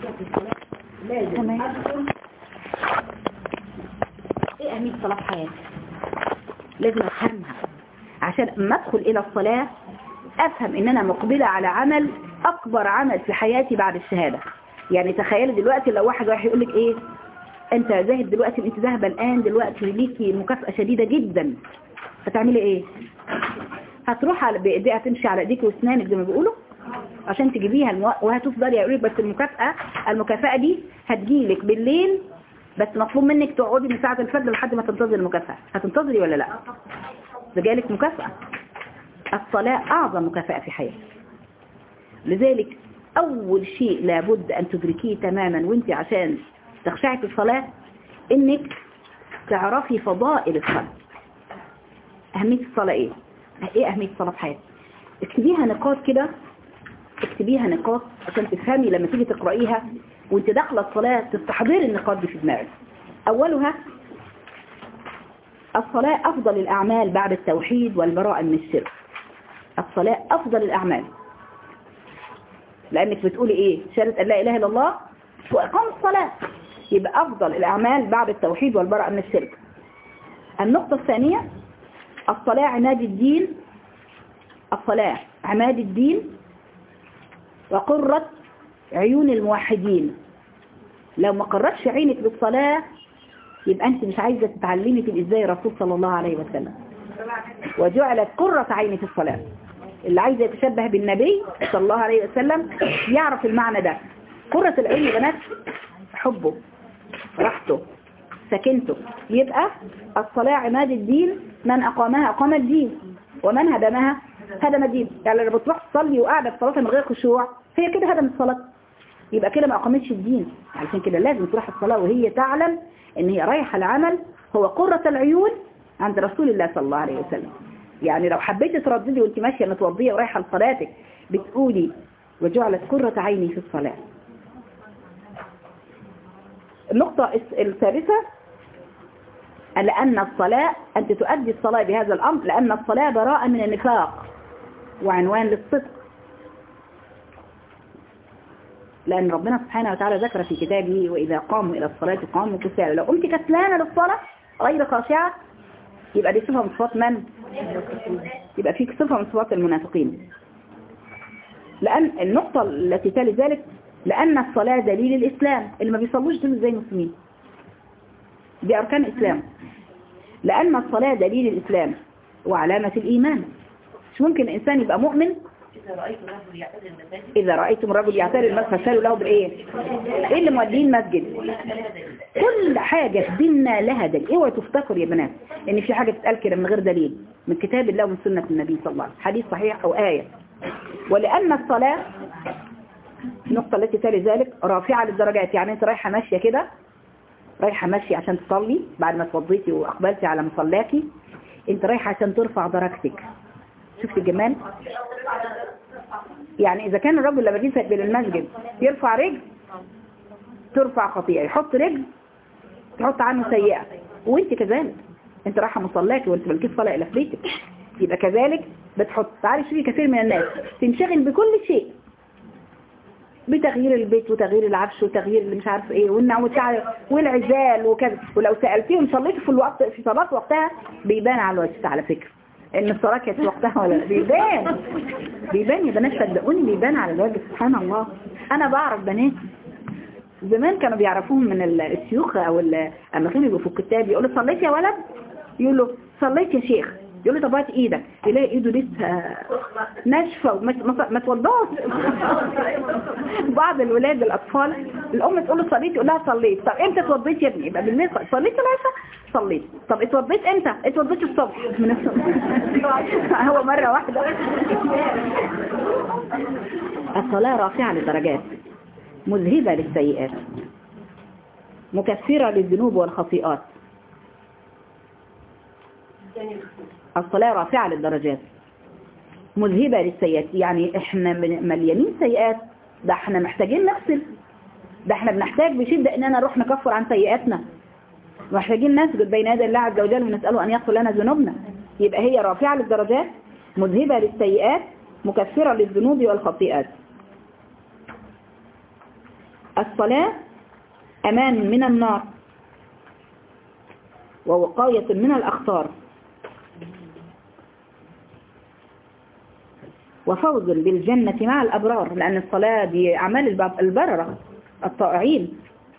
لازم أدخل ايه اهمية الصلاة في حياتي لازم افهمها عشان اما ادخل الى الصلاة افهم ان انا مقبلة على عمل اكبر عمل في حياتي بعد الشهادة يعني تخيلي دلوقتي لو واحد رايح يقول لك ايه انت ذاهب دلوقتي انت ذاهبه الان دلوقتي ليكي مكافأة شديدة جدا هتعملي ايه هتروح على بايديها تمشي على ايديك واسنانك زي ما بيقولوا عشان تجيبيها المو... وهتفضلي يقول لك بس المكافأة المكافأة دي هتجيلك بالليل بس مطلوب منك تقعدي من ساعة الفجر لحد ما تنتظري المكافأة هتنتظري ولا لا ده جالك مكافأة الصلاة أعظم مكافأة في حياتك لذلك أول شيء لابد أن تدركيه تماما وانت عشان تخشعي في الصلاة انك تعرفي فضائل الصلاة أهمية الصلاة ايه ايه أهمية الصلاة في حياتك اكتبيها نقاط كده اكتبيها نقاط عشان تفهمي لما تيجي تقرأيها وانت داخله الصلاة تستحضري النقاط دي في دماغك أولها الصلاة أفضل الأعمال بعد التوحيد والبراءة من الشرك الصلاة أفضل الأعمال لأنك بتقولي إيه شهادة أن لا إله إلا الله وإقام الصلاة يبقى أفضل الأعمال بعد التوحيد والبراءة من الشرك النقطة الثانية الصلاة عماد الدين الصلاة عماد الدين وقرة عيون الموحدين لو ما قررتش عينك بالصلاة يبقى انت مش عايزة تتعلمي في ازاي الرسول صلى الله عليه وسلم وجعلت قرة عيني في الصلاة اللي عايز يتشبه بالنبي صلى الله عليه وسلم يعرف المعنى ده قرة العين يا بنات حبه راحته سكنته يبقى الصلاة عماد الدين من أقامها أقام الدين ومن هدمها هدم الدين يعني لما بتروح تصلي وقاعدة في صلاة من غير خشوع هي كده هدمت الصلاة يبقى كده ما أقامتش الدين علشان كده لازم تروح الصلاة وهي تعلم ان هي رايحة العمل هو قرة العيون عند رسول الله صلى الله عليه وسلم يعني لو حبيتي ترددي وانت ماشية متوضية ورايحة لصلاتك بتقولي وجعلت قرة عيني في الصلاة النقطة الثالثة لأن الصلاة أنت تؤدي الصلاة بهذا الأمر لأن الصلاة براءة من النفاق وعنوان للصدق لأن ربنا سبحانه وتعالى ذكر في كتابه وإذا قاموا إلى الصلاة قاموا كسالى لو قمت كسلانة للصلاة غير خاشعة يبقى دي صفة من صفات من؟ يبقى فيك صفة من صفات المنافقين لأن النقطة التي تلي ذلك لأن الصلاة دليل الإسلام اللي ما بيصلوش دول زي المسلمين دي أركان الإسلام لأن الصلاة دليل الإسلام وعلامة الإيمان مش ممكن إنسان يبقى مؤمن إذا رأيتم الرجل يعتري المسجد فسألوا له بالإيه إيه اللي مودين مسجد كل حاجة في ديننا لها دليل اوعوا تفتكروا يا بنات إن في حاجة تتقال كده من غير دليل من كتاب الله ومن سنة النبي صلى الله عليه وسلم حديث صحيح أو آية ولأن الصلاة النقطة التي تلي ذلك رافعة للدرجات يعني أنت رايحة ماشية كده رايحة ماشية عشان تصلي بعد ما توضيتي وأقبلتي على مصلاكي أنت رايحة عشان ترفع درجتك شفت الجمال يعني إذا كان الرجل لما يجي يستقبل المسجد يرفع رجل ترفع خطيئة يحط رجل تحط عنه سيئة وانت كذلك انت رايحة مصلاكي وانت ملكيش صلاة إلى في بيتك يبقى كذلك بتحط تعالي شوفي كثير من الناس تنشغل بكل شيء بتغيير البيت وتغيير العفش وتغيير اللي مش عارف ايه والنعم والعزال وكذا ولو سألتيهم صليتوا في الوقت في صلاة وقتها بيبان على الوجه على فكرة ان الصلاة كانت في وقتها ولا لا بيبان بيبان يا بنات صدقوني بيبان على الوجه سبحان الله انا بعرف بنات زمان كانوا بيعرفوهم من الشيوخ او اما كانوا يبقوا في الكتاب يقولوا صليت يا ولد يقول له صليت يا شيخ يقول له طب هات ايدك يلاقي ايده لسه ناشفه وما توضاش بعض الولاد الاطفال الام تقول له صليت يقول لها صليت طب امتى اتوضيت يا ابني يبقى بالليل صليت العشاء صليت طب اتوضيت امتى اتوضيت الصبح من الصبح هو مره واحده الصلاه رافعه للدرجات مذهبه للسيئات مكفره للذنوب والخطيئات الصلاة رافعة للدرجات مذهبة للسيئات يعني احنا مليانين سيئات ده احنا محتاجين نغسل ده احنا بنحتاج بشدة اننا نروح نكفر عن سيئاتنا محتاجين نسجد بين يدي الله عز وجل ونسأله ان يغفر لنا ذنوبنا يبقى هي رافعة للدرجات مذهبة للسيئات مكفرة للذنوب والخطيئات الصلاة أمان من النار ووقاية من الأخطار وفوز بالجنة مع الأبرار لأن الصلاة دي أعمال الب- البررة الطائعين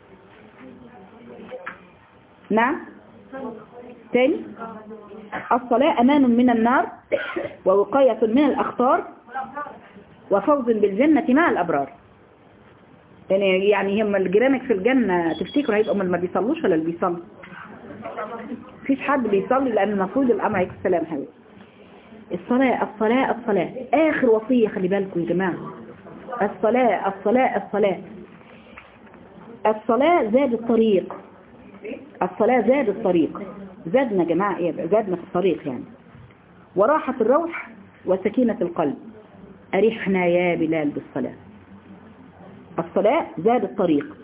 نعم تاني الصلاة أمان من النار ووقاية من الأخطار وفوز بالجنة مع الأبرار يعني يعني هم الجيرانك في الجنة تفتكروا هيبقوا من اللي ما بيصلوش ولا اللي بيصلوا مفيش حد بيصلي لأن المفروض الأمر عليكم السلام حبيبي الصلاة الصلاة الصلاة آخر وصية خلي بالكم يا جماعة الصلاة الصلاة الصلاة الصلاة زاد الطريق الصلاة زاد الطريق زادنا يا جماعة إيه زادنا في الطريق يعني وراحة الروح وسكينة القلب أريحنا يا بلال بالصلاة الصلاة زاد الطريق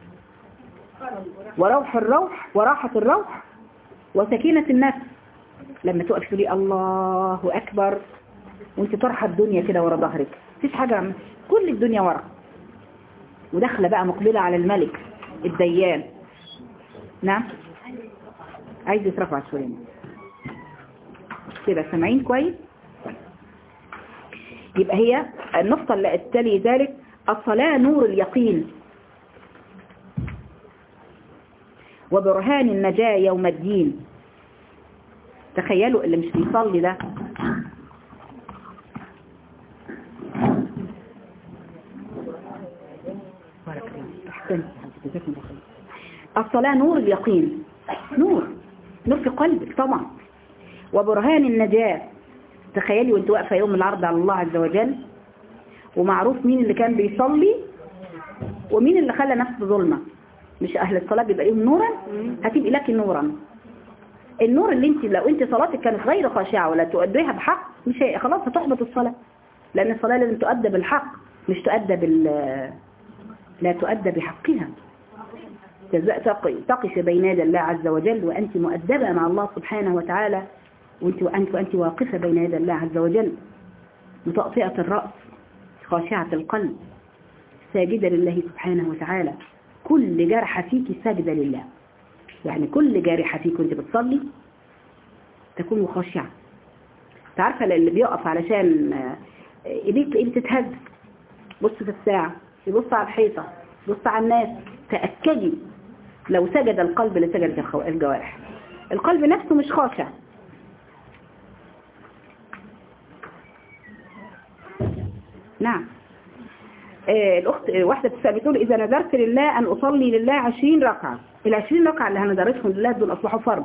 وروح الروح وراحة الروح وسكينة النفس لما تقف تقولي الله أكبر وانت طرحة الدنيا كده ورا ظهرك مفيش حاجة عم- كل الدنيا ورا وداخله بقى مقبلة على الملك الديان نعم عايز يترفع شوية كده سامعين كويس يبقى هي النقطة اللي التالي ذلك الصلاة نور اليقين وبرهان النجاة يوم الدين تخيلوا اللي مش بيصلي ده بارك الله أحسنت جزاكم الله خير الصلاة نور اليقين نور نور في قلبك طبعا وبرهان النجاة تخيلي وانت واقفة يوم العرض على الله عز وجل ومعروف مين اللي كان بيصلي ومين اللي خلى نفسه ظلمة مش أهل الصلاة بيبقى لهم نورا هتبقي لك نورا النور اللي انت لو انت صلاتك كانت غير خاشعة ولا تؤديها بحق مش هي خلاص هتحبط الصلاة لأن الصلاة لازم تؤدى بالحق مش تؤدى بال لا تؤدى بحقها تز- تقي- تقف بين يدي الله عز وجل وأنت مؤدبة مع الله سبحانه وتعالى وأنت وأنت وأنت واقفة بين يدي الله عز وجل متأطئة الرأس خاشعة القلب ساجدة لله سبحانه وتعالى كل جرحة فيك ساجدة لله يعني كل جارحة فيك وانت بتصلي تكون خاشعة تعرفة اللي بيقف علشان آه، ايديك ايه بتتهز بص في الساعة يبص على الحيطة يبص على الناس تأكدي لو سجد القلب لسجدت الخو- الجوارح القلب نفسه مش خاشع نعم آه، الأخت آه، واحدة بتسأل بتقول إذا نذرت لله أن أصلي لله عشرين ركعة العشرين ركعة اللي هنذرتهم لله دول أصبحوا فرض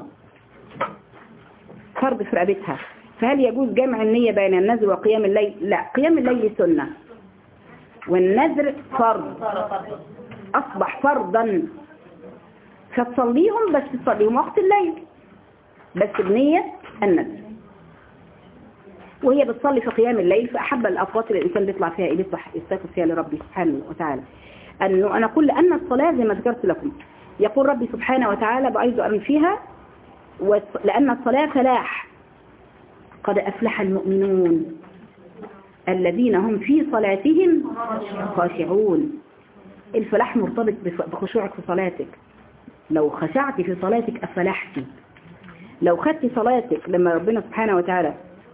فرض في رقبتها فهل يجوز جمع النية بين النذر وقيام الليل لا قيام الليل سنة والنذر فرض أصبح فرضا فتصليهم بس تصليهم وقت الليل بس بنية النذر وهي بتصلي في قيام الليل فأحب الأوقات اللي الإنسان بيطلع فيها إيه بيصح يستغفر فيها لربي سبحانه وتعالى أنه أنا كل أن الصلاة زي ما ذكرت لكم يقول ربي سبحانه وتعالى بعيد أن فيها والص- لأن الصلاة فلاح قد أفلح المؤمنون الذين هم في صلاتهم خاشعون الفلاح مرتبط بف- بخشوعك في صلاتك لو خشعت في صلاتك أفلحت لو خدت صلاتك لما ربنا سبحانه وتعالى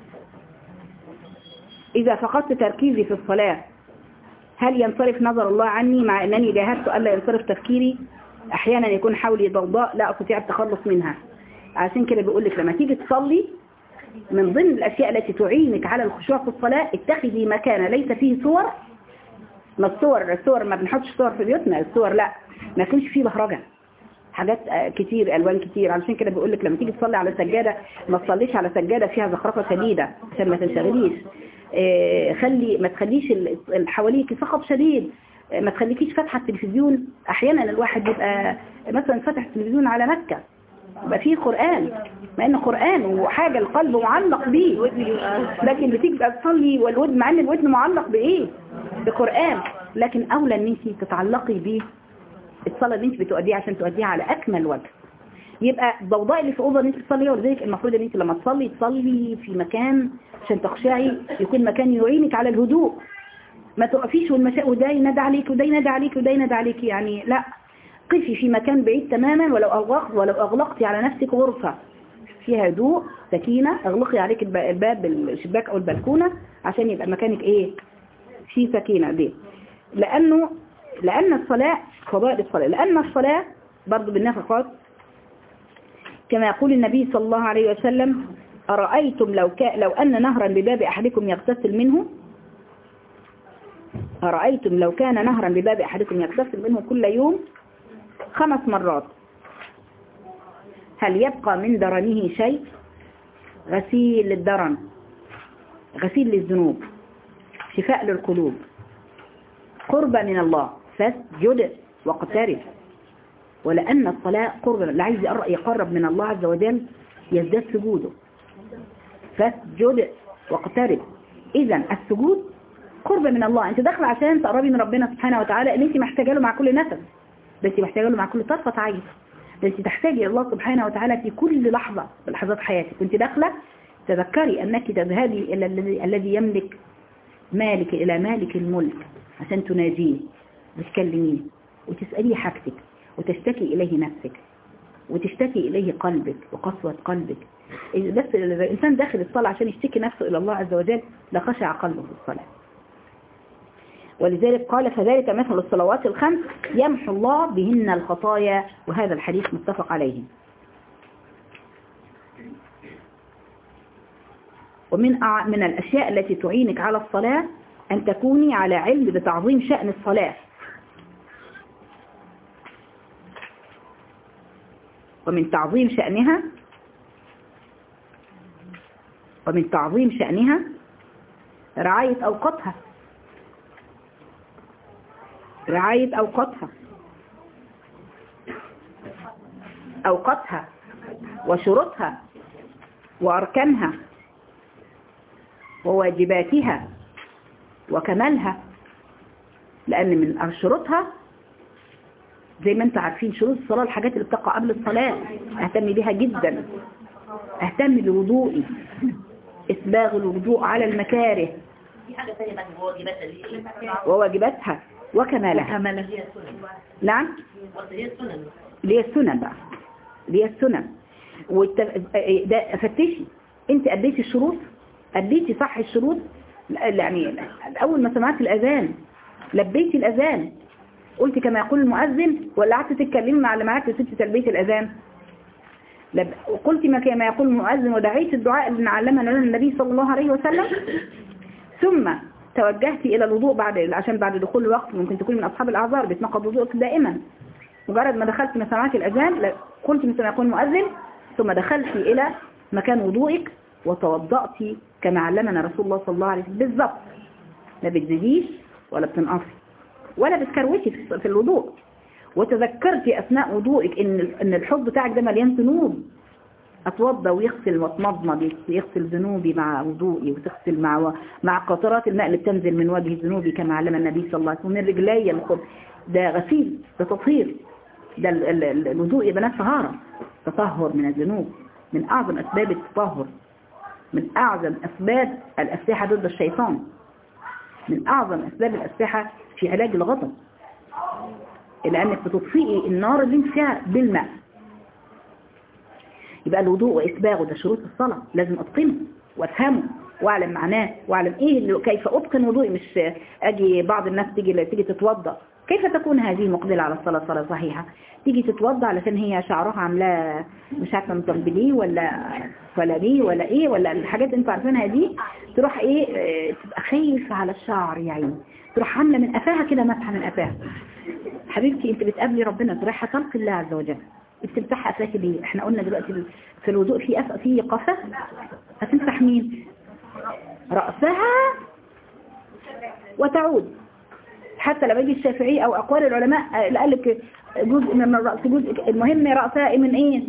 إذا فقدت تركيزي في الصلاة هل ينصرف نظر الله عني مع أنني جاهدت ألا ينصرف تفكيري أحيانا يكون حولي ضوضاء لا أستطيع التخلص منها عشان كده بيقول لك لما تيجي تصلي من ضمن الأشياء التي تعينك على الخشوع في الصلاة اتخذي مكان ليس فيه صور ما الصور الصور ما بنحطش صور في بيوتنا الصور لا ما يكونش فيه بهرجة حاجات آه، كتير ألوان كتير علشان كده بيقول لك لما تيجي تصلي على سجادة ما تصليش على سجادة فيها زخرفة شديدة عشان ما تنشغليش آه، خلي ما تخليش ال- اللي حواليك صخب شديد آه، ما تخليكيش فاتحة التلفزيون احيانا الواحد بيبقى مثلا فاتح التلفزيون على مكة يبقى فيه قرآن مع انه قرآن وحاجة القلب معلق بيه لكن بتيجي بقى تصلي والودن مع ان الودن معلق بايه بقرآن لكن اولى ان انت تتعلقي بيه الصلاة اللي انت بتؤديها عشان تؤديها على اكمل وجه يبقى الضوضاء اللي في اوضه ان انت تصلي ولذلك المفروض ان انت لما تصلي تصلي في مكان عشان تخشعي يكون مكان يعينك على الهدوء ما تقفيش والمشاء وده ينادى عليك وده ينادى عليك وده ينادى عليك يعني لا قفي في مكان بعيد تماما ولو أغلقت ولو أغلقتي على نفسك غرفة فيها هدوء سكينة اغلقي عليك الب- الباب الشباك أو البلكونة عشان يبقى مكانك إيه في سكينة دي لأنه لأن الصلاة فضائل الصلاة لأن الصلاة برضو بالنفقات كما يقول النبي صلى الله عليه وسلم أرأيتم لو, كا لو أن نهرا بباب أحدكم يغتسل منه أرأيتم لو كان نهرا بباب أحدكم يغتسل منه كل يوم خمس مرات هل يبقى من درنه شيء غسيل للدرن غسيل للذنوب شفاء للقلوب قربة من الله فاسجد واقترب ولأن الصلاة قربة اللي عايز يقر- يقرب من الله عز وجل يزداد سجوده فاسجد واقترب إذا السجود قرب من الله انت داخله عشان تقربي من ربنا سبحانه وتعالى اللي انت محتاجه له مع كل نفس ده انت محتاجه له مع كل طرفه عين ده انت تحتاجي الى الله سبحانه وتعالى في كل لحظه من لحظات حياتك وانت داخله تذكري انك تذهبي الى الذي الذي يملك مالك الى مالك الملك عشان تناجيه وتكلميه وتساليه حاجتك وتشتكي اليه نفسك وتشتكي إليه قلبك وقسوة قلبك إذا بس إذا الإنسان داخل الصلاة عشان يشتكي نفسه إلى الله عز وجل لخشع قلبه في الصلاة ولذلك قال فذلك مثل الصلوات الخمس يمحو الله بهن الخطايا وهذا الحديث متفق عليه ومن أع- من الأشياء التي تعينك على الصلاة أن تكوني على علم بتعظيم شأن الصلاة ومن تعظيم شأنها ومن تعظيم شأنها رعاية أوقاتها رعاية أوقاتها أوقاتها وشروطها وأركانها وواجباتها وكمالها لأن من شروطها زي ما انتم عارفين شروط الصلاة الحاجات اللي بتقع قبل الصلاة اهتم بيها جدا اهتم بوضوئي اسباغ الوضوء على المكاره في حاجة ثانية بقى واجباتها دي ايه؟ وواجباتها وكمالها كمالها هي السنن نعم قلت هي السنن اللي هي السنن بقى اللي هي السنن والت... ده فتشي انت اديتي الشروط اديتي صح الشروط لا- يعني اول ما سمعت الاذان لبيتي الاذان قلت كما يقول المؤذن ولا قعدت تتكلمي مع اللي معاك وسبتي تلبيه الاذان لب... وقلت ما كما يقول المؤذن ودعيت الدعاء اللي علمنا لنا النبي صلى الله عليه وسلم ثم توجهت الى الوضوء بعد عشان بعد دخول الوقت ممكن تكوني من اصحاب الاعذار بيتنقض وضوءك دائما مجرد ما دخلت ما سمعت الأذان لا- قلت مثل ما يقول المؤذن ثم دخلت إلى مكان وضوئك وتوضأت كما علمنا رسول الله صلى الله عليه وسلم بالضبط لا بتزيديش ولا بتنقصي ولا بتكروتي في في الوضوء وتذكرتي أثناء وضوئك إن إن الحب بتاعك ده مليان ذنوب أتوضى ويغسل واتمضمض يغسل ذنوبي مع وضوئي وتغسل مع مع قطرات الماء اللي بتنزل من وجه ذنوبي كما علم النبي صلى الله عليه وسلم من رجلي الخب ده غسيل ده تطهير ده ال- ال- ال- الوضوء يا بنات طهارة تطهر من الذنوب من أعظم أسباب التطهر من أعظم أسباب الأسلحة ضد الشيطان من أعظم أسباب الأسلحة في علاج الغضب لأنك بتطفئي النار اللي انت فيها بالماء يبقى الوضوء وإسباغه ده شروط الصلاة لازم أتقنه وأفهمه وأعلم معناه وأعلم إيه اللي كيف أتقن وضوئي مش أجي بعض الناس تيجي تيجي تتوضأ كيف تكون هذه مقبلة على الصلاة صلاة صحيحة تيجي تتوضأ علشان هي شعرها عاملاه مش عارفة مطبليه ولا ولا ليه ولا ايه ولا الحاجات اللي انتوا عارفينها دي تروح ايه آه، تبقى خايفة على الشعر يا عيني تروح عاملة من قفاها كده مسحة من قفاها حبيبتي انت بتقابلي ربنا تروحي تلقي الله عز وجل انت بتمسحي قفاكي ليه احنا قلنا دلوقتي في الوضوء في قف في قفا هتمسح مين رأسها وتعود حتى لما يجي الشافعي او اقوال العلماء آه، اللي قال لك جزء من الرأس جزء المهم رأسها إيه من ايه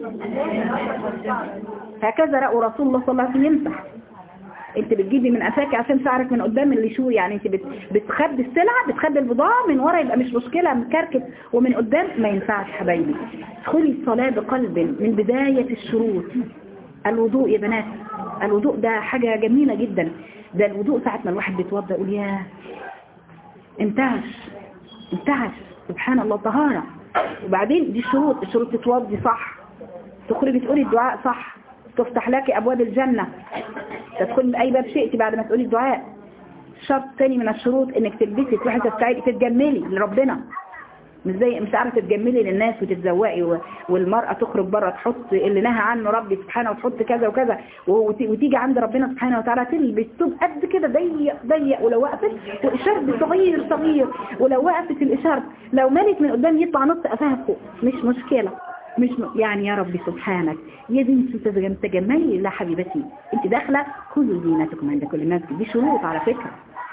هكذا رأوا رسول الله صلى الله عليه وسلم يمسح انت بتجيبي من قفاك عشان شعرك من قدام اللي شو يعني انت بت- بتخبي السلعة بتخبي البضاعة من ورا يبقى مش مشكلة مكركب ومن قدام ما ينفعش حبايبي ادخلي الصلاة بقلب من بداية الشروط الوضوء يا بنات الوضوء ده حاجة جميلة جدا ده الوضوء ساعة ما الواحد بيتوضى يقول ياه انتهش انتهش سبحان الله طهارة وبعدين دي الشروط الشروط تتوضي صح تخرجي تقولي الدعاء صح تفتح لك أبواب الجنة تدخلي من أي باب شئتي بعد ما تقولي الدعاء شرط تاني من الشروط انك تلبسي تروحي تستعيدي تتجملي لربنا مش زي مش عارفه تتجملي للناس وتتزوقي و... والمرأة تخرج بره تحط اللي نهى عنه ربي سبحانه وتحط كذا وكذا وت... وتيجي عند ربنا سبحانه وتعالى تلبس ثوب قد كده ضيق ضيق ولو وقفت وإشارة صغير صغير ولو وقفت الإشارة لو مالك من قدام يطلع نص قفاها فوق مش مشكلة مش م... يعني يا ربي سبحانك يا بنتي تتجم- تجملي لا حبيبتي انت داخله خذوا زينتكم عند كل مسجد دي شروط على فكرة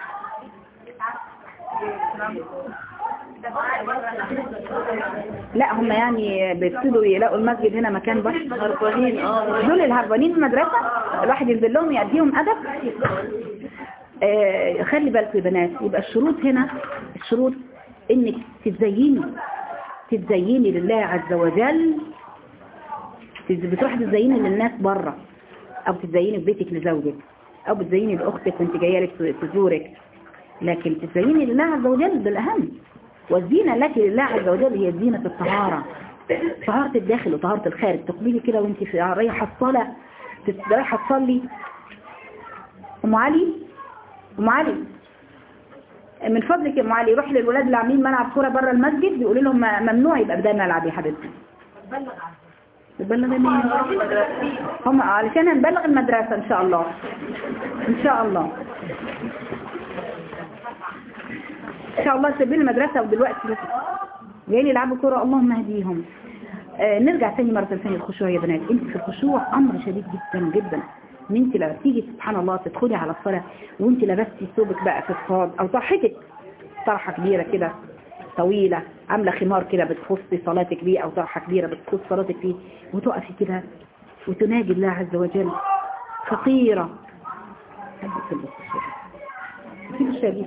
لا هم يعني بيبتدوا يلاقوا المسجد هنا مكان بس هربانين اه دول الهربانين في المدرسة الواحد ينزل لهم يأديهم أدب آه خلي بالكم يا بنات يبقى الشروط هنا الشروط انك تتزيني تتزيني لله عز وجل تز- بتروحي تزيني للناس بره او تزيني في بيتك لزوجك او بتزيني لاختك وانت جايه لك تزورك لكن تزيني لله عز وجل ده الاهم والزينه التي لله عز وجل هي زينه الطهاره طهاره الداخل وطهاره الخارج تقبلي كده وانت في رايحه الصلاه تت- رايحه تصلي ام علي ام علي من فضلك يا ام علي روحي للولاد اللي عاملين ملعب كوره بره المسجد بيقولوا لهم م- ممنوع يبقى بدل ملعب يا حبيبتي تبلغ مين هم علشان هنبلغ المدرسة ان شاء الله ان شاء الله ان شاء الله سيبين المدرسة ودلوقتي بس جايين يلعبوا كرة اللهم اهديهم آه نرجع تاني مرة ثانية الخشوع يا بنات انت في الخشوع امر شديد جدا جدا ان انت لما تيجي سبحان الله تدخلي على الصلاة وانت لبستي ثوبك بقى في الصاد او طرحتك طرحة كبيرة كده طويلة عاملة خمار كده بتخصي صلاتك بيه او طرحة كبيرة بتخص صلاتك فيه وتقفي كده وتناجي الله عز وجل فقيرة في الشبيه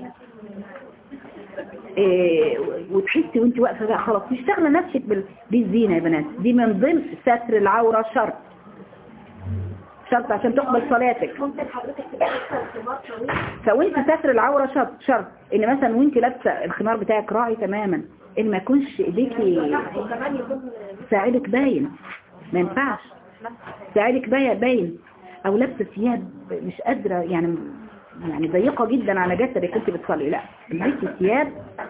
إيه وتحسي وانت واقفة بقى خلاص مش شغلة نفسك بال... بالزينة يا بنات دي من ضمن ستر العورة شرط شرط عشان تقبل صلاتك ممكن حضرتك تبقى لابسه خمار طويل فوانت ستر العورة شرط شرط ان مثلا وانت لابسه الخمار بتاعك راعي تماما ان ما يكونش ايديكي وكمان يكون ساعدك باين ما ينفعش ساعدك باين باين او لابسه ثياب مش قادره يعني يعني ضيقه جدا على جسدك كنت بتصلي لا البسي ثياب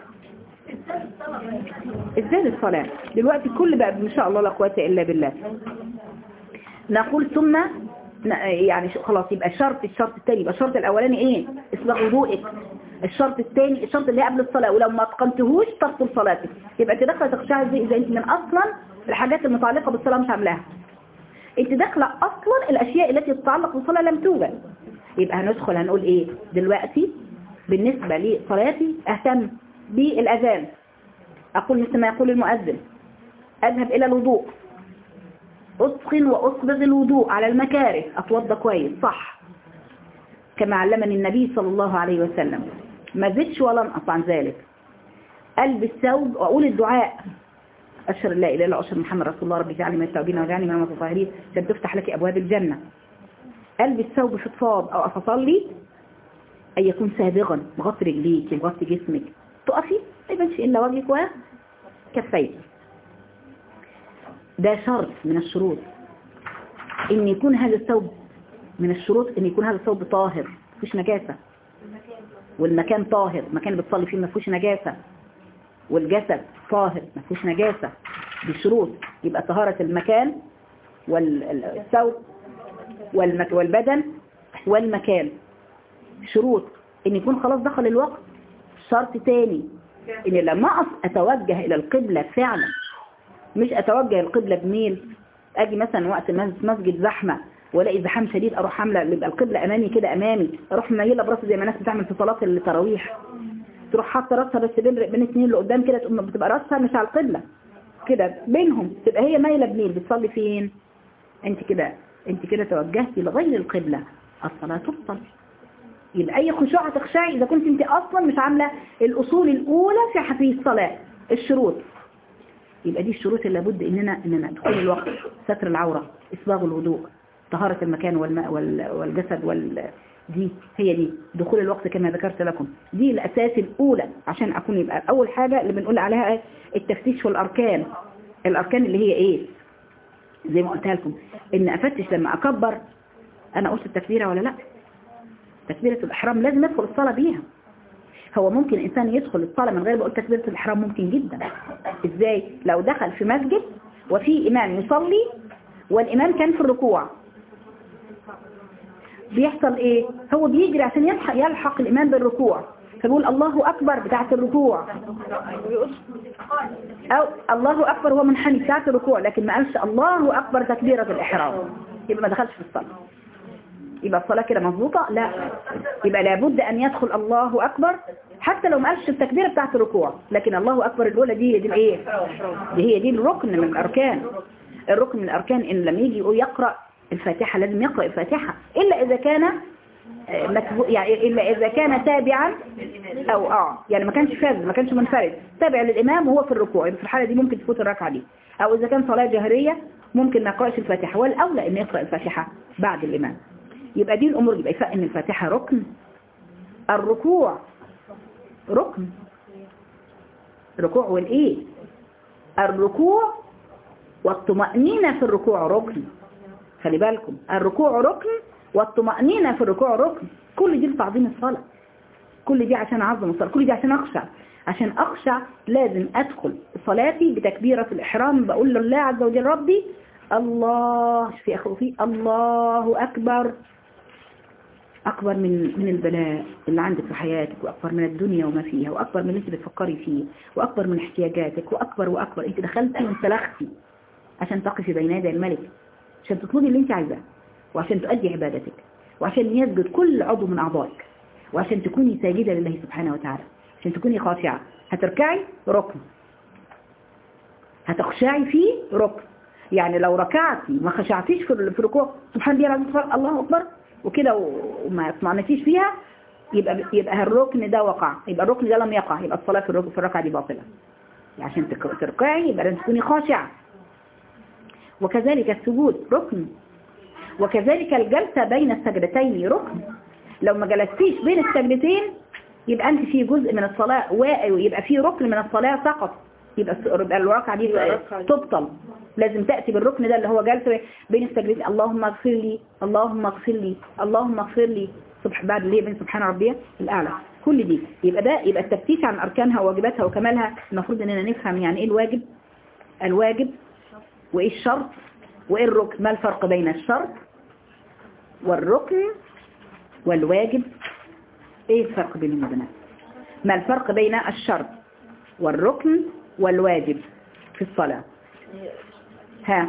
ازاي الصلاه دلوقتي كل بقى ما شاء الله لا قوه الا بالله نقول ثم ن- يعني ش- خلاص يبقى الشرط الشرط الثاني يبقى الشرط الاولاني ايه اصلاح وضوءك الشرط الثاني الشرط اللي قبل الصلاه ولو ما اتقنتهوش تبطل صلاتك يبقى انت داخله تخشعي زي اذا انت من اصلا الحاجات المتعلقه بالصلاه مش عاملاها انت داخله اصلا الاشياء التي تتعلق بالصلاه لم توجد يبقى هندخل هنقول ايه دلوقتي بالنسبه لصلاتي اهتم بالاذان اقول مثل ما يقول المؤذن اذهب الى الوضوء أتقن وأصبغ الوضوء على المكاره أتوضى كويس صح كما علمني النبي صلى الله عليه وسلم ما زدش ولا انقص عن ذلك ألبس ثوب وأقول الدعاء أشهر لا إله إلا أشهر محمد رسول الله ربي اجعلني من التوابين واجعلني من المتطهرين عشان تفتح لك أبواب الجنة ألبس ثوب فضفاض أو أصلي أن يكون سابغا مغطي رجليك مغطي جسمك تقفي ما يبانش إلا وجهك وكفيك ده شرط من الشروط ان يكون هذا الثوب من الشروط ان يكون هذا الثوب طاهر مفيش نجاسة والمكان طاهر المكان اللي بتصلي فيه ما فيهوش نجاسة والجسد طاهر ما فيهوش نجاسة دي شروط يبقى طهارة المكان والثوب والمك والبدن والمكان شروط ان يكون خلاص دخل الوقت شرط تاني ان لما أقف اتوجه الى القبلة فعلا مش اتوجه القبلة بميل اجي مثلا وقت مس- مسجد زحمة والاقي زحام شديد اروح عامله يبقى القبلة امامي كده امامي اروح مايله براسي زي ما الناس بتعمل في صلاة التراويح تروح حاطه راسها بس بين بين اتنين اللي قدام كده تقوم بتبقى راسها مش على القبلة كده بينهم تبقى هي مايله بميل بتصلي فين انت كده انت كده توجهتي لغير القبلة الصلاة تبطل يبقى اي خشوع هتخشعي اذا كنت انت اصلا مش عامله الاصول الاولى في في الصلاه الشروط يبقى دي الشروط اللي لابد اننا اننا دخول الوقت ستر العوره اصباغ الوضوء طهاره المكان والماء وال- والجسد وال دي هي دي دخول الوقت كما ذكرت لكم دي الأساس الأولى عشان أكون يبقى أول حاجة اللي بنقول عليها إيه؟ التفتيش في الأركان الأركان اللي هي إيه زي ما قلتها لكم إن أفتش لما أكبر أنا قلت التكبيرة ولا لا تكبيرة الإحرام لازم أدخل الصلاة بيها هو ممكن إنسان يدخل الصلاة من غير ما يقول تكبيرة الإحرام ممكن جدا إزاي لو دخل في مسجد وفي إمام يصلي والإمام كان في الركوع بيحصل إيه هو بيجري عشان يلحق, يلحق الإمام بالركوع فبيقول الله أكبر بتاعة الركوع أو الله أكبر هو منحني بتاعة الركوع لكن ما قالش الله أكبر تكبيرة الإحرام يبقى ما دخلش في الصلاة يبقى الصلاة كده مظبوطة لا يبقى لابد أن يدخل الله أكبر حتى لو ما قالش التكبيرة بتاعة الركوع لكن الله أكبر الأولى دي دي الإيه دي هي دي الركن من الأركان الركن من الأركان إن لما يجي يقول يقرأ الفاتحة لازم يقرأ الفاتحة إلا إذا كان آه، متبو- يعني إلا إذا كان تابعا أو آه يعني ما كانش فاز ما كانش منفرد تابع للإمام وهو في الركوع يبقى في الحالة دي ممكن تفوت الركعة دي أو إذا كان صلاة جهرية ممكن ما يقرأش الفاتحة والأولى إن يقرأ الفاتحة بعد الإمام يبقى دي الأمور يبقى يفق إن الفاتحة ركن الركوع ركن ركوع والإيه الركوع والطمأنينة في الركوع ركن خلي بالكم الركوع ركن والطمأنينة في الركوع ركن كل دي لتعظيم الصلاة كل دي عشان أعظم الصلاة كل دي عشان أخشع عشان أخشع لازم أدخل صلاتي بتكبيرة الإحرام بقول لله عز وجل ربي الله في أخوفي الله أكبر أكبر من من البلاء اللي عندك في حياتك وأكبر من الدنيا وما فيها وأكبر من اللي أنت بتفكري فيه وأكبر من احتياجاتك وأكبر وأكبر أنت دخلتي وانسلختي عشان تقفي بين يدي الملك عشان تطلبي اللي أنت عايزاه وعشان تؤدي عبادتك وعشان يسجد كل عضو من أعضائك وعشان تكوني ساجدة لله سبحانه وتعالى عشان تكوني خاشعة هتركعي ركن هتخشعي فيه ركن يعني لو ركعتي ما خشعتيش في في الركوع سبحان الله العظيم الله أكبر وكده وما اطمئنتيش فيها يبقى يبقى الركن ده وقع يبقى الركن ده لم يقع يبقى الصلاة في الركن في الركعة دي باطلة يعني عشان تك- تركعي يبقى لازم تكوني خاشعة وكذلك السجود ركن وكذلك الجلسة بين السجدتين ركن لو ما جلستيش بين السجدتين يبقى انت في جزء من الصلاة واقع يبقى في ركن من الصلاة سقط يبقى الس- يبقى الركعة دي تبطل لازم تأتي بالركن ده اللي هو جلسة بين السجدتين اللهم اغفر لي اللهم اغفر لي اللهم اغفر لي صبح بعد ليه بين سبحان ربي الأعلى كل دي يبقى ده يبقى التفتيش عن أركانها وواجباتها وكمالها المفروض اننا نفهم يعني ايه الواجب الواجب وايه الشرط وايه الركن ما الفرق بين الشرط والركن والواجب ايه الفرق بينهم يا بنات ما الفرق بين الشرط والركن والواجب في الصلاة ها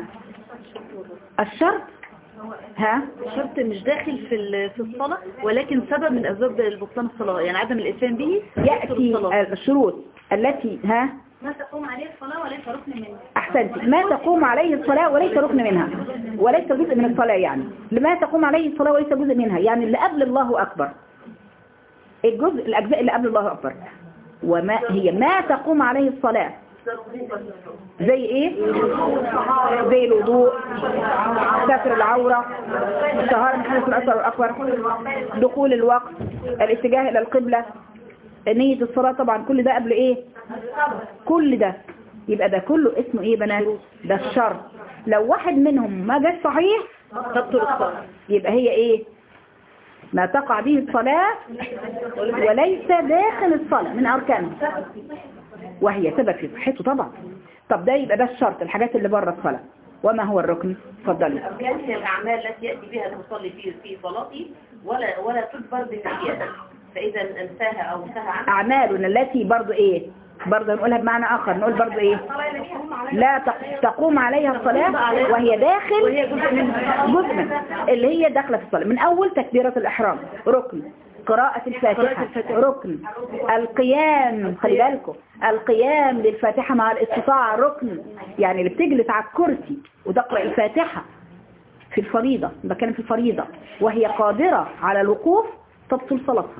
الشرط ها شرط مش داخل في ال- في الصلاة ولكن سبب من أسباب البطلان الصلاة يعني عدم الإتيان به يبطل يأتي الصلاة. الشروط التي ها ما تقوم عليه الصلاة وليس ركن منه أحسنت ما تقوم عليه الصلاة وليس ركن منها وليس جزء من الصلاة يعني لما تقوم عليه الصلاة وليس جزء منها يعني اللي قبل الله أكبر الجزء الأجزاء اللي قبل الله أكبر وما هي ما تقوم عليه الصلاة زي ايه زي الوضوء ستر العورة الطهارة من حدث الأثر الأكبر دخول الوقت الاتجاه إلى القبلة نية الصلاة طبعا كل ده قبل ايه كل ده يبقى ده كله اسمه ايه بنات ده الشرط لو واحد منهم ما جاش صحيح تبطل الصلاة يبقى هي ايه ما تقع به الصلاة وليس داخل الصلاة من أركانها وهي سبب في صحته طبعا طب ده يبقى ده الشرط الحاجات اللي بره الصلاة وما هو الركن اتفضلي الأركان هي الأعمال التي يأتي بها المصلي في في صلاته ولا ولا تجبر بالنيات فإذا أنساها أو سهى عنها أعمالنا التي برضو ايه برضو نقولها بمعنى آخر نقول برضو ايه لا تق- تقوم عليها الصلاة وهي داخل وهي جزء منها جزء منها اللي هي داخلة في الصلاة من أول تكبيرة الإحرام ركن قراءة الفاتحة قراءة الفاتحة. ركن القيام خلي بالكم القيام للفاتحة مع الاستطاعة ركن يعني اللي بتجلس على الكرسي وتقرأ الفاتحة في الفريضة بتكلم في الفريضة وهي قادرة على الوقوف تبطل صلاتها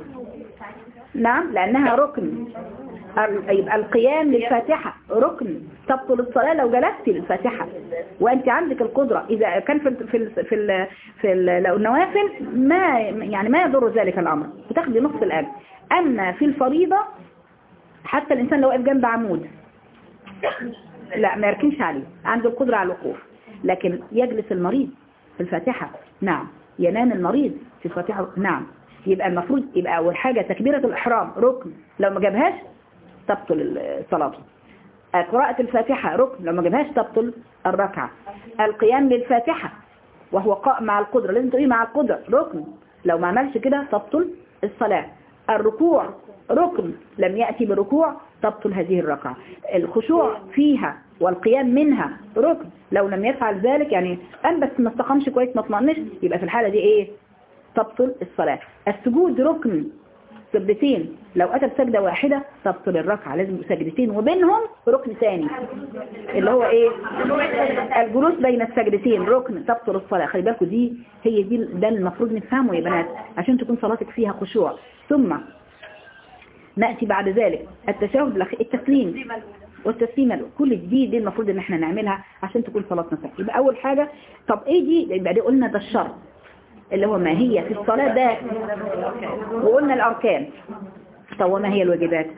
نعم لأنها ركن ال- يبقى القيام للفاتحة ركن تبطل الصلاة لو جلست للفاتحة وانت عندك القدرة اذا كان في ال في ال في ال في ال لو النوافل ما يعني ما يضر ذلك الامر بتاخدي نصف الاجر اما في الفريضة حتى الانسان لو واقف جنب عمود لا ما يركنش عليه عنده القدرة على الوقوف لكن يجلس المريض في الفاتحة نعم ينام المريض في الفاتحة نعم يبقى المفروض يبقى أول حاجة تكبيرة الإحرام ركن لو ما جابهاش تبطل الصلاة قراءة الفاتحة ركن لو ما جابهاش تبطل الركعة القيام للفاتحة وهو قائم مع القدرة لازم تقولي مع القدرة ركن لو ما عملش كده تبطل الصلاة الركوع ركن لم يأتي بركوع تبطل هذه الركعة الخشوع فيها والقيام منها ركن لو لم يفعل ذلك يعني قام بس ما استقامش كويس ما اطمئنش يبقى في الحالة دي ايه تبطل الصلاة السجود ركن سجدتين لو أتى بسجدة واحدة تبطل الركعة لازم سجدتين وبينهم ركن ثاني اللي هو ايه الجلوس بين السجدتين ركن تبطل الصلاة خلي بالكم دي هي دي ده المفروض نفهمه يا بنات عشان تكون صلاتك فيها خشوع ثم نأتي بعد ذلك التشهد الأخ- التسليم والتسليم الأول. كل دي دي المفروض ان احنا نعملها عشان تكون صلاتنا صحيحه يبقى اول حاجة طب ايه دي يبقى دي قلنا ده الشرط اللي هو ما هي في الصلاة ده وقلنا الأركان طب وما هي الواجبات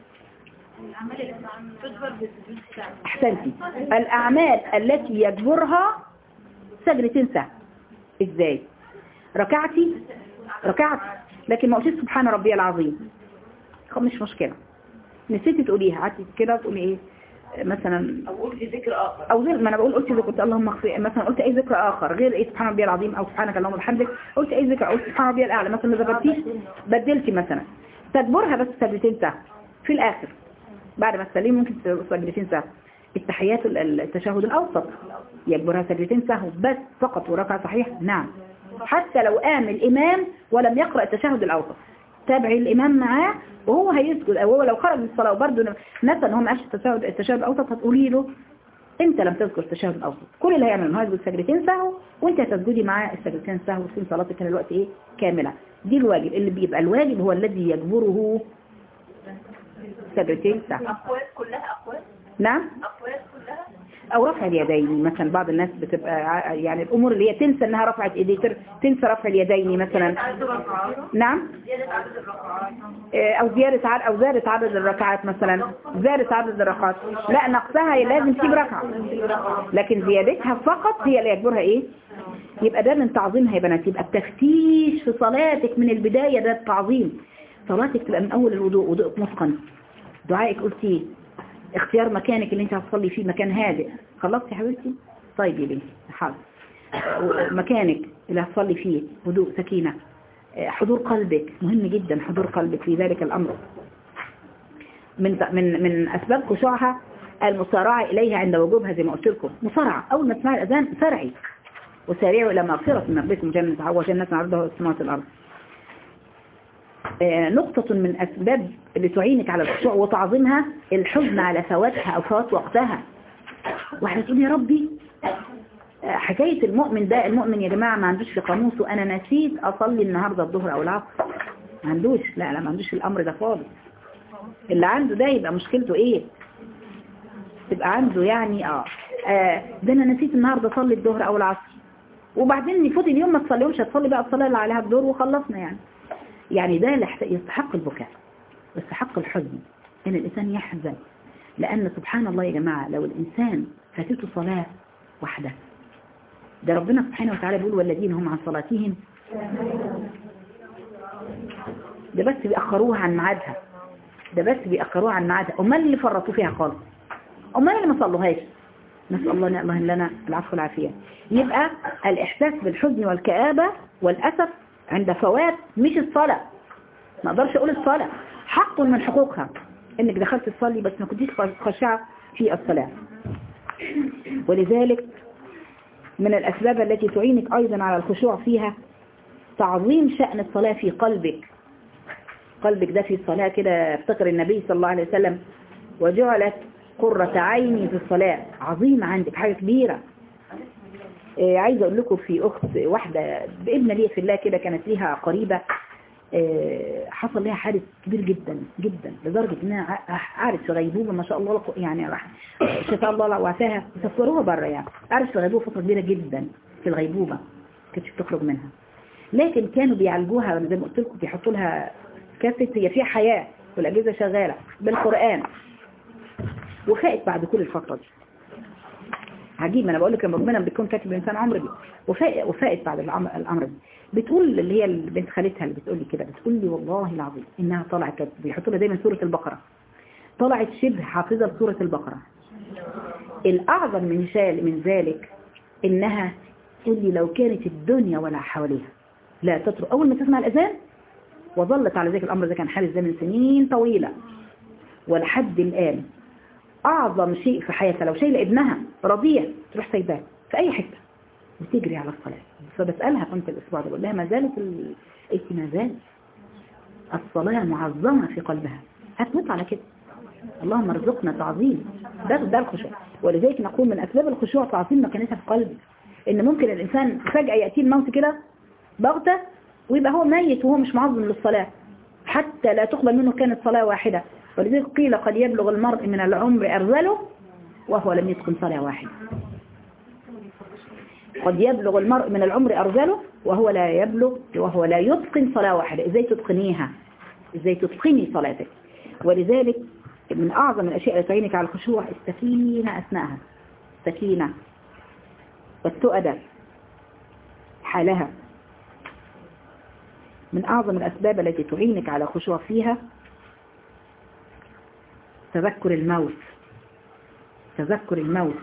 احسنتي الأعمال التي يجبرها سجرتين سهل ازاي ركعتي ركعت لكن ما قلتش سبحان ربي العظيم خب مش مشكلة نسيتي تقوليها قعدتي كده تقولي ايه مثلا او قلت ذكر اخر او غير ما انا بقول قلت ذكر قلت اللهم اغفر مثلا قلت اي ذكر اخر غير ايه سبحان ربي العظيم او سبحانك اللهم وبحمدك قلت اي ذكر قلت سبحان ربي الاعلى مثلا ما ذكرتيش بدلتي مثلا تدبرها بس سجدتين سهل في الاخر بعد ما تسلمي ممكن سجدتين سهل التحيات ال- التشهد الاوسط يجبرها سجدتين سهو بس فقط وركعه صحيح نعم حتى لو قام الامام ولم يقرا التشهد الاوسط تابعي الامام معاه وهو هيسجد او هو لو خرج من الصلاه وبرده نسى ان هو ما قالش التشهد التشهد الاوسط هتقولي له انت لم تذكر التشهد الاوسط كل اللي هيعمل انه هيسجد سجدتين سهو وانت هتسجدي معاه السجدتين سهو وتكون صلاتك كده الوقت ايه كامله دي الواجب اللي بيبقى الواجب هو الذي يجبره سجدتين سهو أقوال كلها أقوال نعم أقوال كلها او رفع اليدين مثلا بعض الناس بتبقى ع- يعني الامور اللي هي تنسى انها رفعت ايدي تر- تنسى رفع اليدين مثلا عدد الركعات نعم زيادة عدد الركعات آه، او زيادة عدد او زادت عدد الركعات مثلا زادت عدد الركعات لا نقصها لازم تجيب ركعة لكن زيادتها فقط هي اللي يجبرها ايه يبقى ده من تعظيمها يا بنات يبقى التفتيش في صلاتك من البداية ده التعظيم صلاتك تبقى من اول الوضوء وضوءك متقن دعائك قلتيه اختيار مكانك اللي انت هتصلي فيه مكان هادئ خلصتي يا حبيبتي طيب يا بنتي حاضر آه، مكانك اللي هتصلي فيه هدوء سكينة آه، حضور قلبك مهم جدا حضور قلبك في ذلك الأمر من من من أسباب خشوعها المسارعة إليها عند وجوبها زي ما قلت لكم مسارعة أول ما تسمعي الأذان سرعي وسارعوا إلى مغفرة من ربكم جنة وجنة عرضها السماوات والأرض آه، نقطة من أسباب اللي تعينك على الخشوع وتعظيمها الحزن على فواتها أو فوات وقتها واحدة تقول يا ربي آه، حكاية المؤمن ده المؤمن يا جماعة ما عندوش في قاموسه أنا نسيت أصلي النهاردة الظهر أو العصر ما عندوش لا لا ما عندوش الأمر ده خالص اللي عنده ده يبقى مشكلته إيه تبقى عنده يعني آه, آه ده أنا نسيت النهاردة أصلي الظهر أو العصر وبعدين يفوت اليوم ما تصليهمش هتصلي بقى الصلاة اللي عليها الدور وخلصنا يعني يعني ده اللي يحت- يستحق البكاء يستحق الحزن ان الانسان يحزن لان سبحان الله يا جماعة لو الانسان فاتته صلاة واحدة ده ربنا سبحانه وتعالى بيقول والذين هم عن صلاتهم ده بس بيأخروها عن ميعادها ده بس بيأخروها عن ميعادها امال اللي فرطوا فيها خالص امال اللي ما صلوهاش نسأل الله أن الله لنا العفو والعافية يبقى الإحساس بالحزن والكآبة والأسف عند فوات مش الصلاة ما أقدرش أقول الصلاة حق من حقوقها إنك دخلت تصلي بس ما كنتيش خشعة في الصلاة ولذلك من الأسباب التي تعينك أيضا على الخشوع فيها تعظيم شأن الصلاة في قلبك قلبك ده في الصلاة كده افتكر النبي صلى الله عليه وسلم وجعلت قرة عيني في الصلاة عظيمة عندك حاجة كبيرة إيه عايزة أقول لكم في أخت واحدة بابنة ليا في الله كده كانت ليها قريبة آه، حصل لها حادث كبير جدا جدا لدرجة انها ع- قعدت في غيبوبة ما شاء الله لق- يعني راح شفاء الله وعافاها تصوروها بره يعني قعدت في غيبوبة فترة كبيرة جدا في الغيبوبة كانتش بتخرج منها لكن كانوا بيعالجوها زي ما قلت لكم بيحطوا لها كاسة هي فيها حياة والأجهزة شغالة بالقرآن وفاقت بعد كل الفترة دي عجيب انا بقول لك لما ربنا بيكون كاتب الانسان عمر دي وفاقت وفاقت بعد العمر الامر دي بتقول اللي هي بنت خالتها اللي بتقول لي كده بتقول لي والله العظيم انها طلعت كانت بيحطوا لها دايما سوره البقره طلعت شبه حافظه لسوره البقره الاعظم من شال من ذلك انها تقول لي لو كانت الدنيا ولا حواليها لا تترك اول ما تسمع الاذان وظلت على ذلك الامر ده كان حادث ده من سنين طويله ولحد الان أعظم شيء في حياتها لو شايله ابنها رضيع تروح سايباه في أي حتة وتجري على الصلاة فبسألها كنت الأسبوع ده بقول لها ما زالت ال... إنت ما زالت الصلاة معظمة في قلبها هتموت على كده اللهم ارزقنا تعظيم ده ده الخشوع ولذلك نقول من أسباب الخشوع تعظيم مكانتها في قلبي إن ممكن الإنسان فجأة يأتيه الموت كده بغتة ويبقى هو ميت وهو مش معظم للصلاة حتى لا تقبل منه كانت صلاة واحدة ولذلك قيل قد يبلغ المرء من العمر أرذله وهو لم يتقن صلاة واحدة قد يبلغ المرء من العمر أرذله وهو لا يبلغ وهو لا يتقن صلاة واحدة إزاي تتقنيها إزاي تتقني صلاتك ولذلك من أعظم الأشياء التي تعينك على الخشوع السكينة أثناءها السكينة والتؤدة حالها من أعظم الأسباب التي تعينك على الخشوع فيها تذكر الموت تذكر الموت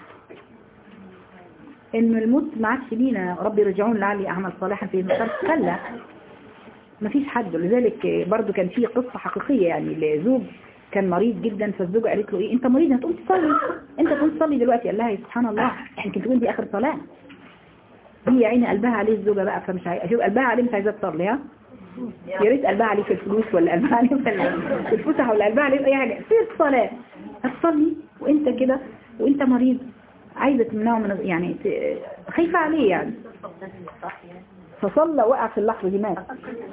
ان الموت ما عادش لينا ربي رجعون لعلي اعمل صالحا في المسار كلا ما فيش حد ولذلك برضو كان في قصة حقيقية يعني لزوج كان مريض جدا فالزوجة قالت له ايه انت مريض هتقوم تصلي انت تقوم تصلي دلوقتي قال لها يا سبحان الله يمكن تكون دي اخر صلاة هي عيني قلبها عليه الزوجة بقى فمش عايزة شوف قلبها عليه مش عايزة تصلي ها يا ريت قلبها عليه في الفلوس ولا قلبها عليه في ال- في الفسح ولا قلبها عليه في اي حاجه في الصلاه هتصلي وانت كده وانت مريض عايزه تمنعه من يعني ت- خايفه عليه يعني فصلى وقع في اللحظه دي مات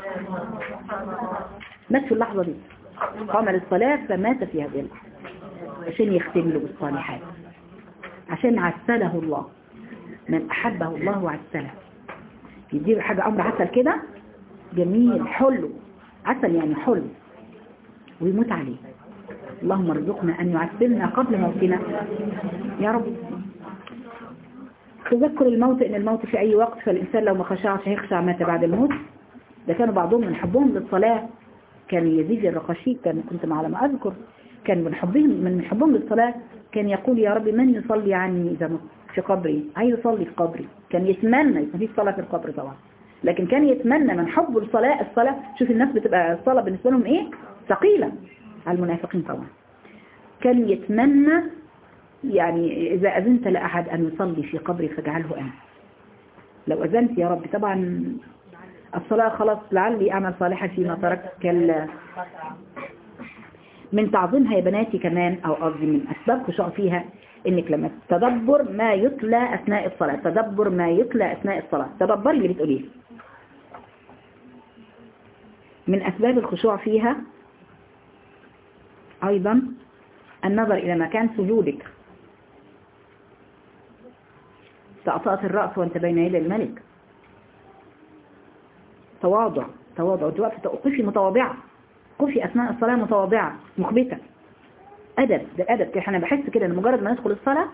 مات في اللحظه دي قام للصلاه فمات في هذه اللحظه عشان يختم له بالصالحات عشان عسله الله من احبه الله وعسله يديله حاجه امر عسل كده جميل حلو عسل يعني حلو ويموت عليه اللهم ارزقنا أن يعسلنا قبل موتنا يا رب تذكر الموت إن الموت في أي وقت فالإنسان لو ما خشعش هيخشع مات بعد الموت ده كانوا بعضهم من حبهم للصلاة كان يزيد الرقشي كان كنت مع على ما أذكر كان من حبهم من حبهم للصلاة كان يقول يا رب من يصلي عني إذا مت في قبري عايز يصلي في قبري كان يتمنى يكون في صلاة في القبر طبعا لكن كان يتمنى من حب الصلاة الصلاة شوف الناس بتبقى الصلاة بالنسبة لهم ايه ثقيلة على المنافقين طبعا كان يتمنى يعني إذا أذنت لأحد أن يصلي في قبري فاجعله أنا لو أذنت يا رب طبعا الصلاة خلاص لعلي أعمل صالحا فيما تركت كلا من تعظيمها يا بناتي كمان أو قصدي من أسباب خشوع فيها إنك لما تدبر ما يتلى أثناء الصلاة تدبر ما يتلى أثناء الصلاة تدبري اللي بتقوليه من أسباب الخشوع فيها أيضا النظر إلى مكان سجودك تأطأت الرأس وانت بين يدي الملك تواضع تواضع انت واقفه قفي متواضعة قفي أثناء الصلاة متواضعة مخبتة أدب ده أدب احنا بحس كده ان مجرد ما ندخل الصلاة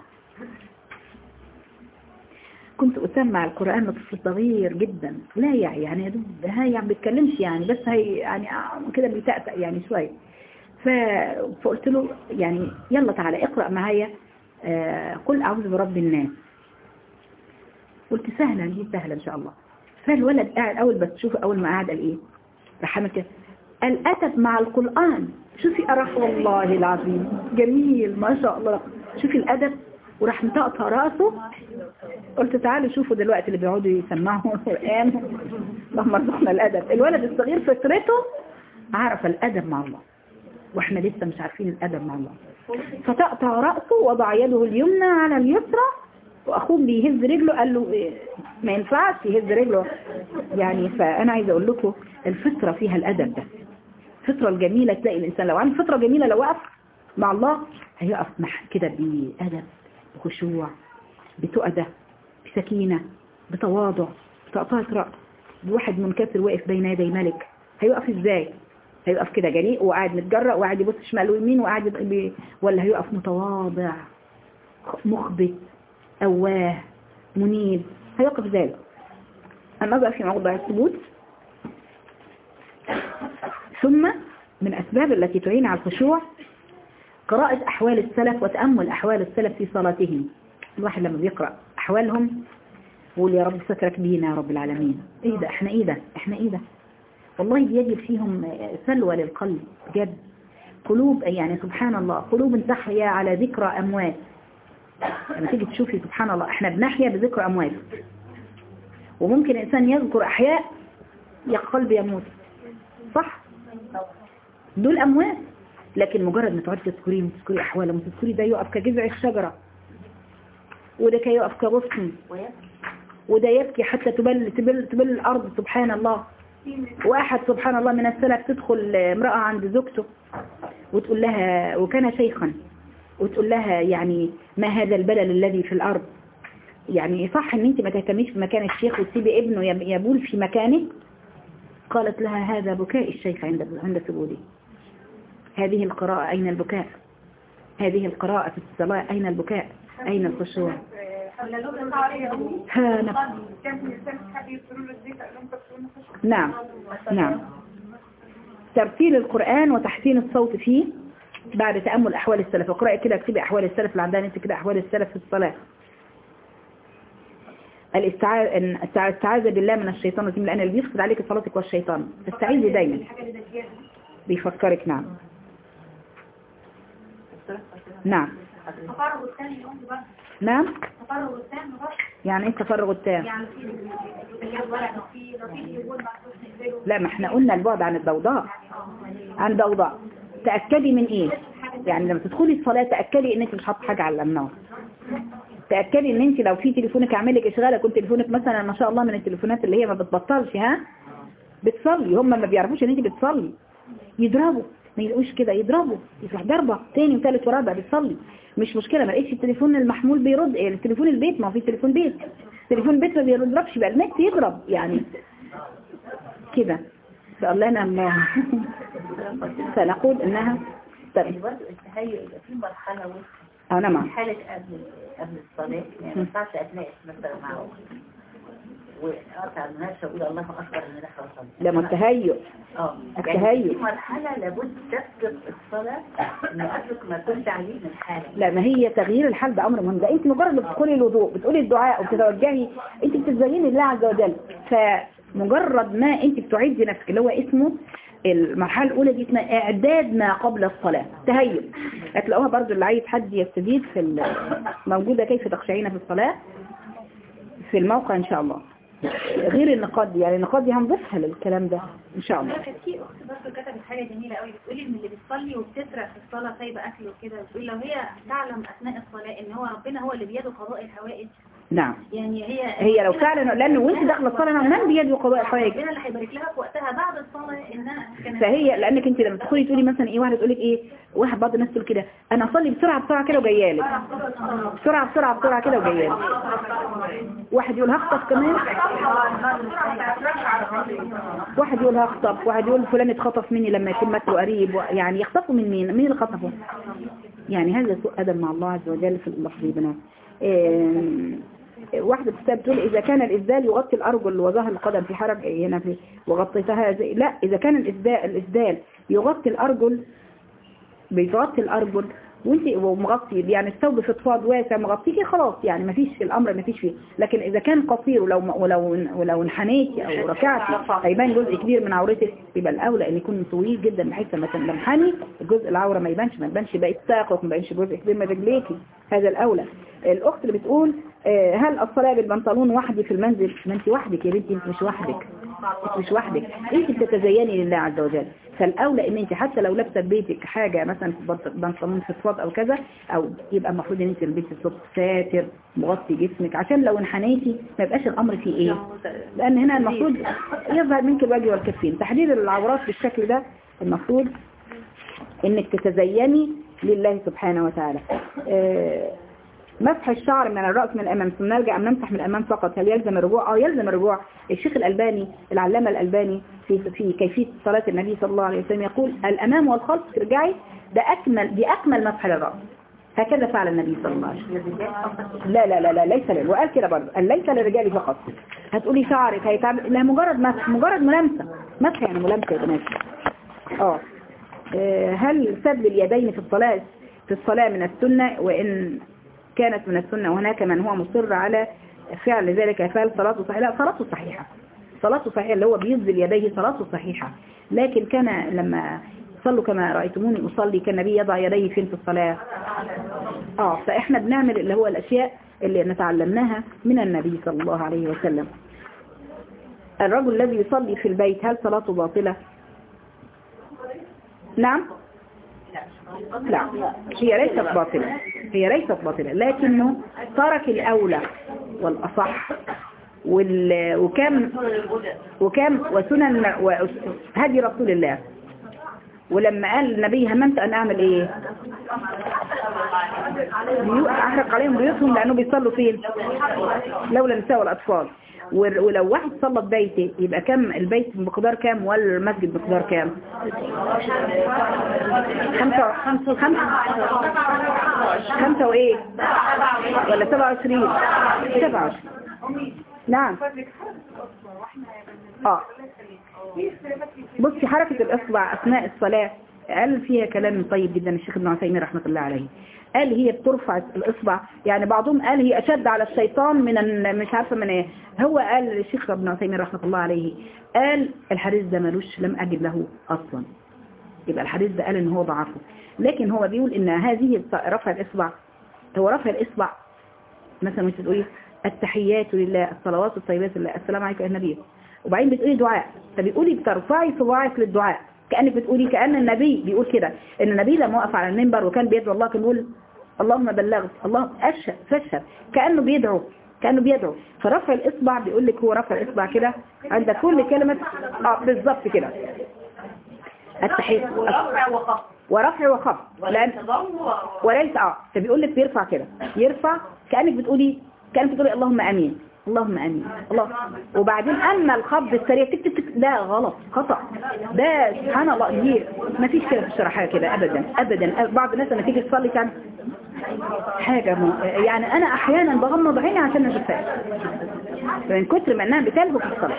كنت أسمع القرآن لطفل صغير جدا لا يعي يعني يا دوب هاي يعني بيتكلمش يعني بس هي يعني كده بيتأتأ يعني شوية ف- فقلت له يعني يلا تعالى اقرأ معايا آه، قل أعوذ برب الناس قلت سهلة دي سهلة إن شاء الله فالولد قاعد أول بس شوف أول ما قاعد قال إيه راح عمل كده قال أتت مع القرآن شوفي أرح والله العظيم جميل ما شاء الله شوفي الأدب وراح مطقطع راسه قلت تعالوا شوفوا دلوقتي اللي بيقعدوا يسمعوا القرآن اللهم ارزقنا الأدب الولد الصغير فطرته عرف الأدب مع الله واحنا لسه مش عارفين الأدب مع الله فتقطع رأسه وضع يده اليمنى على اليسرى واخوه بيهز رجله قال له إيه، ما ينفعش يهز رجله يعني فانا عايزه اقول لكم الفطره فيها الادب ده الفطره الجميله تلاقي الانسان لو عنده فطره جميله لو وقف مع الله هيقف مع كده بادب بخشوع بتؤدة بسكينه بتواضع بتقطعه راس بواحد منكسر واقف بين يدي ملك هيقف ازاي هيقف كده جريء وقاعد متجرأ وقاعد يبص شمال ويمين وقاعد يبقى بي... ولا هيقف متواضع مخبت أواه منيب هيقف ذلك النظر في موضع الثبوت ثم من أسباب التي تعين على الخشوع قراءة أحوال السلف وتأمل أحوال السلف في صلاتهم الواحد لما بيقرأ أحوالهم يقول يا رب سترك بينا يا رب العالمين ايه ده احنا ايه ده احنا ايه ده والله بيجد فيهم سلوى للقلب بجد قلوب يعني سبحان الله قلوب تحيا على ذكرى أموات لما تيجي تشوفي سبحان الله احنا بنحيا بذكر أموات وممكن إنسان يذكر أحياء يا قلب يموت صح دول أموات لكن مجرد ما تقعدي تذكريهم وتذكري أحوالهم وتذكري ده يقف كجذع الشجرة وده كي يقف كغصن وده يبكي حتى تبل, تبل, تبل الأرض سبحان الله واحد سبحان الله من السلف تدخل امرأة عند زوجته وتقول لها وكان شيخا وتقول لها يعني ما هذا البلل الذي في الأرض يعني صح ان انت ما تهتميش بمكان الشيخ وتسيبي ابنه يب- يبول في مكانه قالت لها هذا بكاء الشيخ عند عند سجوده هذه القراءة أين البكاء هذه القراءة في الصلاة أين البكاء أين الخشوع ها نفس نعم نعم ترتيل القرآن وتحسين الصوت فيه بعد تأمل أحوال السلف اقرأي كده اكتبي أحوال السلف اللي عندها انت كده أحوال السلف في الصلاة الاستعاذ إن- الاستعاذة بالله من الشيطان الرجيم لأن اللي بيفسد عليك صلاتك والشيطان تستعيذي دايما بيفكرك نعم نعم التفرغ الثاني يوم برضه نعم التفرغ الثاني برضه يعني ايه التفرغ التام يعني في في ورق في رصيد يقول محطوط نقبله لا ما احنا قلنا البعد عن الضوضاء عن ضوضاء تأكدي من ايه يعني لما تدخلي الصلاة تأكدي ان انت مش حاطه حاجة على النار تأكدي ان انت لو في تليفونك عامل لك اشغال كنت تليفونك مثلا ما شاء الله من التليفونات اللي هي ما بتبطلش ها بتصلي هم ما بيعرفوش ان انت بتصلي يضربوا ما يلاقوش كده يضربوا يروح ضربة تاني وثالث ورابع بتصلي مش مشكلة ما لقيتش التليفون المحمول بيرد إيه، التليفون البيت ما هو في تليفون بيت تليفون بيت ما بيضربش بقى النت يضرب يعني كده فقال لنا الله فنقول انها طيب برضه التهيؤ يبقى في مرحلة وسط انا في معك حالة قبل قبل الصلاة يعني ما ينفعش أتناقش مثلا معه وأقطع المناقشة وأقول الله أكبر إن ده حصل لما التهيؤ اه التهيؤ. يعني في مرحلة لابد تسبق الصلاة إن أترك ما كنت عليه من حالة لا ما هي تغيير الحال ده امر مهم ده انت مجرد ما بتدخلي الوضوء بتقولي الدعاء وبتتوجهي انت بتتزيني لله عز وجل فمجرد ما انت بتعدي نفسك اللي هو اسمه المرحله الاولى دي اسمها اعداد ما قبل الصلاه تهيؤ هتلاقوها برضو اللي عايز حد يستزيد في ال- موجوده كيف تخشعين في الصلاه في الموقع ان شاء الله غير النقاط دي يعني النقاط دي هنضيفها للكلام ده ان شاء الله كانت في اخت برضه كتبت حاجه جميله قوي بتقولي ان اللي بتصلي وبتسرع في الصلاه سايبه اكل وكده بتقول لو هي تعلم اثناء الصلاه ان هو ربنا هو اللي بيده قضاء الحوائج نعم يعني هي هي لو فعلا لانه وانت داخله الصلاه من بيد قضاء الحوائج ربنا اللي هيبارك لها في وقتها بعد الصلاه انها كانت فهي لانك انت لما تدخلي تقولي مثلا ايه واحده تقول لك ايه واحد بعض الناس تقول كده انا اصلي بسرعه بسرعه كده وجايه لك بسرعه بسرعه بسرعه كده وجايه لك واحد يقول هخطف كمان واحد يقول هخطف واحد يقول فلان اتخطف مني لما يكون مات له قريب و- يعني يخطفوا من مين مين اللي خطفه يعني هذا سوء ادب مع الله عز وجل في اللحظه بنا واحدة بتسأل بتقول إذا كان الإسدال يغطي الأرجل وظهر القدم في حرج هنا في وغطيتها زي لا إذا كان الإسدال, الإسدال يغطي الأرجل بيغطي الأرجل وانت ومغطي يعني الثوب فضفاض واسع مغطيكي خلاص يعني مفيش الأمر مفيش فيه لكن إذا كان قصير ولو ولو ولو انحنيتي أو ركعتي هيبان جزء كبير من عورتك يبقى الأولى إن يكون طويل جدا بحيث لما تنحني الجزء العورة ما يبانش ما يبانش بقية ساقك ما يبانش جزء كبير من رجليكي هذا الأولى الأخت اللي بتقول آه، هل الصلاة بالبنطلون وحدي في المنزل ما انت وحدك يا بنتي انت مش وحدك مش وحدك انت بتتزيني لله عز وجل فالاولى ان انت حتى لو لابسه في بيتك حاجه مثلا بنط- بنطلون فضفاض او كذا او يبقى المفروض ان انت تلبسي صوت ساتر مغطي جسمك عشان لو انحنيتي ما يبقاش الامر فيه ايه لان هنا المفروض يظهر منك الوجه والكفين تحديد العورات بالشكل ده المفروض انك تتزيني لله سبحانه وتعالى آه، مسح الشعر من الرأس من الأمام ثم نرجع أم نمسح من الأمام فقط هل يلزم الرجوع؟ اه يلزم الرجوع الشيخ الألباني العلامة الألباني في في كيفية صلاة النبي صلى الله عليه وسلم يقول الأمام والخلف ترجعي ده أكمل دي أكمل مسح للرأس هكذا فعل النبي صلى الله عليه وسلم لا لا لا لا ليس لل وقال كده برضه قال ليس للرجال فقط هتقولي شعرك هيتعب لا مجرد مسح مجرد ملامسة مسح يعني ملامسة يا بنات اه آه، هل سد اليدين في الصلاة في الصلاة من السنة وإن كانت من السنة وهناك من هو مصر على فعل ذلك فعل صلاته صحيحة لا صلاته صحيحة صلاته صحيحة اللي هو بينزل يديه صلاته صحيحة لكن كان لما صلوا كما رأيتموني أصلي كان النبي يضع يديه فين في الصلاة اه فإحنا بنعمل اللي هو الأشياء اللي نتعلمناها من النبي صلى الله عليه وسلم الرجل الذي يصلي في البيت هل صلاته باطلة نعم لا هي ليست باطلة هي ليست باطلة لكنه ترك الأولى والأصح وال... وكم وكم وسنن وهدي رسول الله ولما قال النبي هممت أن أعمل إيه بيو- أحرق عليهم بيوتهم لأنه بيصلوا فين لولا النساء والأطفال ور- ولو واحد صلى في بيته يبقى كم البيت بمقدار كام والمسجد بمقدار كام خمسة خمسة خمسة خمسة وإيه ولا سبعة وعشرين سبعة وعشرين نعم اه بصي حركة الإصبع أثناء الصلاة قال فيها كلام طيب جدا الشيخ ابن عثيمين رحمة الله عليه قال هي بترفع الإصبع يعني بعضهم قال هي أشد على الشيطان من ال- مش عارفة من ايه هو قال الشيخ ابن عثيمين رحمة الله عليه قال الحديث ده ملوش لم أجد له أصلا يبقى الحديث ده قال ان هو ضعفه لكن هو بيقول ان هذه الط- رفع الإصبع هو رفع الإصبع مثلا وانت تقولي التحيات لله الصلوات الطيبات لله السلام عليكم يا النبي وبعدين بتقولي دعاء فبيقولي بترفعي صباعك للدعاء كأنك بتقولي كأن النبي بيقول كده ان النبي لما وقف على المنبر وكان بيدعو الله كان بيقول اللهم بلغت اللهم أشهد فاشهد كأنه بيدعو كأنه بيدعو فرفع الإصبع بيقول لك هو رفع الإصبع كده عند كل كلمة اه بالظبط كده التحيات ورفع وخفض ورفع وخفض لأن وليس ضم و- وليس اه فبيقول لك بيرفع كده يرفع كأنك بتقولي كأنك بتقولي اللهم امين اللهم امين الله وبعدين اما الخفض السريع تك تك تك ده غلط خطأ ده سبحان الله دي ما فيش كده في الشرحية كده ابدا ابدا بعض الناس لما تيجي تصلي كان حاجة م... يعني انا احيانا بغمض عيني عشان ما اشوفهاش من كتر ما انها بتلهو في الصلاة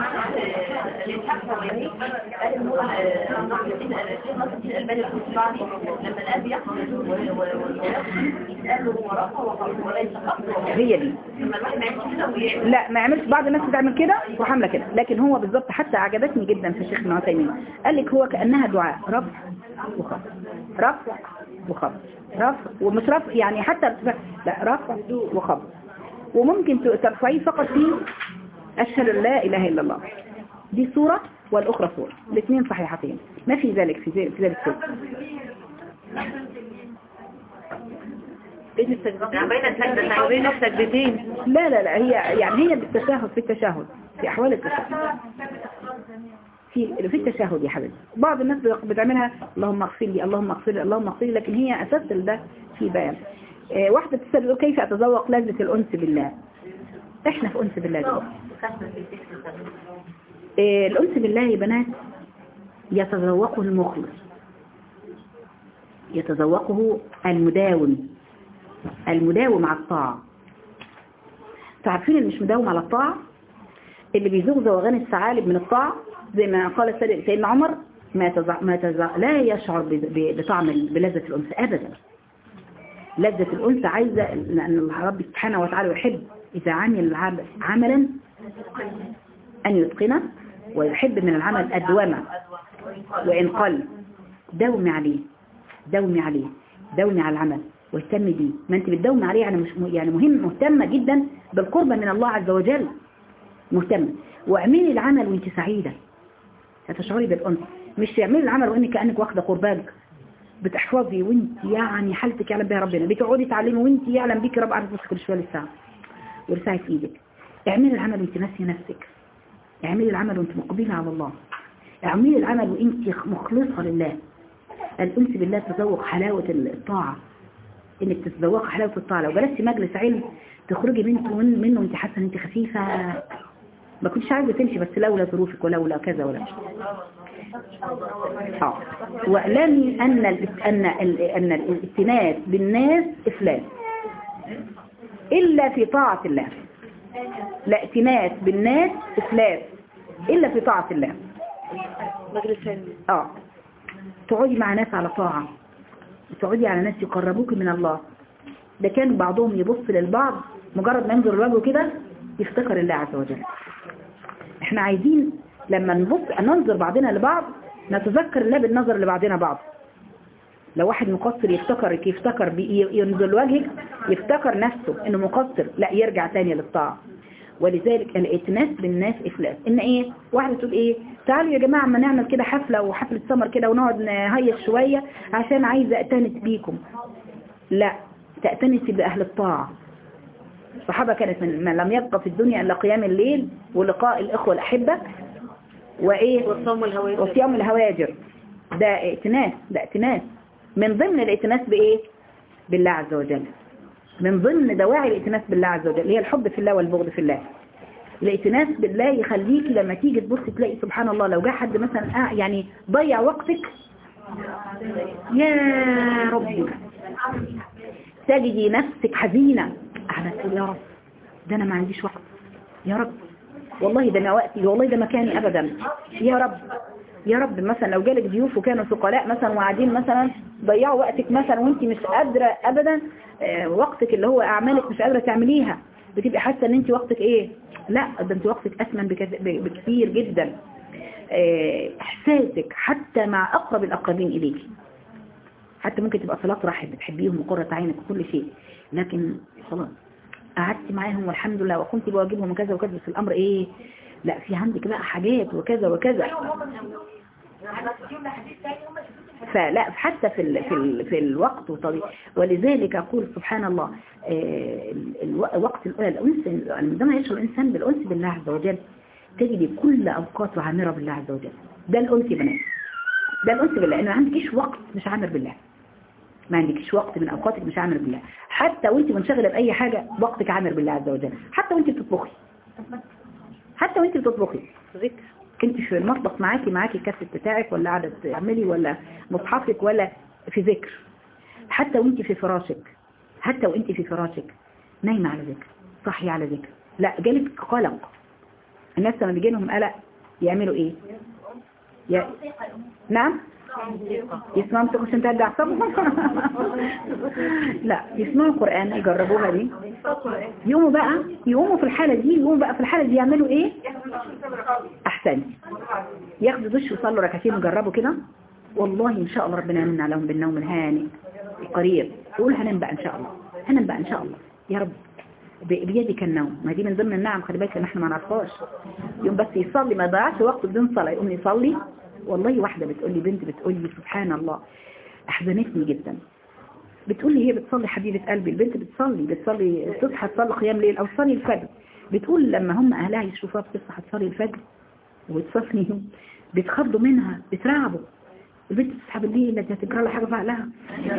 لما الاب يحصل يسأله هو رفع وخفض وليس خفض هي دي لما الواحد ما يعملش كده ويعمل لا ما يعملش بعض الناس بتعمل كده وحامله كده لكن هو بالظبط حتى عجبتني جدا في الشيخ ابن عثيمين قال لك هو كأنها دعاء رفع وخفض رفع وخفض رفع ومش رفع يعني حتى ارتفاع لا رفع وخفض وممكن ترفعيه فقط في أشهد أن لا إله إلا الله دي صورة والأخرى صورة الاثنين صحيحتين ما في ذلك في ذلك في ذلك صورة بين السجدتين بين السجدتين بين السجدتين لا لا لا هي يعني هي بالتشهد في التشهد في أحوال التشهد في في التشهد يا حبيبي بعض الناس بتعملها اللهم اغفر لي اللهم اغفر لي اللهم اغفر لي لكن هي أساس ده في بيان آه، واحدة بتسأل بتقول كيف أتذوق لذة الأنس بالله احنا في أنس بالله دلوقتي آه، الأنس بالله يا بنات يتذوقه المخلص يتذوقه المداوم المداوم على الطاعة تعرفين اللي مش مداوم على الطاعة اللي بيذوق ذوقان الثعالب من الطاعة زي ما قال السيد- سيدنا عمر ما تزع ما تزع لا يشعر ب- ب- بطعم ال- بلذة الأنس أبدا لذة الأنس عايزة لأن رب سبحانه وتعالى يحب إذا عمل العمل عملا أن يتقنه ويحب من العمل أدومه وإن قل داومي عليه داومي عليه داومي على العمل واهتمي بيه ما انت بتداومي عليه يعني مش يعني مهم مهتمة جدا بالقربة من الله عز وجل مهتمة واعملي العمل وانت سعيدة هتشعري بالأنس مش تعملي العمل وانك كأنك واخدة قرباج بتحفظي وانت يعني حالتك يعلم بها ربنا بتقعدي تعلمي وانت يعلم بيك رب عارف كل شويه للساعه ورسعي في ايدك اعملي العمل وانت ناسيه نفسك اعملي العمل وانت مقبله على الله اعملي العمل وانت مخلصه لله الانس بالله تذوق حلاوه الطاعه انك تتذوقي حلاوه الطاعه لو جلستي مجلس علم تخرجي منه منه وانت حاسه ان انت خفيفه ما كنتش عايزه تمشي بس لولا ظروفك ولولا كذا ولا اه واعلمي ان ال- ان ال- ان الائتناس بالناس افلاس الا في طاعه الله لا ائتناس بالناس افلاس الا في طاعه الله مجلس علمي اه تقعدي مع ناس على طاعه تقعدي على ناس يقربوك من الله ده كان بعضهم يبص للبعض مجرد ما ينظر الوجه كده يفتكر الله عز وجل احنا عايزين لما نبص ننظر بعضنا لبعض نتذكر الله بالنظر لبعضنا بعض لو واحد مقصر يفتكرك يفتكر بي- ينزل وجهك يفتكر نفسه انه مقصر لا يرجع تاني للطاعة ولذلك الائتناس بالناس افلاس ان ايه واحدة تقول ايه تعالوا يا جماعة ما نعمل كده حفلة وحفلة سمر كده ونقعد نهيص شوية عشان عايزة اتنس بيكم لا تأتنسي بأهل الطاعة الصحابة كانت من, من لم يبقى في الدنيا إلا قيام الليل ولقاء الإخوة الأحبة وإيه والصوم الهوائي وصيام الهواجر ده ائتناس ده ائتناس من ضمن الائتناس بإيه بالله عز وجل من ضمن دواعي الائتناس بالله عز وجل هي الحب في الله والبغض في الله الائتناس بالله يخليكي لما تيجي تبص تلاقي سبحان الله لو جاء حد مثلا آه يعني ضيع وقتك يا ربي تجدي نفسك حزينة قاعدة تقول يا رب ده أنا ما عنديش وقت يا رب والله ده أنا وقتي والله ده مكاني أبدا يا رب يا رب مثلا لو جالك ضيوف وكانوا ثقلاء مثلا وقاعدين مثلا ضيعوا وقتك مثلا وانت مش قادرة أبدا آه، وقتك اللي هو أعمالك مش قادرة تعمليها بتبقي حاسة ان انت وقتك ايه لا ده انت وقتك أثمن بكث- بكثير جدا آه، احساسك حتى مع أقرب الأقربين إليك حتى ممكن تبقى صلاة رحم بتحبيهم وقرة عينك وكل شيء لكن خلاص قعدت معاهم والحمد لله وقمت بواجبهم وكذا وكذا بس الأمر إيه لا في عندك بقى حاجات وكذا وكذا فلا حتى في ال في ال في الوقت وطريق ولذلك أقول سبحان الله آه، الو- وقت الأنس عندما يشعر الإنسان بالأنس بالله عز وجل تجد كل أوقاته عامرة بالله عز وجل ده الأنس يا بنات ده الأنس بالله إنه ما عندكش وقت مش عامر بالله ما عندكش وقت من أوقاتك مش عامر بالله حتى وانت منشغلة بأي حاجة وقتك عامر بالله عز وجل حتى وانت بتطبخي حتى وانت بتطبخي ذكر انت في المطبخ معاكي معاكي الكاسيت بتاعك ولا قاعده تعملي ولا مصحفك ولا في ذكر حتى وانت في فراشك حتى وانت في فراشك نايمه على ذكر صحي على ذكر لا جالك قلق الناس لما بيجي لهم قلق يعملوا ايه يا... نعم يسمعوا موسيقى عشان تهدي اعصابهم لا يسمعوا قرآن يجربوها دي يقوموا بقى يقوموا في الحالة دي يقوموا بقى في الحالة دي يعملوا ايه احسن ياخدوا دش ويصلوا ركعتين ويجربوا كده والله ان شاء الله ربنا يمن عليهم بالنوم الهانئ القريب يقول هنام بقى ان شاء الله هنام بقى ان شاء الله يا رب ب- بيدك النوم ما دي من ضمن النعم خلي بالك ان احنا ما نعرفهاش يوم بس يصلي ما يضيعش وقته بدون صلاه يقوم يصلي والله واحده بتقول لي بنت بتقول لي سبحان الله احزنتني جدا بتقول لي هي بتصلي حبيبه قلبي البنت بتصلي بتصلي تصحى تصلي قيام ليل او تصلي الفجر بتقول لما هم اهلها يشوفوها بتصحى تصلي الفجر وتصلي بيتخضوا منها بترعبوا البنت تصحى بالليل التي هتجرى لها حاجه في عقلها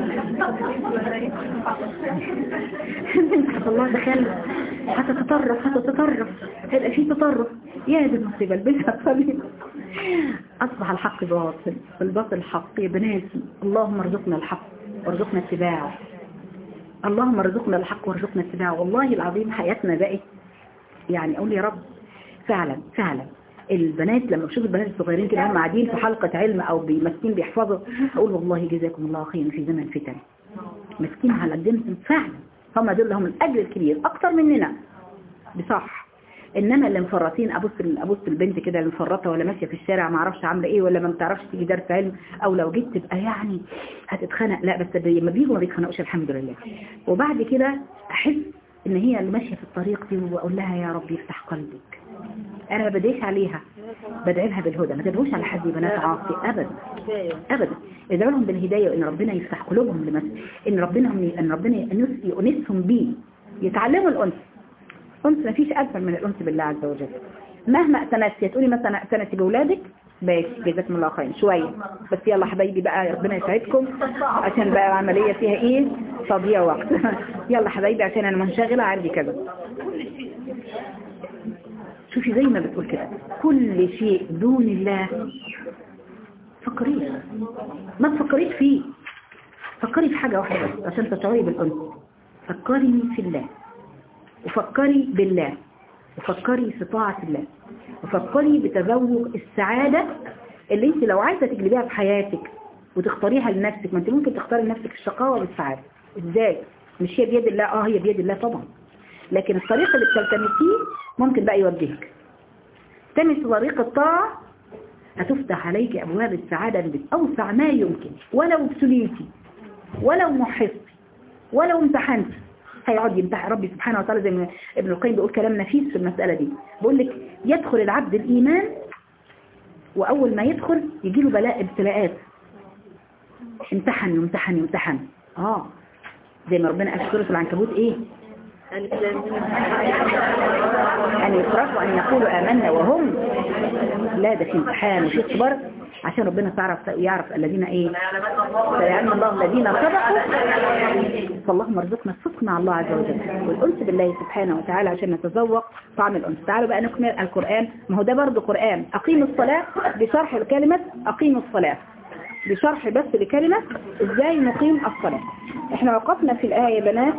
البنت الله دخل هتتطرف هتتطرف هيبقى في تطرف يا دي المصيبه البنت هتصلي اصبح الحق باطل والباطل حق يا بناتي اللهم ارزقنا الحق وارزقنا اتباعه اللهم ارزقنا الحق وارزقنا اتباعه والله العظيم حياتنا بقت يعني اقول يا رب فعلا فعلا البنات لما بشوف البنات الصغيرين كده هم قاعدين في حلقة علم او ماسكين بيحفظوا اقول والله جزاكم الله خيرا في زمن فتن ماسكين على الدين فعلا هم دول لهم الاجر الكبير اكتر مننا بصح انما اللي مفرطين ابص ابص البنت كده اللي مفرطه ولا ماشيه في الشارع ما اعرفش عامله ايه ولا ما بتعرفش تيجي درس علم او لو جيت تبقى يعني هتتخنق لا بس لما بيجوا ما بيتخنقوش الحمد لله وبعد كده احس ان هي اللي ماشيه في الطريق دي واقول لها يا رب يفتح قلبك انا ما بدعيش عليها بدعي لها بالهدى ما تدعوش على حد بنات عاصي ابدا ابدا ادعوا لهم بالهدايه وان ربنا يفتح قلوبهم لمس ان ربنا هم ان ربنا يأنس- يؤنسهم بيه يتعلموا الانس انس ما فيش اكبر من الانس بالله عز وجل مهما اعتنستي تقولي مثلا اعتنتي باولادك ماشي جزاكم الله خير شويه بس يلا حبايبي بقى ربنا يسعدكم عشان بقى العمليه فيها ايه تضييع وقت يلا حبايبي عشان انا منشغله عندي كذا شوفي زي ما بتقول كده كل شيء دون الله فكريش ما تفكريش فيه فكري في حاجة واحدة بس عشان تشعري بالأنس فكري في الله وفكري بالله وفكري في طاعة الله وفكري بتذوق السعادة اللي انت لو عايزة تجلبيها في حياتك وتختاريها لنفسك ما انت ممكن تختاري لنفسك الشقاوة والسعادة ازاي مش هي بيد الله اه هي بيد الله طبعا لكن الطريق اللي بتلتمسيه ممكن بقى يوجهك تمس طريق الطاعة هتفتح عليك أبواب السعادة بأوسع ما يمكن ولو ابتليتي ولو محصتي ولو امتحنتي هيقعد يمتحن ربي سبحانه وتعالى زي ما ابن القيم بيقول كلام نفيس في المسألة دي بيقول لك يدخل العبد الإيمان وأول ما يدخل يجي له بلاء ابتلاءات امتحن يمتحن يمتحن اه زي ما ربنا قال في سورة العنكبوت ايه أن يفرحوا أن يقولوا آمنا وهم لا ده في امتحان وفي اختبار عشان ربنا تعرف يعرف الذين ايه سيعلم الله الذين صدقوا فاللهم ارزقنا الصدق مع الله عز وجل والأنس بالله سبحانه وتعالى عشان نتذوق طعم الأنس تعالوا بقى نكمل القرآن ما هو ده برضه قرآن أقيموا الصلاة بشرح كلمة أقيموا الصلاة بشرح بس لكلمة ازاي نقيم الصلاة احنا وقفنا في الآية يا بنات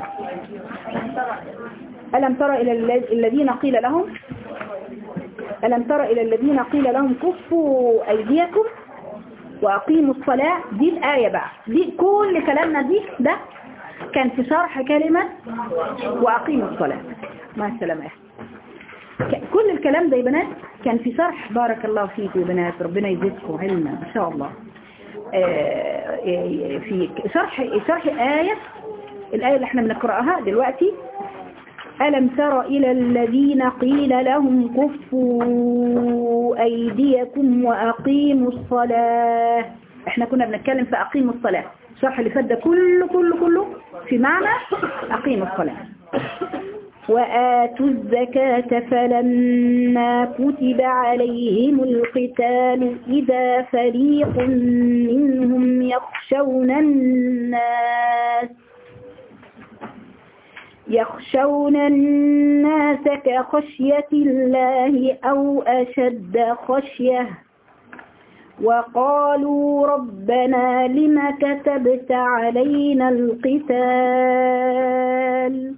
ألم ترى إلى الذ- الذين قيل لهم ألم ترى إلى الذين قيل لهم كفوا أيديكم وأقيموا الصلاة دي الآية بقى دي كل كلامنا دي ده كان في شرح كلمة وأقيموا الصلاة مع السلامة يا أحمد. ك- كل الكلام ده يا بنات كان في شرح بارك الله فيكم يا بنات ربنا يزيدكم علما ما شاء الله آه، في شرح شرح آية الآية اللي احنا بنقرأها دلوقتي ألم تر إلى الذين قيل لهم كفوا أيديكم وأقيموا الصلاة احنا كنا بنتكلم في أقيموا الصلاة الشرح اللي فات ده كله كله كله في معنى أقيموا الصلاة وآتوا الزكاة فلما كتب عليهم القتال إذا فريق منهم يخشون الناس يخشون الناس كخشية الله أو أشد خشية وقالوا ربنا لم كتبت علينا القتال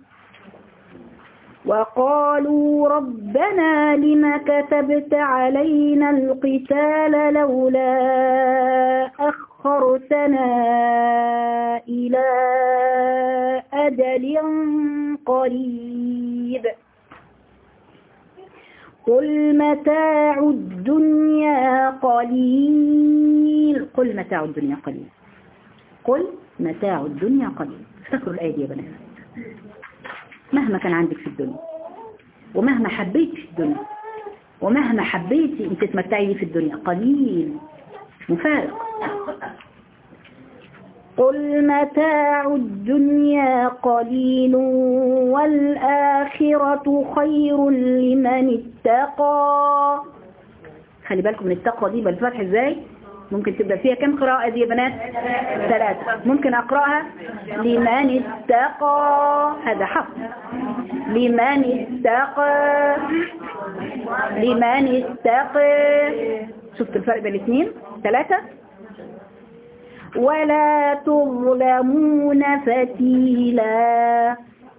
وقالوا ربنا لم كتبت علينا القتال لولا أخرتنا إلى أجل قريب قل متاع الدنيا قليل قل متاع الدنيا قليل قل متاع الدنيا قليل افتكروا الآية دي يا بنات مهما كان عندك في الدنيا ومهما حبيت في الدنيا ومهما حبيتي انت تتمتعي في الدنيا قليل مفارق قل متاع الدنيا قليل والآخرة خير لمن اتقى خلي بالكم من التقوى دي بالفتح ازاي ممكن تبدأ فيها كم قراءة دي يا بنات ثلاثة ممكن أقرأها لمن اتقى هذا حق لمن اتقى لمن اتقى شفت الفرق بين الاثنين ثلاثة ولا تظلمون فتيلا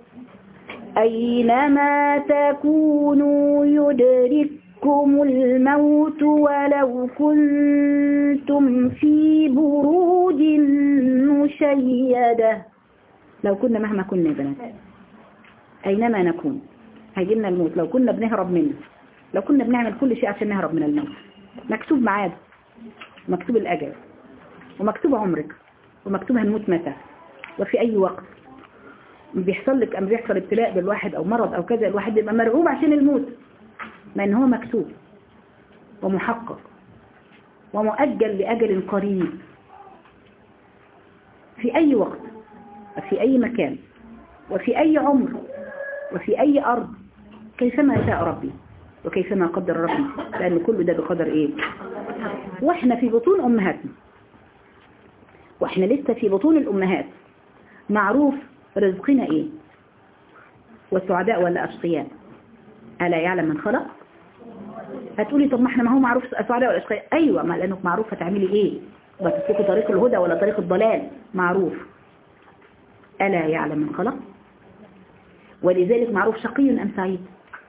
أينما تكونوا يدرككم الموت ولو كنتم في بروج مشيدة لو كنا مهما كنا يا بنات أينما نكون هيجينا الموت لو كنا بنهرب منه لو كنا بنعمل كل شيء عشان نهرب من الموت مكتوب معاد مكتوب الأجل ومكتوب عمرك ومكتوب هنموت متى وفي أي وقت بيحصل لك أم بيحصل ابتلاء بالواحد أو مرض أو كذا الواحد يبقى مرعوب عشان الموت ما ان هو مكتوب ومحقق ومؤجل لأجل قريب في أي وقت وفي أي مكان وفي أي عمر وفي أي أرض كيفما شاء ربي وكيفما قدر ربي لأن كل ده بقدر إيه وإحنا في بطون أمهاتنا وإحنا لسه في بطون الأمهات معروف رزقنا إيه والسعداء ولا أشقياء ألا يعلم من خلق هتقولي طب ما احنا ما هو معروف السعداء ولا أشقياء أيوة ما لأنك معروف هتعملي إيه بتسلكي طريق الهدى ولا طريق الضلال معروف ألا يعلم من خلق ولذلك معروف شقي أم سعيد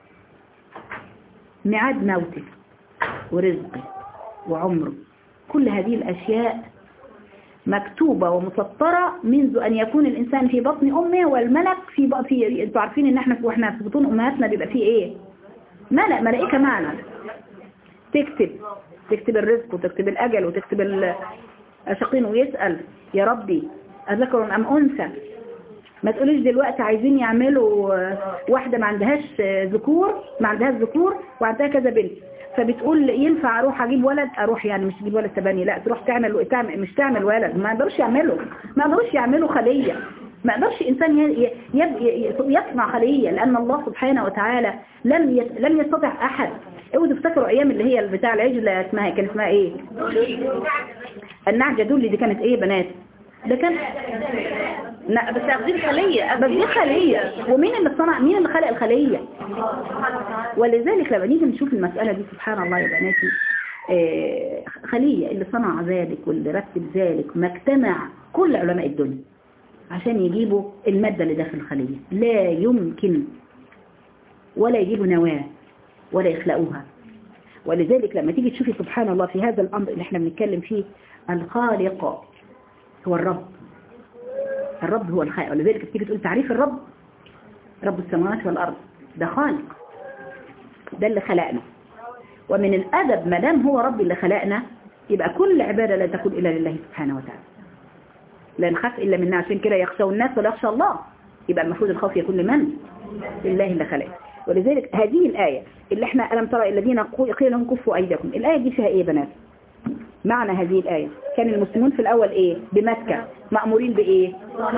ميعاد موته ورزقه وعمره كل هذه الأشياء مكتوبة ومسطرة منذ أن يكون الإنسان في بطن أمه والملك في بق... في انتوا عارفين إن احنا واحنا في بطون أمهاتنا بيبقى فيه إيه ملك ملائكة معنا تكتب تكتب الرزق وتكتب الأجل وتكتب الشقين ويسأل يا ربي أذكر أم أنثى ما تقوليش دلوقتي عايزين يعملوا واحدة ما عندهاش ذكور ما عندهاش ذكور وعندها كذا بنت فبتقول ينفع اروح اجيب ولد اروح يعني مش اجيب ولد تبني لا تروح تعمل, تعمل مش تعمل ولد ما يقدرش يعملوا ما يقدرش يعملوا خلية ما يقدرش انسان ي- ي- يصنع خلية لان الله سبحانه وتعالى لم يس- لم يستطع احد اوعوا تفتكروا ايام اللي هي بتاع العجلة اسمها كان اسمها ايه النعجة دول دي كانت ايه بنات ده كان لا بس دي خلية بس دي خلية ومين اللي صنع مين اللي خلق الخلية ولذلك لما نيجي نشوف المسألة دي سبحان الله يا بناتي آه، خلية اللي صنع ذلك واللي رتب ذلك ما اجتمع كل علماء الدنيا عشان يجيبوا المادة اللي داخل الخلية لا يمكن ولا يجيبوا نواة ولا يخلقوها ولذلك لما تيجي تشوفي سبحان الله في هذا الأمر اللي احنا بنتكلم فيه الخالق هو الرب الرب هو الخالق ولذلك تيجي تقول تعريف الرب رب السماوات والأرض ده خالق ده اللي خلقنا ومن الأدب ما دام هو رب اللي خلقنا يبقى كل عبادة لا تكون إلا لله سبحانه وتعالى لا نخاف إلا منه عشان كده يخشوا الناس ولا يخشى الله يبقى المفروض الخوف يكون لمن لله اللي خلق ولذلك هذه الآية اللي احنا ألم ترى الذين قيل لهم كفوا أيديكم الآية دي فيها إيه يا بنات معنى هذه الآية كان المسلمون في الأول إيه بمكة مأمورين بإيه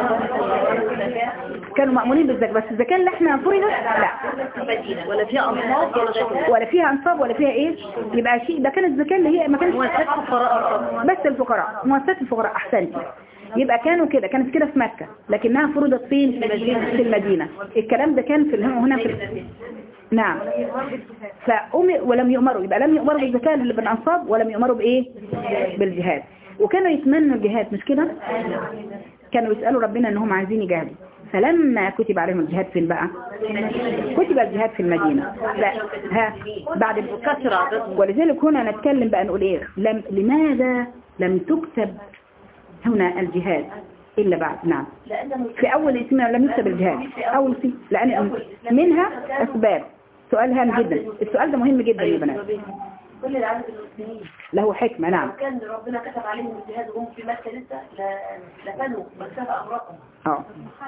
كانوا مأمورين بالزكاة بس الزكاة اللي احنا فرضت لا ولا فيها أنصاب ولا شغل ولا فيها انصاب ولا فيها ايه يبقى شيء ده كانت الزكاة اللي هي ما كانتش مؤسسات فقراء بس الفقراء مؤسسات الفقراء احسنتي يبقى كانوا كده كانت كده في مكة لكنها فرضت فين في المدينة الكلام ده كان في الهم هنا في نعم فأمر ولم يؤمروا يبقى لم يؤمروا بالزكاة اللي بالأنصاب ولم يؤمروا بإيه بالجهاد وكانوا يتمنوا الجهاد مش كده كانوا يسألوا ربنا انهم عايزين يجاهدوا فلما كتب عليهم الجهاد فين بقى كتب الجهاد في المدينة لا ها بعد الكثرة ولذلك هنا نتكلم بقى نقول ايه لم لماذا لم تكتب هنا الجهاد إلا بعد نعم في أول اسمها لم يكتب الجهاد أول اسم لأن منها أسباب سؤال هام جدا السؤال ده مهم جدا يا بنات كل العدد المسلمين له حكمة نعم كان ربنا كتب عليهم الجهاد وهم في مكة لسه ل- لفنوا مكتبة أمرهم اه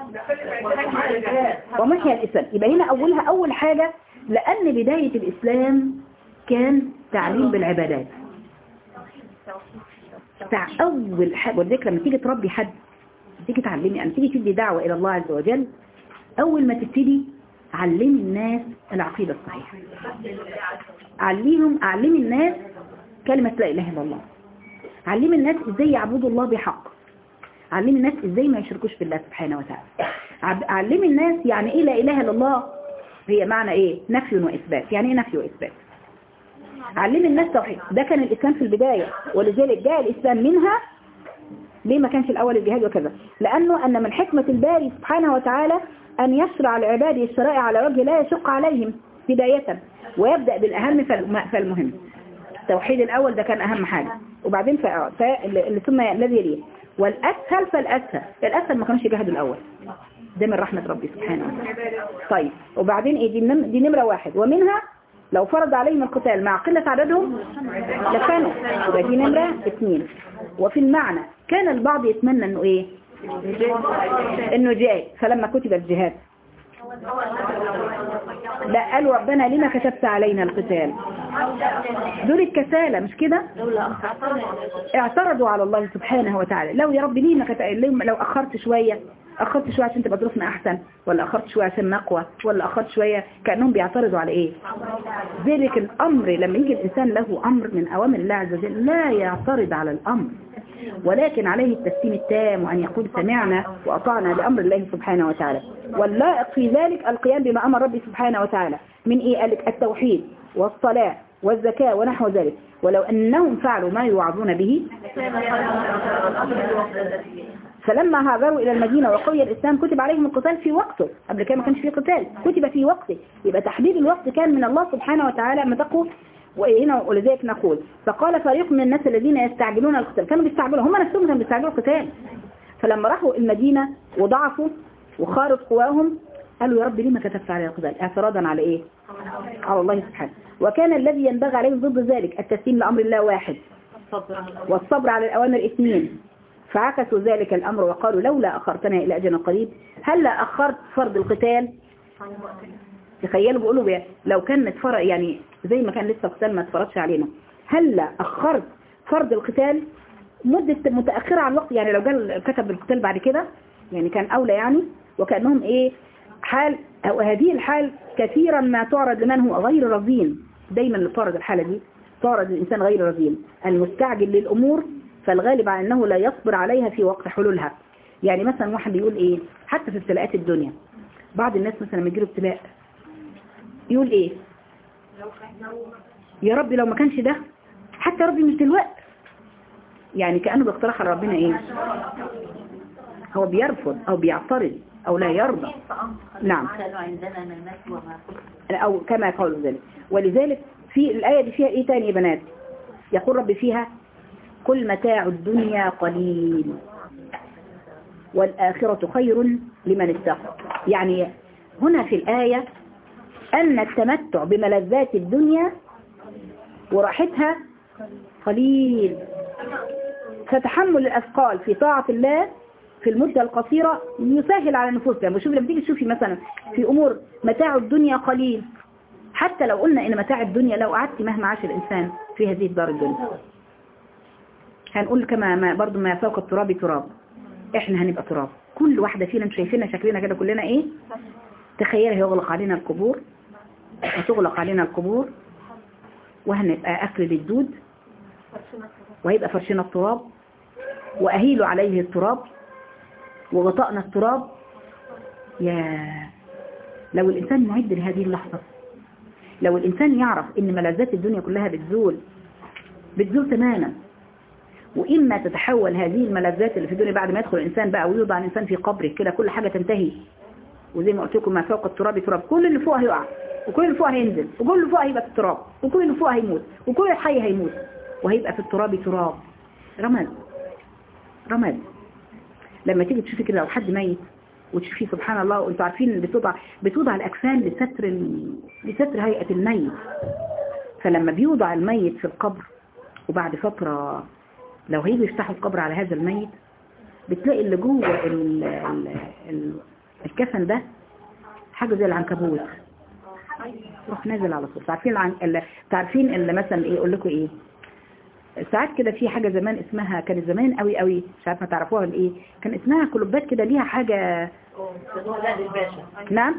ومحيا الإسلام يبقى هنا أولها أول حاجة لأن بداية الإسلام كان تعليم بالعبادات بتاع أول حاجة ولذلك لما تيجي تربي حد تيجي تعلمي يعني تيجي تدي دعوة إلى الله عز وجل أول ما تبتدي علمي الناس العقيدة الصحيحة علميهم علمي الناس كلمة لا إله إلا الله علمي الناس إزاي يعبدوا الله بحق علمي الناس إزاي ما يشركوش بالله سبحانه وتعالى عب- علمي الناس يعني إيه لا إله إلا الله هي معنى إيه نفي وإثبات يعني إيه نفي وإثبات علمي الناس توحيد ده كان الإسلام في البداية ولذلك جاء الإسلام منها ليه ما كانش الأول الجهاد وكذا لأنه أن من حكمة الباري سبحانه وتعالى أن يشرع لعباده الشرائع على وجه لا يشق عليهم بداية ويبدأ بالأهم فالم- فالمهم التوحيد الأول ده كان أهم حاجة وبعدين فا- فا- اللي ثم الذي يليه والأسهل فالأسهل الأسهل ما كانش يجاهدوا الأول ده من رحمة ربي سبحانه وتعالى طيب وبعدين إيه دي, النم- دي نمرة واحد ومنها لو فرض عليهم القتال مع قلة عددهم لكانوا يبقى دي نمرة اثنين وفي المعنى كان البعض يتمنى انه ايه انه جاي فلما كتب الجهاد لا قالوا ربنا لما كتبت علينا القتال دول الكسالى مش كده اعترضوا على الله سبحانه وتعالى لو يا رب ليه ما كت... ليه ما- لو اخرت شوية اخرت شوية عشان تبقى ظروفنا احسن ولا اخرت شوية عشان نقوى ولا اخرت شوية كأنهم بيعترضوا على ايه ذلك الامر لما يجي الانسان له امر من اوامر الله عز وجل لا يعترض على الامر ولكن عليه التسليم التام وأن يقول سمعنا وأطعنا لأمر الله سبحانه وتعالى واللائق في ذلك القيام بما أمر ربي سبحانه وتعالى من إيه قال لك التوحيد والصلاة والزكاة ونحو ذلك ولو أنهم فعلوا ما يوعظون به فلما هاجروا إلى المدينة وقوي الإسلام كتب عليهم القتال في وقته قبل كده ما كانش فيه قتال كتب في وقته يبقى تحديد الوقت كان من الله سبحانه وتعالى أما تقوا وهنا ولذلك نقول فقال فريق من الناس الذين يستعجلون القتال كانوا بيستعجلوا هم نفسهم كانوا بيستعجلوا القتال فلما راحوا المدينة وضعفوا وخارج قواهم قالوا يا رب ليه ما كتبت على القتال اعتراضا على ايه على الله سبحانه وكان الذي ينبغي عليه ضد ذلك التسليم لأمر الله واحد والصبر على الأوامر اثنين فعكسوا ذلك الأمر وقالوا لولا أخرتنا إلى أجل قريب هل لا أخرت فرض القتال تخيلوا بيقولوا بيه لو كان اتفرق يعني زي ما كان لسه القتال ما اتفرضش علينا هل لا أخرت فرض القتال مدة متأخرة عن الوقت يعني لو قال كتب القتال بعد كده يعني كان أولى يعني وكأنهم إيه حال أو هذه الحال كثيرا ما تعرض لمن هو غير رزين دايما اللي تعرض الحالة دي تعرض الإنسان غير رزين المستعجل للأمور فالغالب على أنه لا يصبر عليها في وقت حلولها يعني مثلا واحد بيقول إيه حتى في ابتلاءات الدنيا بعض الناس مثلا لما يجيله ابتلاء يقول إيه يا رب لو ما كانش ده حتى ربي مش دلوقتي يعني كأنه بيقترح على ربنا إيه هو بيرفض أو بيعترض أو لا يرضى نعم عندنا من الناس وما أو كما قالوا ذلك ولذلك في الآية دي فيها إيه تاني يا بنات يقول رب فيها كل متاع الدنيا قليل والآخرة خير لمن اتقى يعني هنا في الآية أن التمتع بملذات الدنيا وراحتها قليل فتحمل الأثقال في طاعة الله في المدة القصيرة يسهل على النفوس يعني شوفي لما تيجي تشوفي مثلا في أمور متاع الدنيا قليل حتى لو قلنا إن متاع الدنيا لو قعدت مهما عاش الإنسان في هذه الدار الدنيا هنقول كما ما برضو ما فوق التراب تراب احنا هنبقى تراب كل واحدة فينا انتوا شايفيننا شكلنا كده كلنا ايه تخيلي يغلق علينا القبور وتغلق علينا القبور وهنبقى أكل للدود وهيبقى فرشنا التراب وأهيل عليه التراب وغطائنا التراب يا لو الإنسان معد لهذه اللحظة لو الإنسان يعرف إن ملذات الدنيا كلها بتزول بتزول تماما وإما تتحول هذه الملذات اللي في الدنيا بعد ما يدخل الإنسان بقى ويوضع الإنسان في قبره كده كل حاجة تنتهي وزي ما قلت لكم ما فوق التراب تراب كل اللي فوق هيقع وكل اللي فوق هينزل وكل اللي فوق هيبقى في التراب وكل اللي فوق هيموت وكل الحي هيموت وهيبقى في التراب تراب رماد رماد لما تيجي تشوفي كده لو حد ميت وتشوفي سبحان الله وانتوا عارفين ان بتوضع بتوضع الاجسام لستر ال... لستر هيئه الميت فلما بيوضع الميت في القبر وبعد فتره لو هيجوا يفتحوا القبر على هذا الميت بتلاقي اللي جوه ال... ال... ال... الكفن ده حاجه زي العنكبوت روح نازل على طول عارفين العن... ال... تعرفين اللي مثلا ايه اقول لكم ايه ساعات كده في حاجة زمان اسمها كانت زمان قوي قوي مش عارفه تعرفوها ولا ايه كان اسمها كلوبات كده ليها حاجة لا الباشا نعم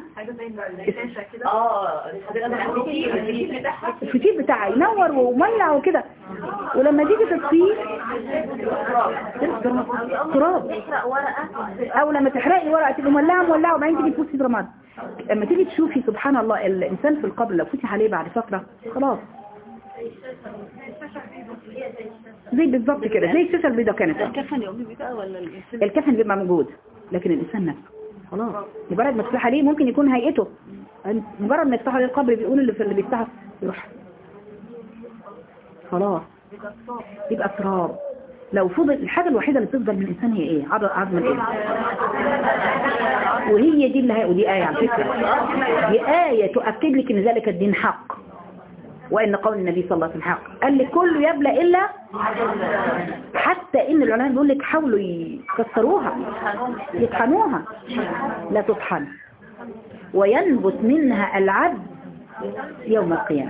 اه الفطير بتاعها الفتيل بتاعها ينور ومولع وكده ولما تيجي تطفيه تراب تراب او لما تحرقي ورقه تبقى مولعه مولعه وبعدين تيجي تبصي برماد لما تيجي تشوفي سبحان الله الانسان في القبر لو فتح عليه بعد فتره خلاص زي بالظبط كده زي الشاشه البيضاء كانت الكفن يا أمي بقى ولا الإنسان الكفن بيبقى موجود لكن الإنسان نفسه خلاص مجرد ما تفتح عليه ممكن يكون هيئته مجرد ما يفتحوا عليه القبر بيقول اللي في اللي بيفتحه يروح خلاص يبقى تراب لو فضل الحاجة الوحيدة اللي تفضل من الإنسان هي إيه عضل عظم الإيه وهي دي اللي هي ودي آية على فكرة دي آية تؤكد لك إن ذلك الدين حق وإن قول النبي صلى الله عليه وسلم حق قال لك كله يبلى إلا حتى إن العلماء بيقول لك حاولوا يكسروها يطحنوها لا تطحن وينبت منها العبد يوم القيامة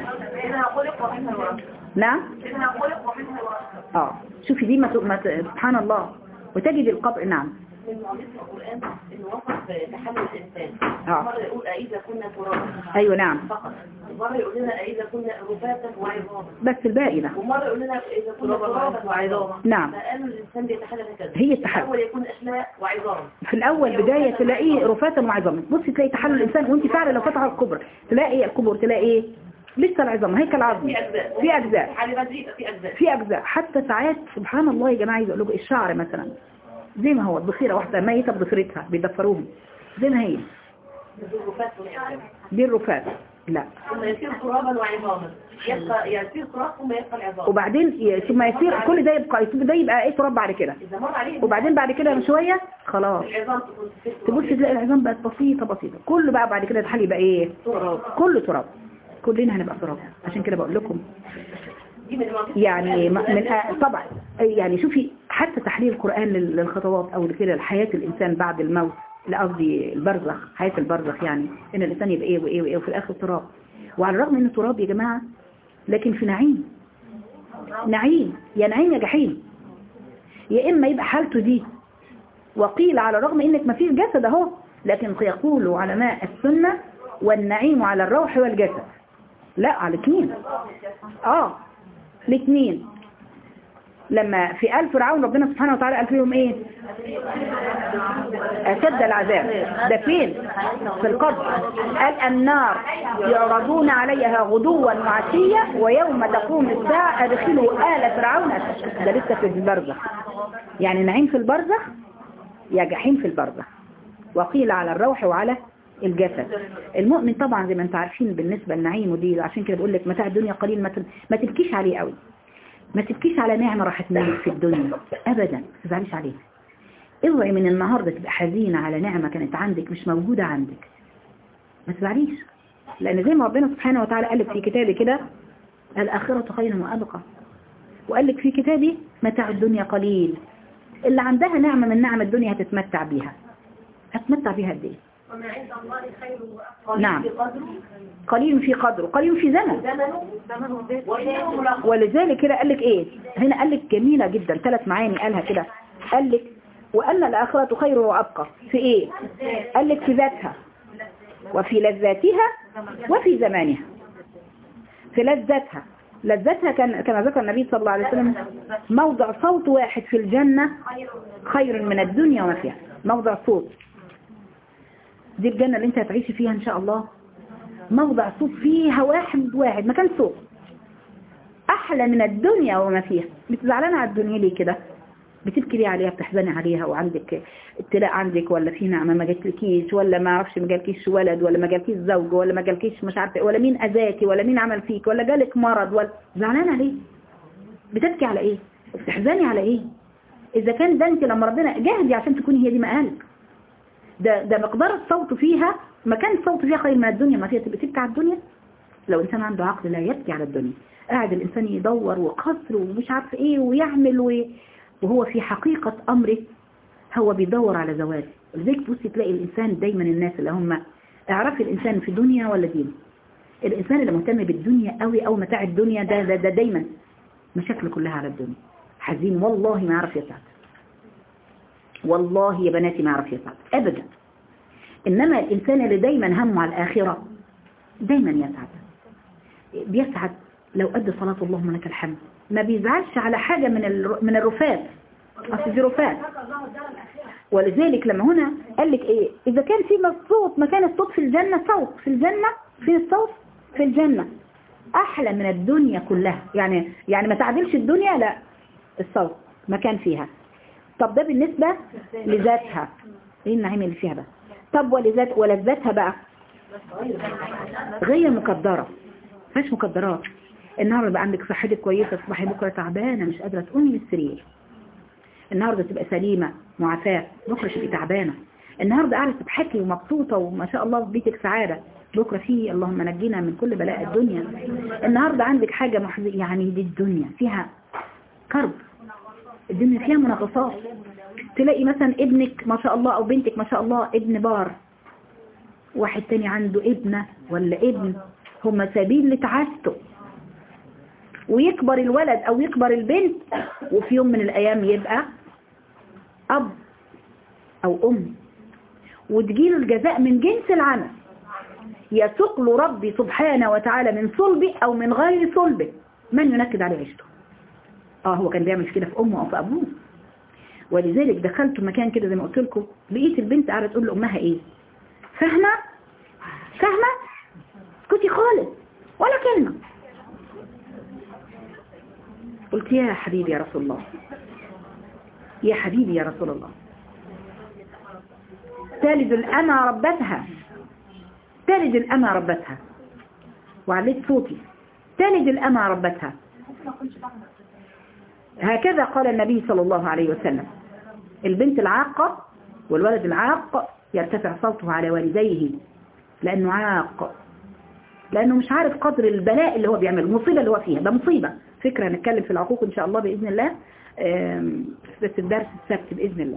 نعم اه شوفي دي ما ت- ما ت- سبحان الله وتجد القبر نعم من معجزة القرآن إنه وصف تحمل الإنسان آه. مرة يقول أئذا كنا ترابا ايوه نعم فقط مرة يقول لنا أئذا كنا رفاتا وعظاما بس الباقي ده ومرة يقول لنا إذا كنا ترابا وعظاما نعم فقالوا الإنسان بيتحلل هكذا هي التحلل. الأول يكون أشلاء وعظام في الاول بداية تلاقيه رفاتا وعظاما بصي تلاقي تحلل الانسان وانت فعلا لو فتح القبر تلاقي القبر تلاقي ايه لسه العظام هيكل عظمي في أجزاء في اجزاء على بدري يبقى في أجزاء في اجزاء حتى ساعات سبحان الله يا جماعه عايز اقول لكم الشعر مثلا زي ما هو الضفيره واحده ميته بضفيرتها بيدفروهم زي ما هي رفات وعظام دي الرفات لا ثم يصير ترابا وعظاما يبقى يصير تراب ثم يبقى العظام وبعدين ي- ثم يصير كل ده يبقى ده يبقى ايه تراب بعد كده إذا مر عليه وبعدين بعد كده بشويه خلاص العظام تكون في تبص تلاقي العظام بقت بسيطه بسيطه كله بقى بعد كده الحل يبقى ايه تراب كله تراب كلنا هنبقى تراب عشان كده بقول لكم دي من المعجزات يعني م- من آه، طبعا يعني شوفي حتى تحليل القرآن لل- للخطوات او كده لحياة الانسان بعد الموت لا قصدي البرزخ حياة البرزخ يعني ان الانسان يبقى ايه وايه وايه وفي الاخر تراب وعلى الرغم انه تراب يا جماعة لكن في نعيم نعيم يا نعيم يا جحيم يا اما يبقى حالته دي وقيل على الرغم انك ما فيش جسد اهو لكن يقول علماء السنة والنعيم على الروح والجسد لا على الاثنين اه الاثنين لما في آل فرعون ربنا سبحانه وتعالى قال فيهم ايه أشد العذاب ده فين في القبر قال النار يعرضون عليها غدوا وعشية ويوم تقوم الساعة ادخلوا آل فرعون أشد ده لسه في البرزخ يعني نعيم في البرزخ يا جحيم في البرزخ وقيل على الروح وعلى الجسد المؤمن طبعا زي ما انتم عارفين بالنسبة للنعيم ودي عشان كده بقول لك متاع الدنيا قليل ما تب- ما تبكيش عليه قوي ما تبكيش على نعمة راحت منك في الدنيا ابدا ما تزعليش عليها اوعي من النهاردة تبقى حزينة على نعمة كانت عندك مش موجودة عندك ما تزعليش لان زي ما ربنا سبحانه وتعالى قال لك في كتابه كده الآخرة خير وأبقى وقال لك في كتابه متاع الدنيا قليل اللي عندها نعمة من نعم الدنيا هتتمتع بيها هتتمتع بيها قد ايه وما عند الله خير وأفضل نعم في قدره قليل في قدره قليل في زمن زمنه زمن وبيت وإليه ملاقى ولذلك كده قال لك ايه هنا قال لك جميلة جدا ثلاث معاني قالها كده قال لك وأن الآخرة خير وأبقى في ايه قال لك في ذاتها وفي لذاتها وفي زمانها في لذاتها لذتها كان كما ذكر النبي صلى الله عليه وسلم موضع صوت واحد في الجنة خير من الدنيا وما فيها موضع صوت دي الجنة اللي انت هتعيشي فيها ان شاء الله موضع صوت فيها واحد واحد مكان صوت احلى من الدنيا وما فيها بتزعلانة على الدنيا ليه كده بتبكي ليه عليها بتحزني عليها وعندك ابتلاء عندك ولا في نعمة ما جاتلكيش ولا ما اعرفش ما جالكيش ولد ولا ما جالكيش زوج ولا ما جالكيش مش عارفه إيه، ولا مين اذاكي ولا مين عمل فيك ولا جالك مرض ولا زعلانة ليه بتبكي على ايه بتحزني على ايه اذا كان ده انت لما ربنا جهدي عشان تكوني هي دي مقالك ده ده مقدار الصوت فيها مكان الصوت فيها خير من الدنيا ما فيها تبقى تبكي على الدنيا لو انسان عنده عقل لا يبكي على الدنيا قاعد الانسان يدور وقصر ومش عارف ايه ويعمل و... وهو في حقيقة امره هو بيدور على زواج لذلك بصي تلاقي الانسان دايما الناس اللي هم اعرفي الانسان في دنيا ولا دين الانسان اللي مهتم بالدنيا قوي او متاع الدنيا ده ده, ده دايما مشاكله كلها على الدنيا حزين والله ما يعرف يسعد والله يا بناتي ما يعرف يسعد ابدا انما الانسان اللي دايما همه على الاخره دايما يسعد بيسعد لو أدى صلاة اللهم لك الحمد ما بيزعلش على حاجة من الر- من الرفات أصل دي رفات ولذلك لما هنا قال لك إيه إذا كان في صوت مكان الصوت في الجنة صوت في الجنة في الصوت في الجنة أحلى من الدنيا كلها يعني يعني ما تعدلش الدنيا لا الصوت مكان فيها طب ده بالنسبة لذاتها ايه النعيم اللي فيها بقى طب ولذات ولذاتها بقى غير مقدرة مفيش مقدرات النهارده بقى عندك صحتك كويسة تصبحي بكرة تعبانة مش قادرة تقومي من السرير النهارده تبقى سليمة معافاة بكرة تبقي تعبانة النهارده قاعدة تضحكي ومبسوطة وما شاء الله في بيتك سعادة بكرة فيه اللهم نجينا من كل بلاء الدنيا النهارده عندك حاجة محزنة يعني دي الدنيا فيها كرب الدنيا فيها منغصات تلاقي مثلا ابنك ما شاء الله او بنتك ما شاء الله ابن بار واحد تاني عنده ابنة ولا ابن هم سبيل لتعاسته ويكبر الولد او يكبر البنت وفي يوم من الايام يبقى اب او ام وتجيله الجزاء من جنس العمل يسوق له ربي سبحانه وتعالى من صلبه او من غير صلبه من ينكد عليه عيشته اه هو كان بيعمل كده في امه او في ابوه ولذلك دخلت مكان كده زي ما قلت لكم لقيت البنت قاعده تقول لامها ايه فاهمه فاهمه اسكتي خالص ولا كلمه قلت يا حبيبي يا رسول الله يا حبيبي يا رسول الله تلد الأمى ربتها تلد الأمى ربتها وعليت صوتي تلد الأمى ربتها هكذا قال النبي صلى الله عليه وسلم البنت العاقة والولد العاق يرتفع صوته على والديه لأنه عاق لأنه مش عارف قدر البلاء اللي هو بيعمله المصيبة اللي هو فيها ده مصيبة فكرة هنتكلم في العقوق إن شاء الله بإذن الله آم، بس الدرس السبت بإذن الله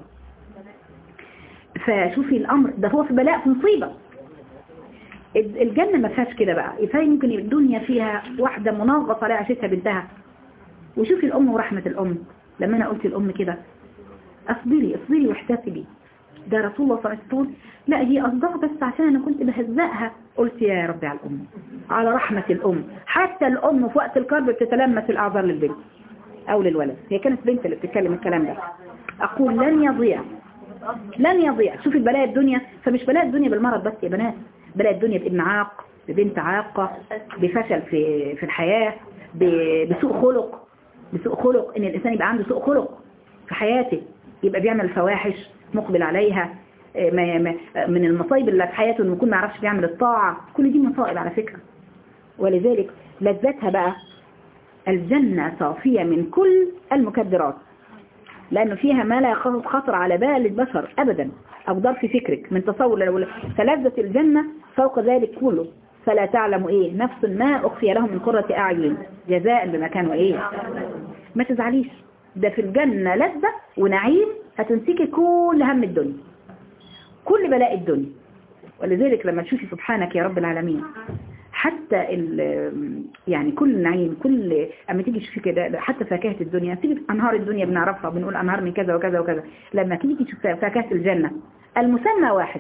فشوفي الأمر ده هو في بلاء في مصيبة الج- الجنة ما فيهاش كده بقى إزاي ممكن يبقى الدنيا فيها واحدة منغصة عليها عشتها بنتها وشوفي الأم ورحمة الأم لما أنا قلت الأم كده اصبري اصبري واحتسبي ده رسول الله صلى الله عليه وسلم يقول لا هي قصدها بس عشان انا كنت بهزقها قلت يا ربي على الام على رحمة الام حتى الام في وقت الكرب بتتلمس الاعذار للبنت او للولد هي كانت بنت اللي بتتكلم الكلام ده اقول لن يضيع لن يضيع شوفي البلاء الدنيا فمش بلاء الدنيا بالمرض بس يا بنات بلاء الدنيا بابن عاق ببنت عاقة بفشل في في الحياة ب- بسوء خلق بسوء خلق ان الانسان يبقى عنده سوء خلق في حياته يبقى بيعمل فواحش مقبل عليها آه، ما ما من المصايب اللي في حياته انه يكون ما يعرفش بيعمل الطاعة كل دي مصائب على فكرة ولذلك لذتها بقى الجنة صافية من كل المكدرات لأنه فيها ما لا يخ- خطر على بال البشر أبدا أو ضرف فكرك من تصور لو- فلذة الجنة فوق ذلك كله فلا تعلم إيه نفس ما أخفي لهم من قرة أعين جزاء بما كانوا إيه ما تزعليش ده في الجنة لذة ونعيم هتنسيكي كل هم الدنيا كل بلاء الدنيا ولذلك لما تشوفي سبحانك يا رب العالمين حتى ال- يعني كل نعيم كل اما تيجي تشوفي كده حتى فاكهة الدنيا تيجي انهار الدنيا بنعرفها بنقول انهار من كذا وكذا وكذا لما تيجي تشوفي فاكهة الجنة المسمى واحد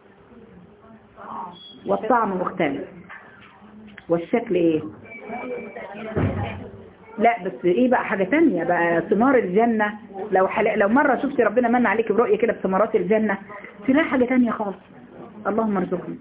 والطعم مختلف والشكل ايه لا بس ايه بقى حاجة تانية بقى ثمار الجنة لو حل... لو مرة شفتي ربنا من عليك برؤية كده بثمرات الجنة تلاقي حاجة تانية خالص اللهم ارزقنا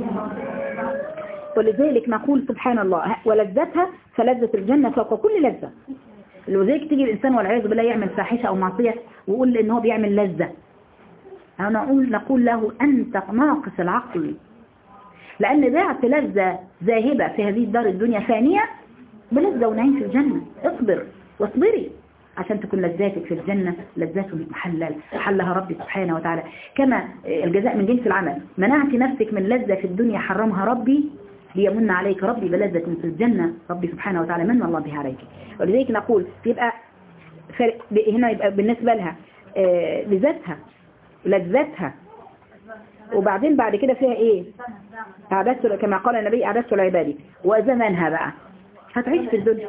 ولذلك نقول سبحان الله ولذتها فلذة الجنة فوق كل لذة ولذلك تيجي الإنسان والعياذ بالله يعمل فاحشة أو معصية ويقول إن هو بيعمل لذة أنا أقول نقول له أنت ناقص العقل لأن ضعت لذة ذاهبة في هذه الدار الدنيا ثانية بلذة ونعيم في الجنة اصبر واصبري عشان تكون لذاتك في الجنة لذات محلل حلها ربي سبحانه وتعالى كما الجزاء من جنس العمل منعت نفسك من لذة في الدنيا حرمها ربي ليمن عليك ربي بلذة في الجنة ربي سبحانه وتعالى من الله بها عليك ولذلك نقول يبقى فرق هنا يبقى بالنسبة لها آه، لذاتها لذتها وبعدين بعد كده فيها ايه أعددت كما قال النبي أعددت العبادي وزمانها بقى هتعيش في الدنيا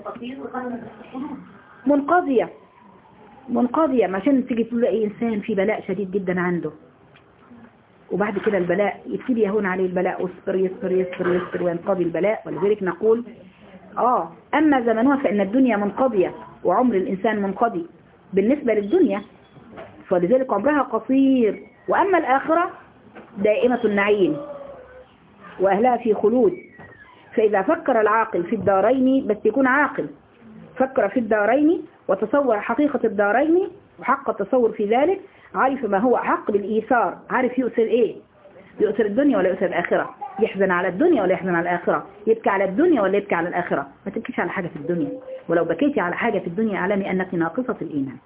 منقضية منقضية ما عشان تيجي تلاقي إنسان في بلاء شديد جدا عنده وبعد كده البلاء يبتدي يهون عليه البلاء واصبر يصبر يصبر يصبر وينقضي البلاء ولذلك نقول آه أما زمنها فإن الدنيا منقضية وعمر الإنسان منقضي بالنسبة للدنيا فلذلك عمرها قصير وأما الآخرة دائمة النعيم وأهلها في خلود فإذا فكر العاقل في الدارين بس يكون عاقل فكر في الدارين وتصور حقيقة الدارين وحق التصور في ذلك عارف ما هو حق بالإيثار عارف يؤثر إيه يؤثر الدنيا ولا يؤثر الآخرة يحزن على الدنيا ولا يحزن على الآخرة يبكي على الدنيا ولا يبكي على الآخرة ما تبكيش على حاجة في الدنيا ولو بكيتي على حاجة في الدنيا اعلمي أنك ناقصة الإيمان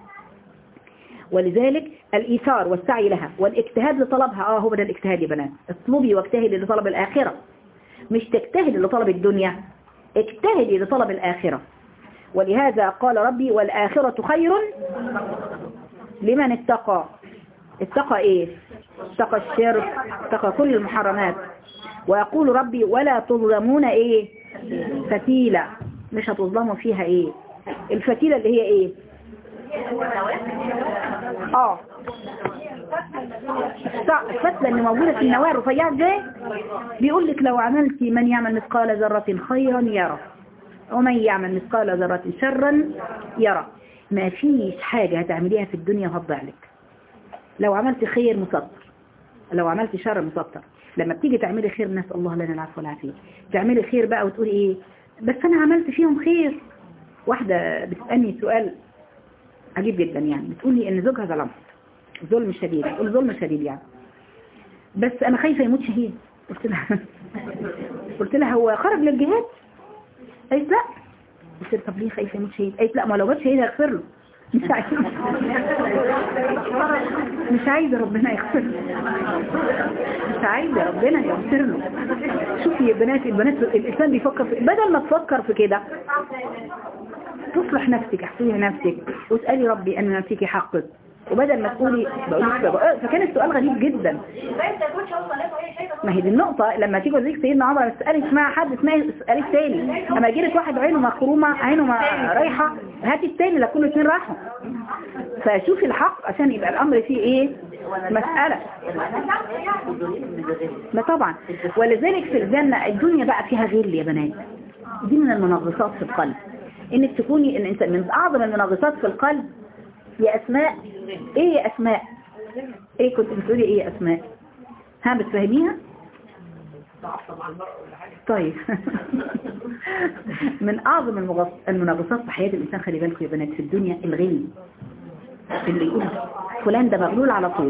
ولذلك الإيثار والسعي لها والاجتهاد لطلبها آه هو ده الاجتهاد يا بنات اطلبي واجتهدي لطلب الآخرة مش تجتهدي لطلب الدنيا اجتهدي لطلب الآخرة ولهذا قال ربي والآخرة خير لمن اتقى اتقى ايه اتقى الشرك اتقى كل المحرمات ويقول ربي ولا تظلمون ايه فتيلة مش هتظلموا فيها ايه الفتيلة اللي هي ايه اه الصع- الفتلة اللي موجودة في النواة الرفيعة دي بيقول لك لو عملت من يعمل مثقال ذرة خيرا يرى ومن يعمل مثقال ذرة شرا يرى ما فيش حاجة هتعمليها في الدنيا وهتضيع لك لو عملت خير مسطر لو عملت شر مسطر لما بتيجي تعملي خير نسأل الله لنا العفو والعافية تعملي خير بقى وتقولي ايه بس انا عملت فيهم خير واحدة بتسألني سؤال عجيب جدا يعني بتقولي ان زوجها ظلمها ظلم شديد بتقول ظلم شديد يعني بس انا خايفة يموت شهيد قلت لها قلت لها هو خرج للجهاد قالت لا قلت لها طب ليه خايفة يموت شهيد قالت لا ما لو جاب شهيد هيغفر له مش عايزة مش عايزة ربنا يغفر له مش عايزة ربنا يغفر له شوفي يا بنات البنات الإنسان بيفكر في بدل ما تفكر في كده تصلح نفسك احسني نفسك واسألي ربي أن يعطيكي حقك وبدل ما تقولي بقول لك بقى- فكان السؤال غريب جدا ما هي دي النقطة لما تيجي تزيك سيدنا عمر تسألي اسمها حد اسمها اسألي التاني اما يجي لك واحد عينه مخرومة عينه ما رايحة هاتي التاني لا كل اتنين راحوا فشوفي الحق عشان يبقى الأمر فيه ايه مسألة ما طبعا ولذلك في الجنة الدنيا بقى فيها غل يا بنات دي من المنغصات في القلب انك تكوني ان انت من اعظم المنغصات في القلب يا اسماء ايه يا اسماء ايه كنت بتقولي ايه يا اسماء ها بتفهميها طيب من اعظم المغص- المنغصات في حياة الانسان خلي بالكم يا بنات في الدنيا الغل اللي يقول فلان ده مغلول على طول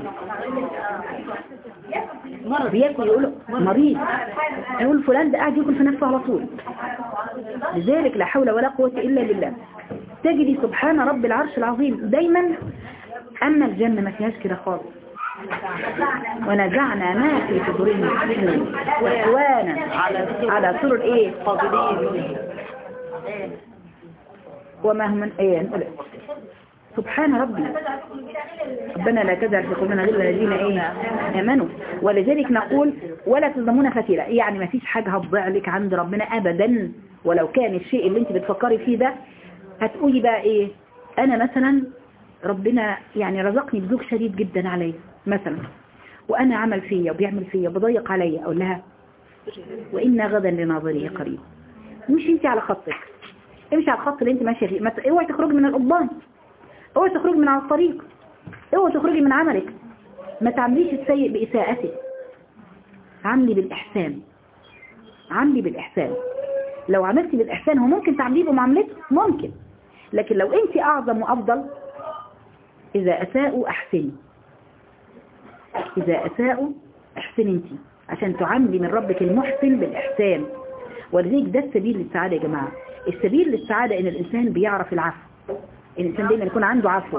بياكل يقول مريض يقول فلان ده قاعد ياكل في نفسه على طول لذلك لا حول ولا قوة إلا بالله تجدي سبحان رب العرش العظيم دايما أما الجنة ما فيهاش كده خالص ونزعنا ما في صدورهم من حزن وإخوانا على سرر إيه فاضلين وما هم من إيه نقول سبحان ربي ربنا لا تجعل في قلوبنا غير الذين ايه امنوا ولذلك نقول ولا تظلمون فتيلة يعني ما فيش حاجة هتضيع لك عند ربنا ابدا ولو كان الشيء اللي انت بتفكري فيه ده هتقولي بقى ايه انا مثلا ربنا يعني رزقني بزوج شديد جدا عليا مثلا وانا عمل فيا وبيعمل فيا وبضيق عليا اقول لها وإن غدا لناظريه قريب مش انت على خطك امشي على الخط اللي انت ماشيه فيه ما ت- اوعي تخرجي من القضبان اوعي تخرجي من على الطريق اوعي تخرجي من عملك ما تعمليش السيء بإساءته عملي بالإحسان عملي بالإحسان لو عملتي بالإحسان هو ممكن تعمليه بمعاملته ممكن لكن لو انت أعظم وأفضل إذا أساءوا أحسني إذا أساءوا أحسن انت عشان تعاملي من ربك المحسن بالإحسان ولذلك ده السبيل للسعادة يا جماعة السبيل للسعادة إن الإنسان بيعرف العفو الإنسان دايما يكون عنده عفو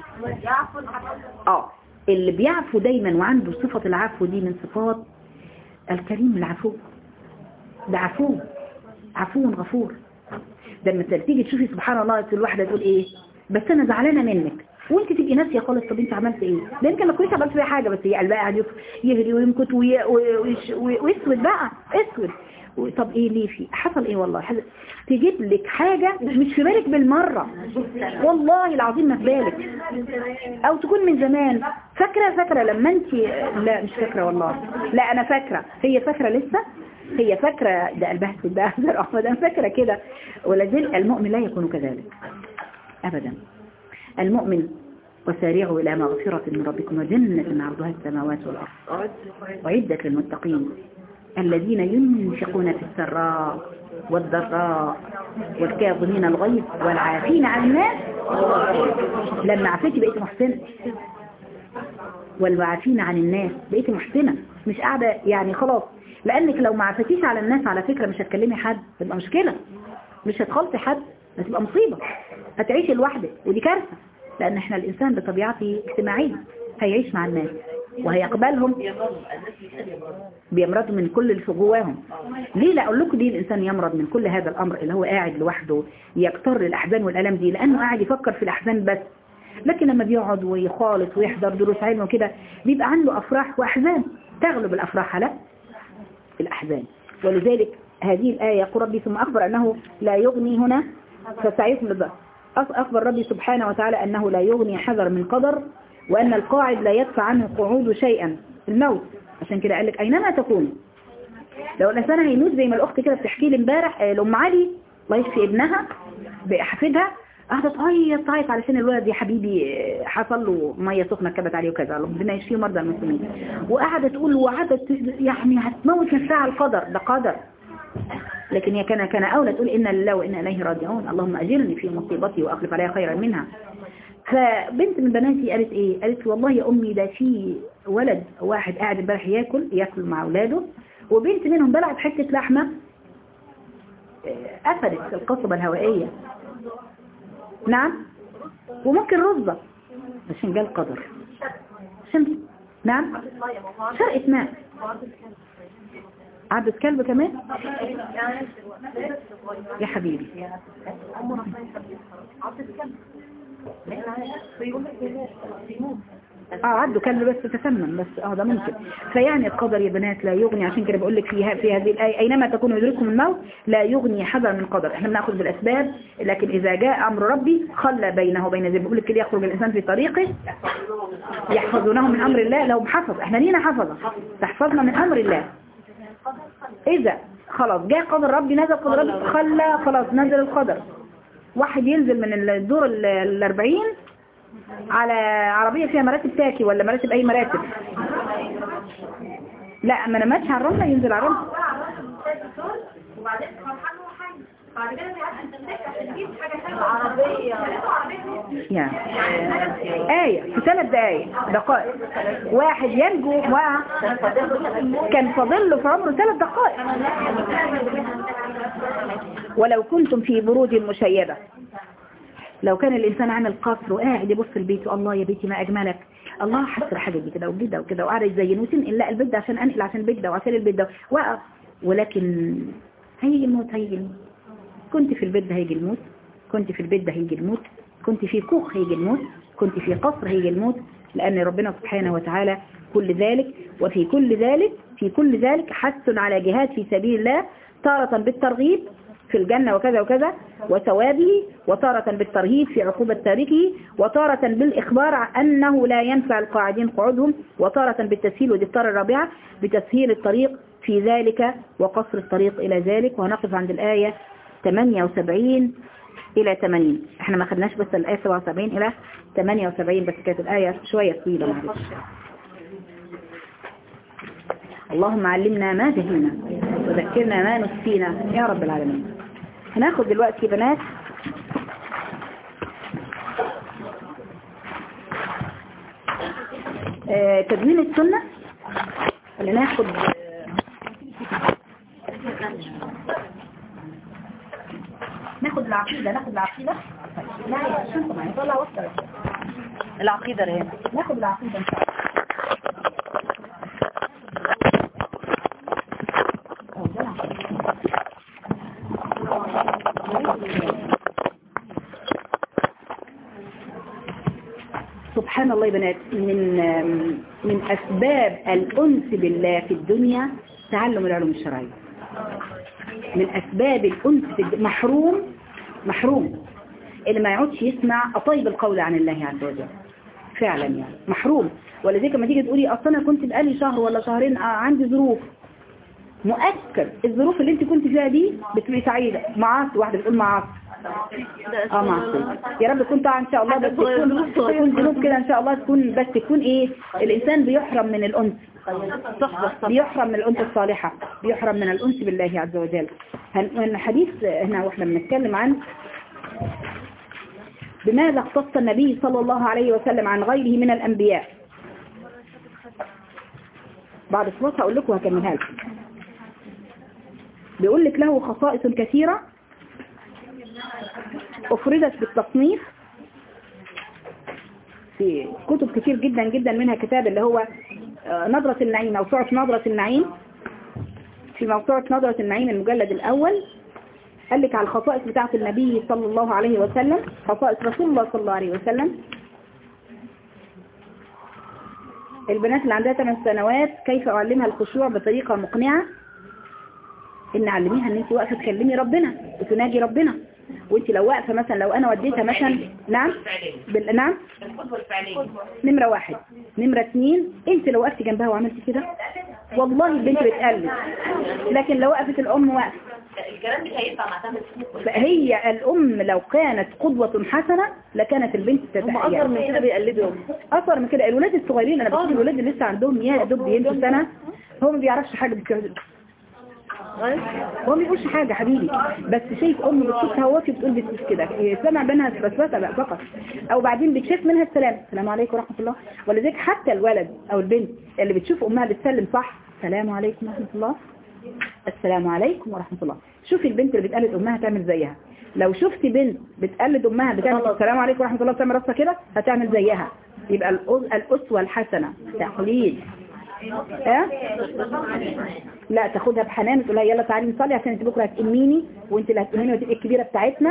اه اللي بيعفو دايما وعنده صفة العفو دي من صفات الكريم العفو ده عفو عفو غفور ده لما تيجي تشوفي سبحان الله الواحدة تقول ايه بس انا زعلانة منك وانت تبقي ناسيه خالص طب انت عملت ايه ده يمكن ما تكونيش عملت فيها حاجه بس هي قلبها قاعد يهري ويمكت وي- ويش- ويسود بقى اسود و- طب ايه ليه في حصل ايه والله حصل تجيب لك حاجه مش في بالك بالمره والله العظيم ما في بالك او تكون من زمان فاكره فاكره لما انت لا مش فاكره والله لا انا فاكره هي فاكره لسه هي فاكره ده قلبها اسود ده أحمد احمد انا فاكره كده ولازل المؤمن لا يكون كذلك ابدا المؤمن وسارعوا إلى مغفرة من ربكم وجنة عرضها السماوات والأرض وعدة للمتقين الذين ينفقون في السراء والضراء والكاظمين الغيظ والعافين عن الناس لما عفيتي بقيت محسنة والعافين عن الناس بقيت محسنة مش قاعدة يعني خلاص لأنك لو ما عفتيش على الناس على فكرة مش هتكلمي حد تبقى مشكلة مش هتخلطي حد هتبقى مصيبة هتعيشي لوحدك ودي كارثة لأن احنا الإنسان بطبيعته اجتماعي هيعيش مع الناس وهيقبلهم بيمرضوا من كل اللي في جواهم ليه لا اقول لكم ليه الانسان يمرض من كل هذا الامر اللي هو قاعد لوحده يقتر الاحزان والالم دي لانه قاعد يفكر في الاحزان بس لكن لما بيقعد ويخالط ويحضر دروس علم وكده بيبقى عنده أفراح وأحزان تغلب الأفراح على الأحزان ولذلك هذه الآية يقول ربي ثم أخبر أنه لا يغني هنا فسعيكم للضرب أخبر ربي سبحانه وتعالى أنه لا يغني حذر من قدر وأن القاعد لا يدفع عنه قعود شيئا الموت عشان كده قال لك أينما تكون لو الإنسان هيموت زي ما الأخت كده بتحكي لي امبارح آه، لأم علي الله يشفي ابنها بحفيدها قعدت تعيط تعيط علشان الولد يا حبيبي آه، حصل له ميه سخنه كبت عليه وكذا ربنا يشفيه مرضى المسلمين وقعدت تقول وقعدت يعني هتموت نفسها على القدر ده قدر لكن هي كان كان اولى تقول ان لله وانا اليه راجعون اللهم اجرني في مصيبتي واخلف عليها خيرا منها فبنت من بناتي قالت ايه قالت والله يا امي ده في ولد واحد قاعد امبارح ياكل ياكل مع اولاده وبنت منهم بلعت حته لحمه آه، قفلت القصبه الهوائيه نعم وممكن رزة عشان جاء القدر عشان نعم شرقة ماء عبد كلب كمان يا حبيبي اه عدوا كلب بس تسمم بس اه ده ممكن فيعني القدر يا بنات لا يغني عشان كده بقول لك فيها في هذه الآية أينما تكون يدرككم الموت لا يغني حذر من قدر احنا بناخذ بالأسباب لكن إذا جاء أمر ربي خلى بينه وبين زي بقول لك كده يخرج الإنسان في طريقه يحفظونه من أمر الله لو حفظ احنا لينا حفظه تحفظنا من أمر الله إذا خلاص جاء قدر ربي نزل قدر ربي خلى خلاص نزل القدر واحد ينزل من الدور ال- الأربعين على عربية فيها مراتب تاكي ولا مراتب أي مراتب لا ما نمتش على الرملة ينزل على الرملة وبعدين فرحان وحي بعد كده بيقعد انت عشان تجيب حاجه حلوه عربيه يعني آية في ثلاث دقايق دقائق واحد ينجو وقع كان فاضل له في عمره ثلاث دقائق ولو كنتم في بروج مشيدة لو كان الإنسان عامل قصر وقاعد يبص البيت الله يا بيتي ما أجملك الله حسر حاجة دي كده وكده وكده وقاعد يزين وتنقل لا البيت ده عشان أنقل عشان البيت ده وعشان البيت ده وقف ولكن هيجي الموت هيجي الموت كنت في البيت ده هيجي الموت كنت في البيت ده هيجي الموت كنت في كوخ هيجي الموت كنت في قصر هيجي الموت لأن ربنا سبحانه وتعالى كل ذلك وفي كل ذلك في كل ذلك حث على جهاد في سبيل الله تارة بالترغيب في الجنة وكذا وكذا وثوابه وتارة بالترهيب في عقوبة تاركه وتارة بالإخبار عن أنه لا ينفع القاعدين قعودهم وتارة بالتسهيل ودي الطارة الرابعة بتسهيل الطريق في ذلك وقصر الطريق إلى ذلك وهنقف عند الآية 78 إلى 80 احنا ما خدناش بس الآية 77 إلى 78 بس كانت الآية شوية طويلة معلش اللهم علمنا ما جهلنا وذكرنا ما نسينا يا رب العالمين هناخد دلوقتي يا بنات آه، تدوين السنة اللي ناخد ناخد العقيدة ناخد العقيدة لا يا شنطة معي طلع وصل العقيدة هنا ناخد العقيدة إن شاء الله سبحان الله يا بنات من من أسباب الأنس بالله في الدنيا تعلم العلوم الشرعية من أسباب الأنس في الد- محروم محروم اللي ما يقعدش يسمع أطيب القول عن الله عز وجل فعلا يعني محروم ولذلك لما تيجي تقولي أصلا أنا كنت بقالي شهر ولا شهرين آه، عندي ظروف مؤكد الظروف اللي انت كنت فيها دي بتبقي سعيدة معاصي واحدة بتقول معاصي اه معصية يا رب تكون طبعا ان شاء الله بس تكون تكون ذنوب كده ان شاء الله تكون بس تكون ايه الانسان بيحرم من الانس بيحرم من الانس الصالحة بيحرم من الانس بالله عز وجل هن حديث هنا واحنا بنتكلم عن بماذا اختص النبي صلى الله عليه وسلم عن غيره من الانبياء بعد خلاص هقول لكم هكملها لكم بيقول لك له خصائص كثيرة أفردت بالتصنيف في كتب كتير جدا جدا منها كتاب اللي هو آه، نظرة النعيم موسوعة نظرة النعيم في موسوعة نظرة النعيم المجلد الأول قال لك على الخصائص بتاعة النبي صلى الله عليه وسلم خصائص رسول الله صلى الله عليه وسلم البنات اللي عندها 8 سنوات كيف أعلمها الخشوع بطريقة مقنعة إن علميها إن أنت واقفة تكلمي ربنا وتناجي ربنا وأنت لو واقفة مثلا لو أنا وديتها مثلا نعم بال... نعم القدوة الفعلية نمرة واحد نمرة اتنين انت لو وقفتي جنبها وعملتي كده والله البنت بتقلد لكن لو وقفت الام واقفة الكلام مش هينفع مع ثمان سنين فهي الام لو كانت قدوة حسنة لكانت البنت هم اكتر تتحيا من كده بيقلدوا اثر من كده الولاد الصغيرين انا بشوف الولاد اللي لسه عندهم يا دوب بيمشوا سنة هو ما بيعرفش حاجة بالكلام هو ما بيقولش حاجة حبيبي بس شايف ام بتشوف هواكي بتقول بتقول كده سمع منها بسبسة بقى فقط او بعدين بتشوف منها السلام السلام عليكم ورحمة الله ولذلك حتى الولد او البنت اللي بتشوف امها بتسلم صح السلام عليكم ورحمة الله السلام عليكم ورحمة الله شوفي البنت اللي بتقلد امها تعمل زيها لو شفتي بنت بتقلد امها بتعمل السلام عليكم ورحمة الله بتعمل راسها كده هتعمل زيها يبقى الأس- الاسوة الحسنة تقليد ها لا تاخدها بحنان وتقول لها يلا تعالي نصلي عشان انت بكره هتأميني وانت اللي هتأميني وتبقي الكبيره بتاعتنا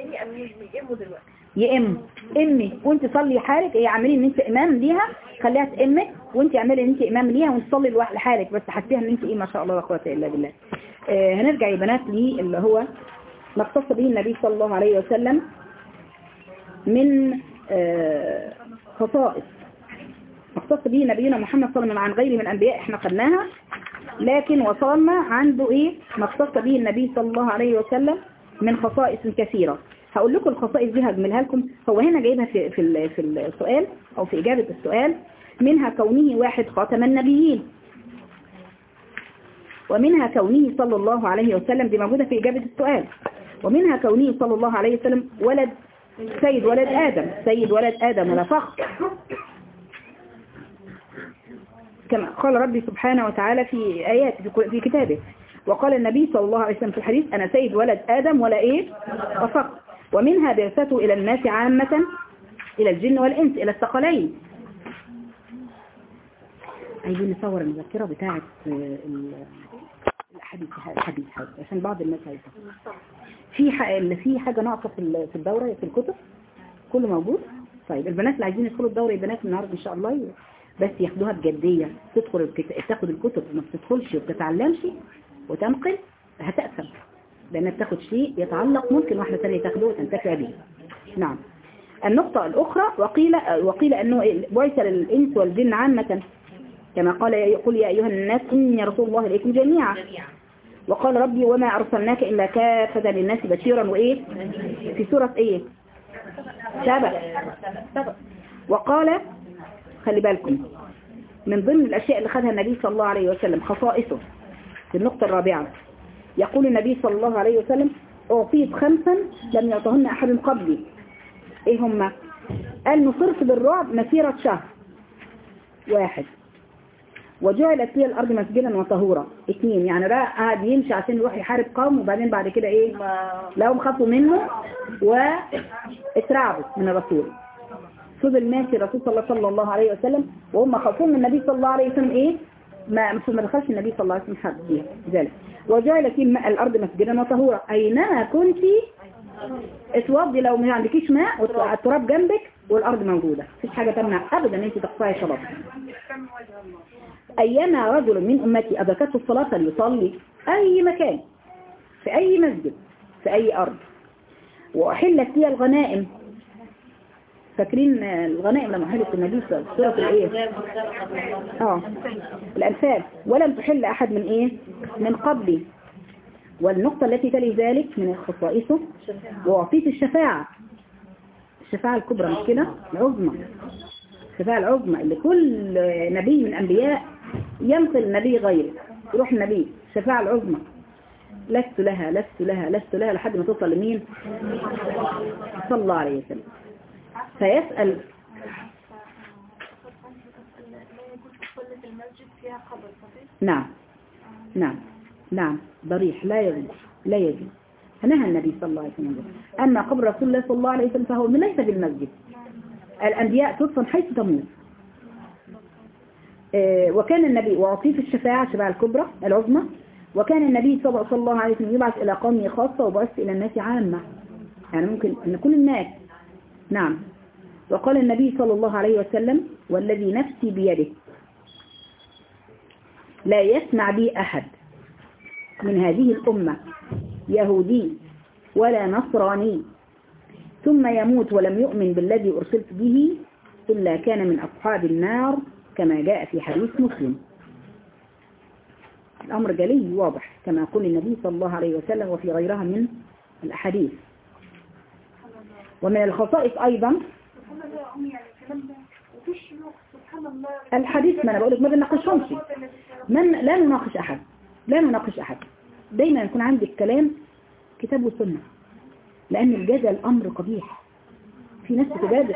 يأم امي وانت صلي حالك هي اعملي ان انت امام ليها خليها تأمك وانت اعملي ان انت امام ليها وانت صلي لوحدك لحالك بس حسيها ان انت ايه ما شاء الله لا قوه الا بالله آه هنرجع يا بنات لي اللي هو ما اختص به النبي صلى الله عليه وسلم من آه خصائص ما اختص به نبينا محمد صلى الله عليه وسلم عن غيره من الانبياء احنا خدناها لكن وصلنا عنده ايه ما اختص به النبي صلى الله عليه وسلم من خصائص كثيرة هقول لكم الخصائص دي هجملها لكم هو هنا جايبها في في ال- في السؤال او في اجابة السؤال منها كونه واحد خاتم النبيين ومنها كونه صلى الله عليه وسلم دي موجودة في اجابة السؤال ومنها كونه صلى الله عليه وسلم ولد سيد ولد آدم سيد ولد آدم ولا فخر كما قال ربي سبحانه وتعالى في آيات في كل- في كتابه وقال النبي صلى الله عليه وسلم في الحديث أنا سيد ولد آدم ولا إيه وفقر ومنها بعثته إلى الناس عامة إلى الجن والإنس إلى الثقلين عايزين نصور المذكرة بتاعة آه، ال- الحديث الحديث هذا عشان بعض الناس عايزة في ح- اللي في حاجة ناقصة في ال- في الدورة في الكتب كله موجود طيب البنات اللي عايزين يدخلوا الدورة البنات النهارده إن شاء الله ي- بس ياخدوها بجدية تدخل الكت- تاخد الكتب وما بتدخلش وبتتعلمش وتنقل هتأثم لأنها بتاخد شيء يتعلق ممكن واحدة ثانية تاخده وتنتفع به نعم النقطة الأخرى وقيل وقيل أنه بعث للإنس والجن عامة كما قال يقول يا أيها الناس إني رسول الله إليكم جميعا جميعا وقال ربي وما أرسلناك إلا كافة للناس بشيرا وإيه في سورة إيه سبع سبع وقال خلي بالكم من ضمن الأشياء اللي خدها النبي صلى الله عليه وسلم خصائصه في النقطة الرابعة يقول النبي صلى الله عليه وسلم أعطيت خمسا لم يعطهن أحد قبلي إيه هما قال نصرت بالرعب مسيرة شهر واحد وجعلت لي الأرض مسجدا وطهورا اثنين يعني بقى قاعد يمشي عشان يروح يحارب قوم وبعدين بعد كده ايه لهم خافوا منه واترعبوا من الرسول فضل ماشي الرسول صلى صلى الله عليه وسلم وهم خافوا من النبي صلى الله عليه وسلم ايه ما ما دخلش النبي صلى الله عليه وسلم حد فيها ذلك وجعلت لي الماء الأرض مسجدا وطهورا أينما كنت اتوضي لو ما عندكيش ماء والتراب جنبك والأرض موجودة مفيش حاجة تمنع أبدا ان انت تقطعي صلاتك أيما رجل من أمتي أدركته الصلاة فليصلي أي مكان في أي مسجد في أي أرض وأحلت لي الغنائم فاكرين الغنائم لما حلت النبي صلى الله عليه وسلم سورة الإيه آه الأنفال ولم تحل أحد من إيه من قبلي والنقطة التي تلي ذلك من خصائصه وأعطيت الشفاعة الشفاعة الكبرى مش كده العظمى الشفاعة العظمى اللي كل نبي من أنبياء ينقل نبي غيره يروح النبي الشفاعة العظمى لست لها لست لها لست لها لحد ما توصل لمين صلى الله عليه وسلم فيسأل نعم نعم نعم ضريح لا يجوز لا يجوز فنهى النبي صلى الله عليه وسلم أما قبر رسول الله صلى الله عليه وسلم فهو من ليس بالمسجد الأنبياء تدفن حيث تموت آه، وكان النبي وأعطيه في الشفاعة الشفاعة الكبرى العظمى وكان النبي صلى صلى الله عليه وسلم يبعث إلى قومه خاصة وبعث إلى الناس عامة يعني ممكن أن كل الناس نعم وقال النبي صلى الله عليه وسلم والذي نفسي بيده لا يسمع بي أحد من هذه الأمة يهودي ولا نصراني ثم يموت ولم يؤمن بالذي أرسلت به إلا كان من أصحاب النار كما جاء في حديث مسلم الأمر جلي واضح كما يقول النبي صلى الله عليه وسلم وفي غيرها من الأحاديث ومن الخصائص أيضا الحديث ما أنا بقولك ما بنناقشهمش من لا نناقش أحد لا نناقش أحد دايما يكون عندك كلام كتاب وسنة لأن الجدل أمر قبيح في ناس بتجادل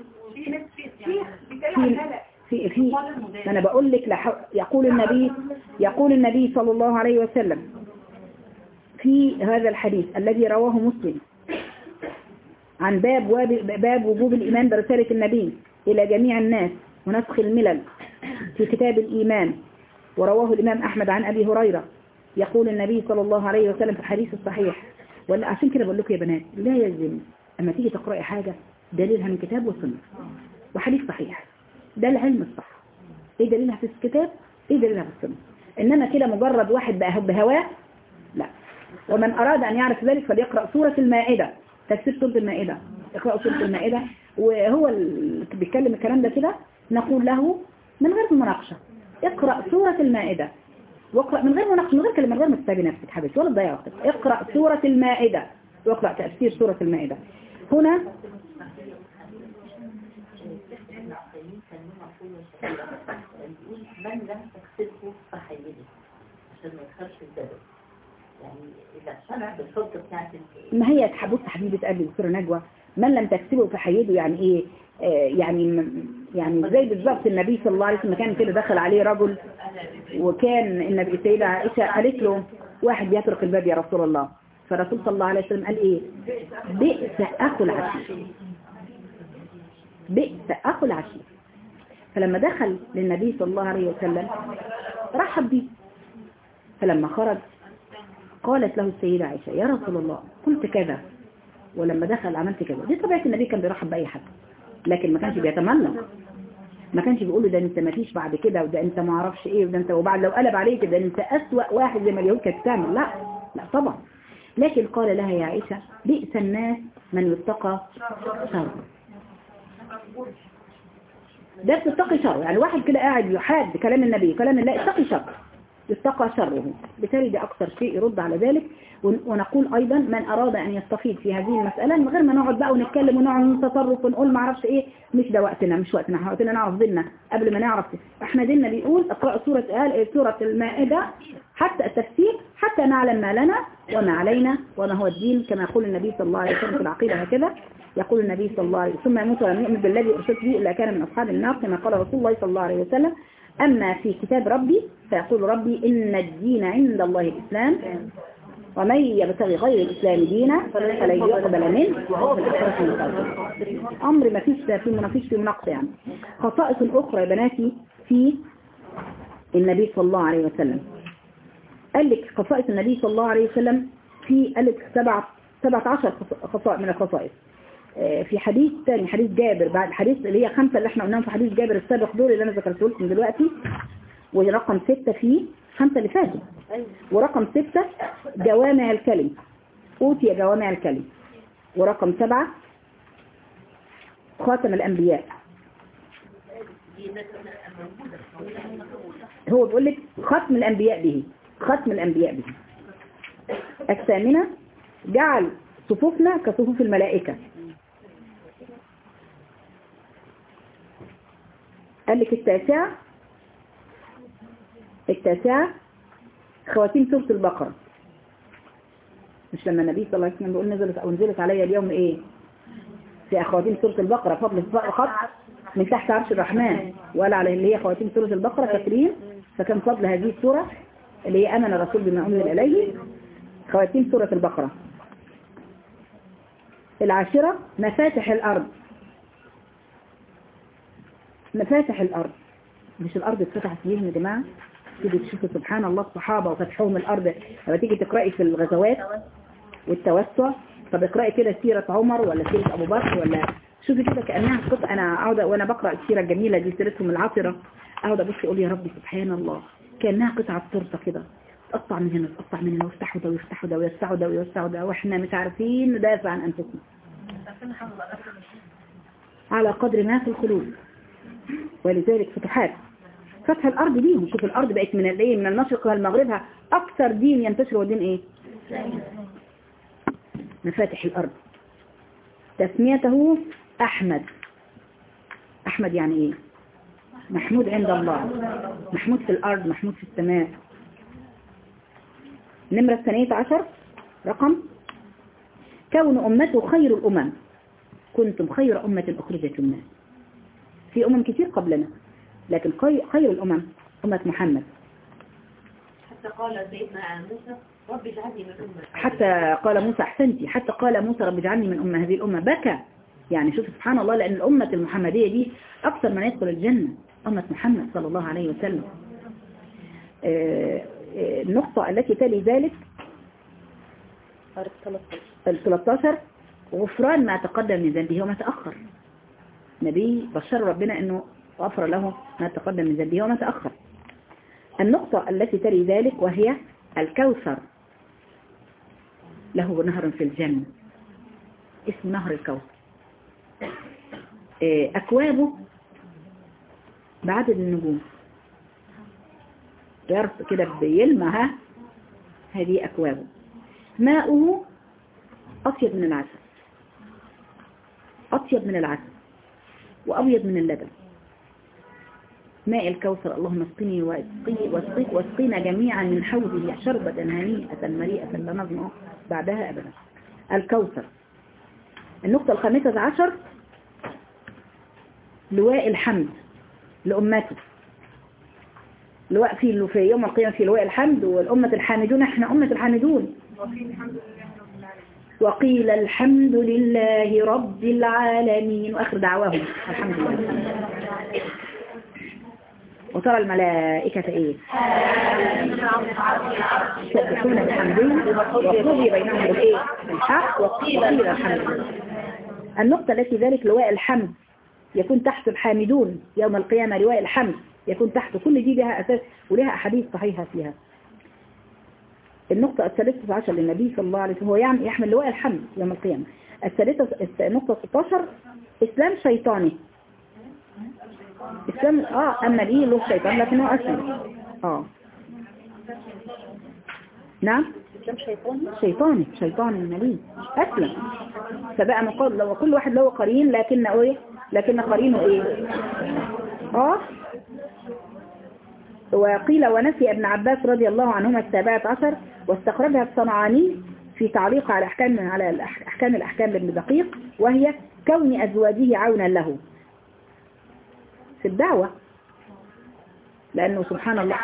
في في في أنا بقول لك لح... يقول النبي يقول النبي صلى الله عليه وسلم في هذا الحديث الذي رواه مسلم عن باب واب- باب وجوب الإيمان برسالة النبي إلى جميع الناس ونسخ الملل في كتاب الإيمان ورواه الإمام أحمد عن أبي هريرة يقول النبي صلى الله عليه وسلم في الحديث الصحيح ولا عشان كده بقول لكم يا بنات لا يلزم أما تيجي تقرأي حاجة دليلها من كتاب وسنة وحديث صحيح ده العلم الصح ايه دليلها في الكتاب ايه دليلها في السنة انما كده مجرد واحد بقى بهواه لا ومن اراد ان يعرف ذلك فليقرأ سورة المائدة تفسير سورة المائدة اقرأ سورة المائدة وهو اللي بيتكلم الكلام ده كده نقول له من غير مناقشة اقرأ سورة المائدة واقرأ من غير مناقشة من غير كلمة من غير ما تتابع نفسك حبيبتي ولا تضيع وقتك اقرأ سورة المائدة واقرأ تفسير سورة المائدة هنا بيقول من لم تكسبه فحيده عشان ما يخافش الدبل يعني إذا اقتنع بالحجة بتاعت ال- ما هي بص حبيبة قلبي دكتورة نجوى من لم تكسبه فحيده يعني ايه آه يعني يعني زي بالظبط النبي صلى الله عليه وسلم كان كده دخل عليه رجل وكان النبي السيدة عائشة قالت له واحد يطرق الباب يا رسول الله فالرسول صلى الله عليه وسلم قال ايه بئس اخو العشير بئس اخو العشير فلما دخل للنبي صلى الله عليه وسلم رحب بيه فلما خرج قالت له السيدة عائشة يا رسول الله قلت كذا ولما دخل عملت كذا دي طبيعة النبي كان بيرحب بأي حد لكن ما كانش بيتمنى ما كانش بيقول له ده انت ما فيش بعد كده وده انت ما اعرفش ايه وده انت وبعد لو قلب عليك ده انت أسوأ واحد زي ما اليهود كانت تعمل لا لا طبعا لكن قال لها يا عائشة بئس الناس من يتقى شر ده بتتقي شر يعني واحد كده قاعد يحاد بكلام النبي كلام الله اتقي شر يتقى شره بالتالي ده أكثر شيء يرد على ذلك ون- ونقول أيضا من أراد أن يستفيد في هذه المسألة من غير ما نقعد بقى ونتكلم ونقعد نتصرف ونقول ما اعرفش إيه مش ده وقتنا مش وقتنا احنا وقتنا نعرف ديننا قبل ما نعرف احنا ديننا بيقول اقرأ سورة آل سورة المائدة حتى التفسير حتى نعلم ما لنا وما علينا وما هو الدين كما يقول النبي صلى الله عليه وسلم في العقيدة هكذا يقول النبي صلى الله عليه وسلم ثم يموت ولم يؤمن بالذي أرسلت به إلا كان من أصحاب النار كما قال رسول الله صلى الله عليه وسلم أما في كتاب ربي فيقول ربي إن الدين عند الله الإسلام ومن يبتغي غير الإسلام دينا فلن يقبل منه وهو في الآخرة من الخاسرين. أمر ما فيش في ما فيش في مناقشة يعني خصائص أخرى يا بناتي في النبي صلى الله عليه وسلم قال لك خصائص النبي صلى الله عليه وسلم في قال لك سبعة 17 خصائص من الخصائص آه، في حديث تاني حديث جابر بعد حديث اللي هي خمسة اللي احنا قلناهم في حديث جابر السابق دول اللي انا ذكرته لكم دلوقتي ورقم ستة فيه خمسة اللي فاتوا ورقم ستة جوامع الكلم أوتي جوامع الكلم ورقم سبعة خاتم الأنبياء هو بيقول لك ختم الأنبياء به ختم الأنبياء به الثامنة جعل صفوفنا كصفوف الملائكة قال لك التاسعة التاسعة خواتيم سورة البقرة مش لما النبي صلى الله عليه وسلم بيقول نزلت أو نزلت علي اليوم إيه في خواتيم سورة البقرة فضل خط من تحت عرش الرحمن وقال على اللي هي خواتيم سورة البقرة فاكرين فكان فضل هذه السورة اللي هي أمن الرسول بما أنزل إليه خواتيم سورة البقرة العاشرة مفاتح الأرض مفاتح الأرض مش الأرض اتفتحت ليهم يا جماعة تيجي تشوفوا سبحان الله الصحابة وفتحوهم الأرض لما تيجي تقرأي في الغزوات والتوسع طب اقرأي كده سيرة عمر ولا سيرة أبو بكر ولا شوفي كده كأنها قطع أنا أقعد وأنا بقرأ السيرة الجميلة دي سيرتهم العطرة أقعد أبص أقول يا ربي سبحان الله كأنها قطعة تورته كده تقطع من هنا تقطع من هنا ويفتحوا ده ويفتحوا ده ويوسعوا ده ويوسعوا ده واحنا مش عارفين ندافع عن انفسنا على قدر ما في الخلود ولذلك فتوحات فتح الارض ليهم شوف الارض بقت من الايه من المشرق والمغربها اكثر دين ينتشر هو دين ايه مفاتح الارض تسميته احمد احمد يعني ايه محمود عند الله محمود في الارض محمود في السماء نمرة الثانية عشر رقم كون أمته خير الأمم كنتم خير أمة أخرجت للناس في أمم كتير قبلنا لكن خي- خير الأمم أمة محمد حتى قال سيدنا موسى رب اجعلني من أمة حتى قال موسى أحسنتي حتى قال موسى رب اجعلني من أمة هذه الأمة بكى يعني شوف سبحان الله لأن الأمة المحمدية دي أكثر من يدخل الجنة أمة محمد صلى الله عليه وسلم آه، آه، النقطة التي تلي ذلك ال 13 غفران ما تقدم من ذنبه وما تأخر نبي بشر ربنا أنه غفر له ما تقدم من ذنبه وما تأخر النقطة التي تلي ذلك وهي الكوثر له نهر في الجنة اسمه نهر الكوثر آه، أكوابه بعدد النجوم يرف كده بيلمع ها هذه أكوابه ماؤه أطيب من العسل أطيب من العسل وأبيض من اللبن ماء الكوثر اللهم اسقني واسقي واسقيك واسقينا جميعا من حوضه شربة هنيئة مريئة لا نظمأ بعدها أبدا الكوثر النقطة الخامسة عشر لواء الحمد لأمته لواء في في يوم القيامة في لواء الحمد والأمة الحامدون احنا أمة الحامدون وقيل الحمد لله رب العالمين وآخر دعواهم الحمد لله وترى الملائكة ايه يسبحون بحمده وقضي بينهم بالايه بالحق وقيل الحمد لله النقطة التي ذلك لواء الحمد يكون تحت الحامدون يوم القيامة لواء الحمد يكون تحت كل دي لها أساس ولها أحاديث صحيحة فيها النقطة الثالثة عشر للنبي صلى الله عليه وسلم هو يعمل يحمل لواء الحمد يوم القيامة الثالثة النقطة 16 إسلام شيطاني إسلام آه أما ليه له شيطان لكنه أسلم آه نعم شيطاني شيطاني النبي أسلم فبقى مقابل لو كل واحد له قرين لكن ايه لكن قرينه ايه اه وقيل ونسي ابن عباس رضي الله عنهما السابعة عشر واستخرجها الصنعاني في تعليق على احكام على الأح- احكام الاحكام لابن دقيق وهي كون ازواجه عونا له في الدعوة لانه سبحان الله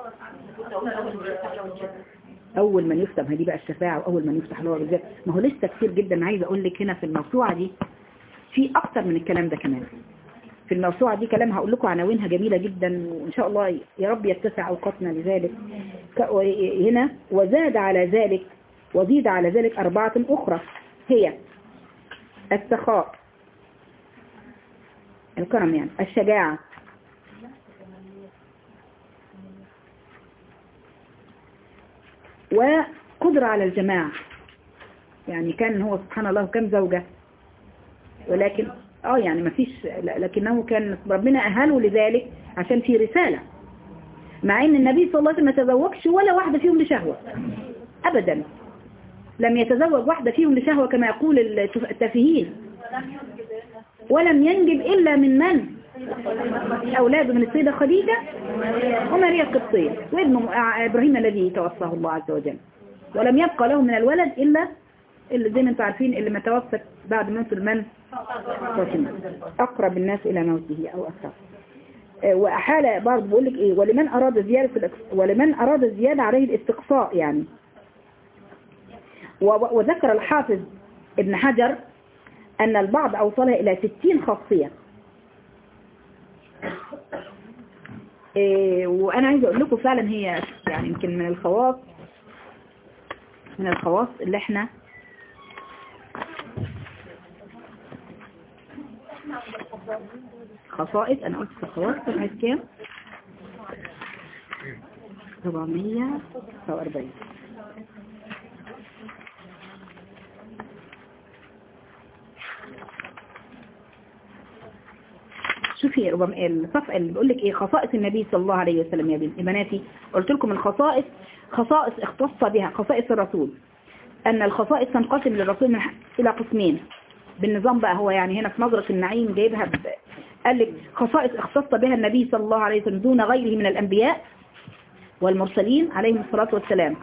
اول من يفتح هذه بقى الشفاعة واول من يفتح له بالذات ما هو لسه كتير جدا عايزه اقول لك هنا في الموسوعة دي في اكتر من الكلام ده كمان في الموسوعة دي كلام هقول لكم عناوينها جميلة جدا وان شاء الله يا رب يتسع اوقاتنا لذلك ك- و- هنا وزاد على ذلك وزيد على ذلك اربعة اخرى هي السخاء الكرم يعني الشجاعة وقدرة على الجماعة يعني كان هو سبحان الله كم زوجة ولكن اه يعني ما فيش لكنه كان ربنا أهله لذلك عشان في رسالة مع ان النبي صلى الله عليه وسلم ما تزوجش ولا واحدة فيهم لشهوة أبدا لم يتزوج واحدة فيهم لشهوة كما يقول التف- التافهين ولم ينجب إلا من من أولاده من السيدة خديجة وماريا القبطية وابن إبراهيم الذي توفاه الله عز وجل ولم يبقى له من الولد إلا اللي زي ما انتم عارفين اللي ما توفت بعد موت المن فاطمة أقرب الناس إلى موته أو أكثر آه، وأحال برضه بقول لك إيه ولمن أراد زيادة الإقص- ولمن أراد الزيادة عليه الاستقصاء يعني و- وذكر الحافظ ابن حجر أن البعض أوصلها إلى 60 خاصية إيه، وأنا عايزة أقول لكم فعلا هي يعني يمكن من الخواص من الخواص اللي احنا خصائص أنا قلت في الخواص طب عايز كام 449 شوفي ربما الصفحة اللي بيقول لك ايه خصائص النبي صلى الله عليه وسلم يا بنت- يا بناتي قلت لكم الخصائص خصائص اختص بها خصائص الرسول ان الخصائص تنقسم للرسول من ح- الى قسمين بالنظام بقى هو يعني هنا في نظرة النعيم جايبها ب... قال لك خصائص اختص بها النبي صلى الله عليه وسلم دون غيره من الانبياء والمرسلين عليهم الصلاة والسلام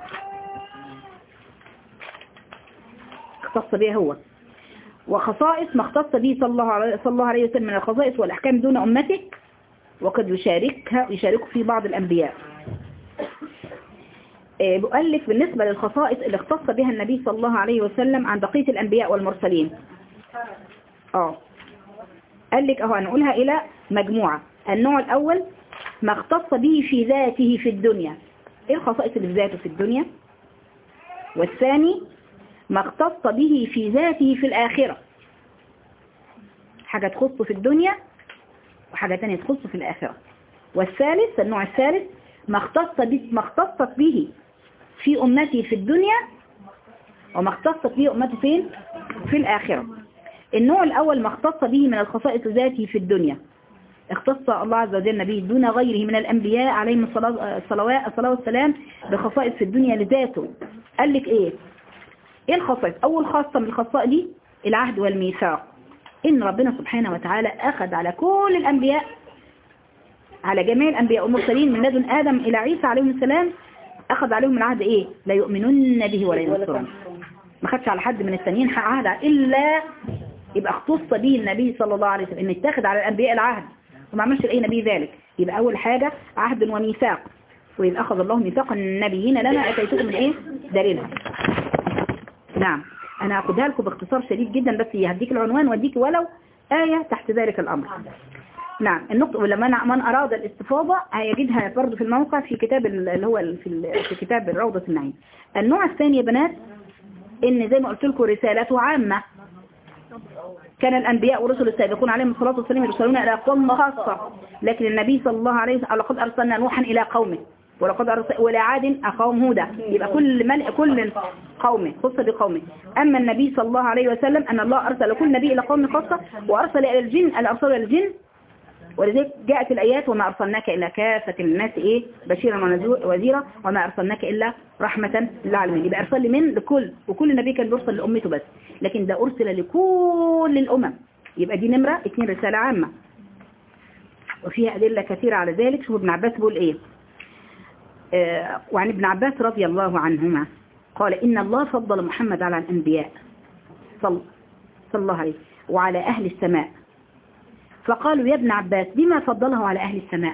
اختص بها هو وخصائص ما اختص به صلى الله عليه صلى الله عليه وسلم من الخصائص والأحكام دون أمته وقد يشاركها يشارك في بعض الأنبياء آه، بؤلف بالنسبة للخصائص اللي اختص بها النبي صلى الله عليه وسلم عن بقية الأنبياء والمرسلين اه قال لك اهو هنقولها إلى مجموعة النوع الأول ما اختص به في ذاته في الدنيا ايه الخصائص اللي في ذاته في الدنيا والثاني ما اختص به في ذاته في الآخرة حاجة تخصه في الدنيا وحاجة تانية تخصه في الآخرة والثالث النوع الثالث ما اختص به ما اختصت به في أمتي في الدنيا وما اختصت به أمتي فين في الآخرة النوع الأول ما اختص به من الخصائص ذاته في الدنيا اختص الله عز وجل به دون غيره من الأنبياء عليهم الصلاة الصلوات الصلاة والسلام بخصائص في الدنيا لذاته قال لك ايه ايه الخصائص اول خاصة من الخصائص دي العهد والميثاق ان ربنا سبحانه وتعالى اخذ على كل الانبياء على جميع الانبياء والمرسلين من لدن ادم الى عيسى عليهم السلام اخذ عليهم العهد ايه لا يؤمنن به ولا ينصرون ما خدش على حد من التانيين حق عهد الا يبقى اختص به النبي صلى الله عليه وسلم ان اتخذ على الانبياء العهد وما عملش لاي نبي ذلك يبقى اول حاجة عهد وميثاق واذ اخذ الله ميثاق النبيين لما اتيتكم من ايه دليلها نعم انا هاخدها لكم باختصار شديد جدا بس هديك العنوان واديك ولو آية تحت ذلك الامر نعم النقطة ولما أنا- من أراد الاستفاضة هيجدها برضو في الموقع في كتاب ال- اللي هو ال- في, ال- في كتاب روضة النعيم النوع الثاني يا بنات ان زي ما قلت لكم رسالته عامة كان الأنبياء ورسل السابقون عليهم الصلاة والسلام يرسلون إلى قوم خاصة لكن النبي صلى الله عليه وسلم لقد أرسلنا نوحا إلى قومه ولقد أرسل وإلى عاد أخاهم هودا يبقى كل ملء كل قومه خص بقومه أما النبي صلى الله عليه وسلم أن الله أرسل كل نبي إلى قوم خاصة وأرسل إلى الجن الأرسل إلى الجن ولذلك جاءت الآيات وما أرسلناك إلا كافة الناس إيه بشيرا ونذو- وزيرا وما أرسلناك إلا رحمة للعالمين يبقى أرسل من لكل وكل نبي كان بيرسل لأمته بس لكن ده أرسل لكل الأمم يبقى دي نمرة اتنين رسالة عامة وفيها أدلة كثيرة على ذلك شوف ابن عباس بيقول إيه آه وعن ابن عباس رضي الله عنهما قال إن الله فضل محمد على الأنبياء صلى, صلى الله عليه وعلى أهل السماء فقالوا يا ابن عباس بما فضله على أهل السماء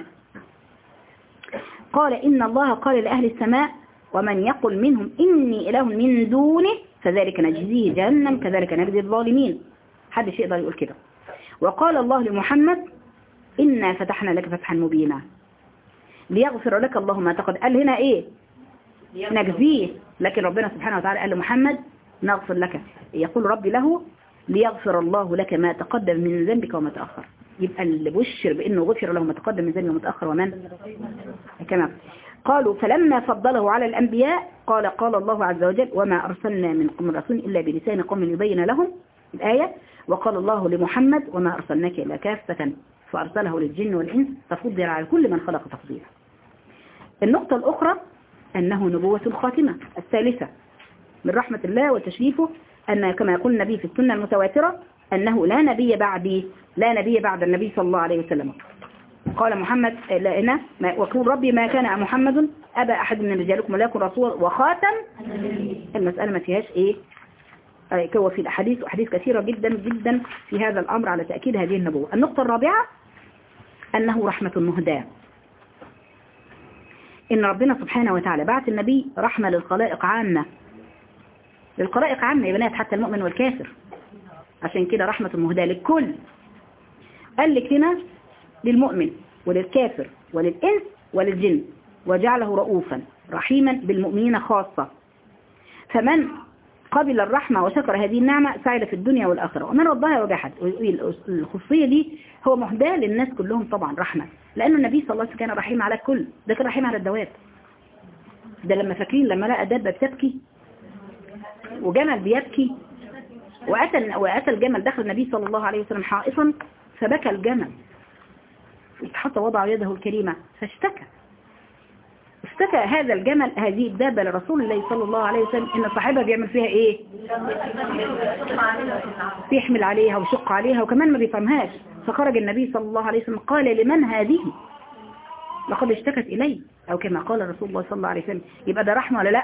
قال إن الله قال لأهل السماء ومن يقل منهم إني إله من دونه فذلك نجزيه جهنم كذلك نجزي الظالمين حد يقدر يقول كده وقال الله لمحمد إنا فتحنا لك فتحا مبينا ليغفر لك الله ما تقد قال هنا إيه نجزيه لكن ربنا سبحانه وتعالى قال لمحمد نغفر لك يقول ربي له ليغفر الله لك ما تقدم من ذنبك وما تأخر يبقى اللي بشر بأنه غفر له ما تقدم من ذنبه وما تأخر ومن كما قالوا فلما فضله على الأنبياء قال قال الله عز وجل وما أرسلنا من قوم رسول إلا بلسان قوم يبين لهم الآية وقال الله لمحمد وما أرسلناك إلا كافة فأرسله للجن والإنس ففضل على كل من خلق تفضيلا النقطة الأخرى أنه نبوة الخاتمة الثالثة من رحمة الله وتشريفه أن كما يقول النبي في السنة المتواترة أنه لا نبي بعدي لا نبي بعد النبي صلى الله عليه وسلم قال محمد لأنا وقول ربي ما كان محمد أبا أحد من رجالكم ولكن رسول وخاتم المسألة ما فيهاش إيه آه، هو في الأحاديث وأحاديث كثيرة جدا جدا في هذا الأمر على تأكيد هذه النبوة النقطة الرابعة أنه رحمة مهداة إن ربنا سبحانه وتعالى بعث النبي رحمة للخلائق عامة للخلائق عامة يا بنات حتى المؤمن والكافر عشان كده رحمة مهداة للكل قال لك هنا للمؤمن وللكافر وللإنس وللجن وجعله رؤوفا رحيما بالمؤمنين خاصة فمن قبل الرحمة وشكر هذه النعمة سعد في الدنيا والآخرة ومن رضاها وجحد الخصية دي هو مهداة للناس كلهم طبعا رحمة لأن النبي صلى الله عليه وسلم كان رحيم على الكل ده كان رحيم على الدواب ده لما فاكرين لما لقى دابة بتبكي وجمل بيبكي وأتى, وأتى الجمل دخل النبي صلى الله عليه وسلم حائصا فبكى الجمل حتى وضع يده الكريمة فاشتكى اشتكى هذا الجمل هذه الدابة لرسول الله صلى الله عليه وسلم ان صاحبها بيعمل فيها ايه بيحمل عليها ويشق عليها وكمان ما بيفهمهاش فخرج النبي صلى الله عليه وسلم قال لمن هذه لقد اشتكت إلي أو كما قال رسول الله صلى الله عليه وسلم يبقى ده رحمة ولا لا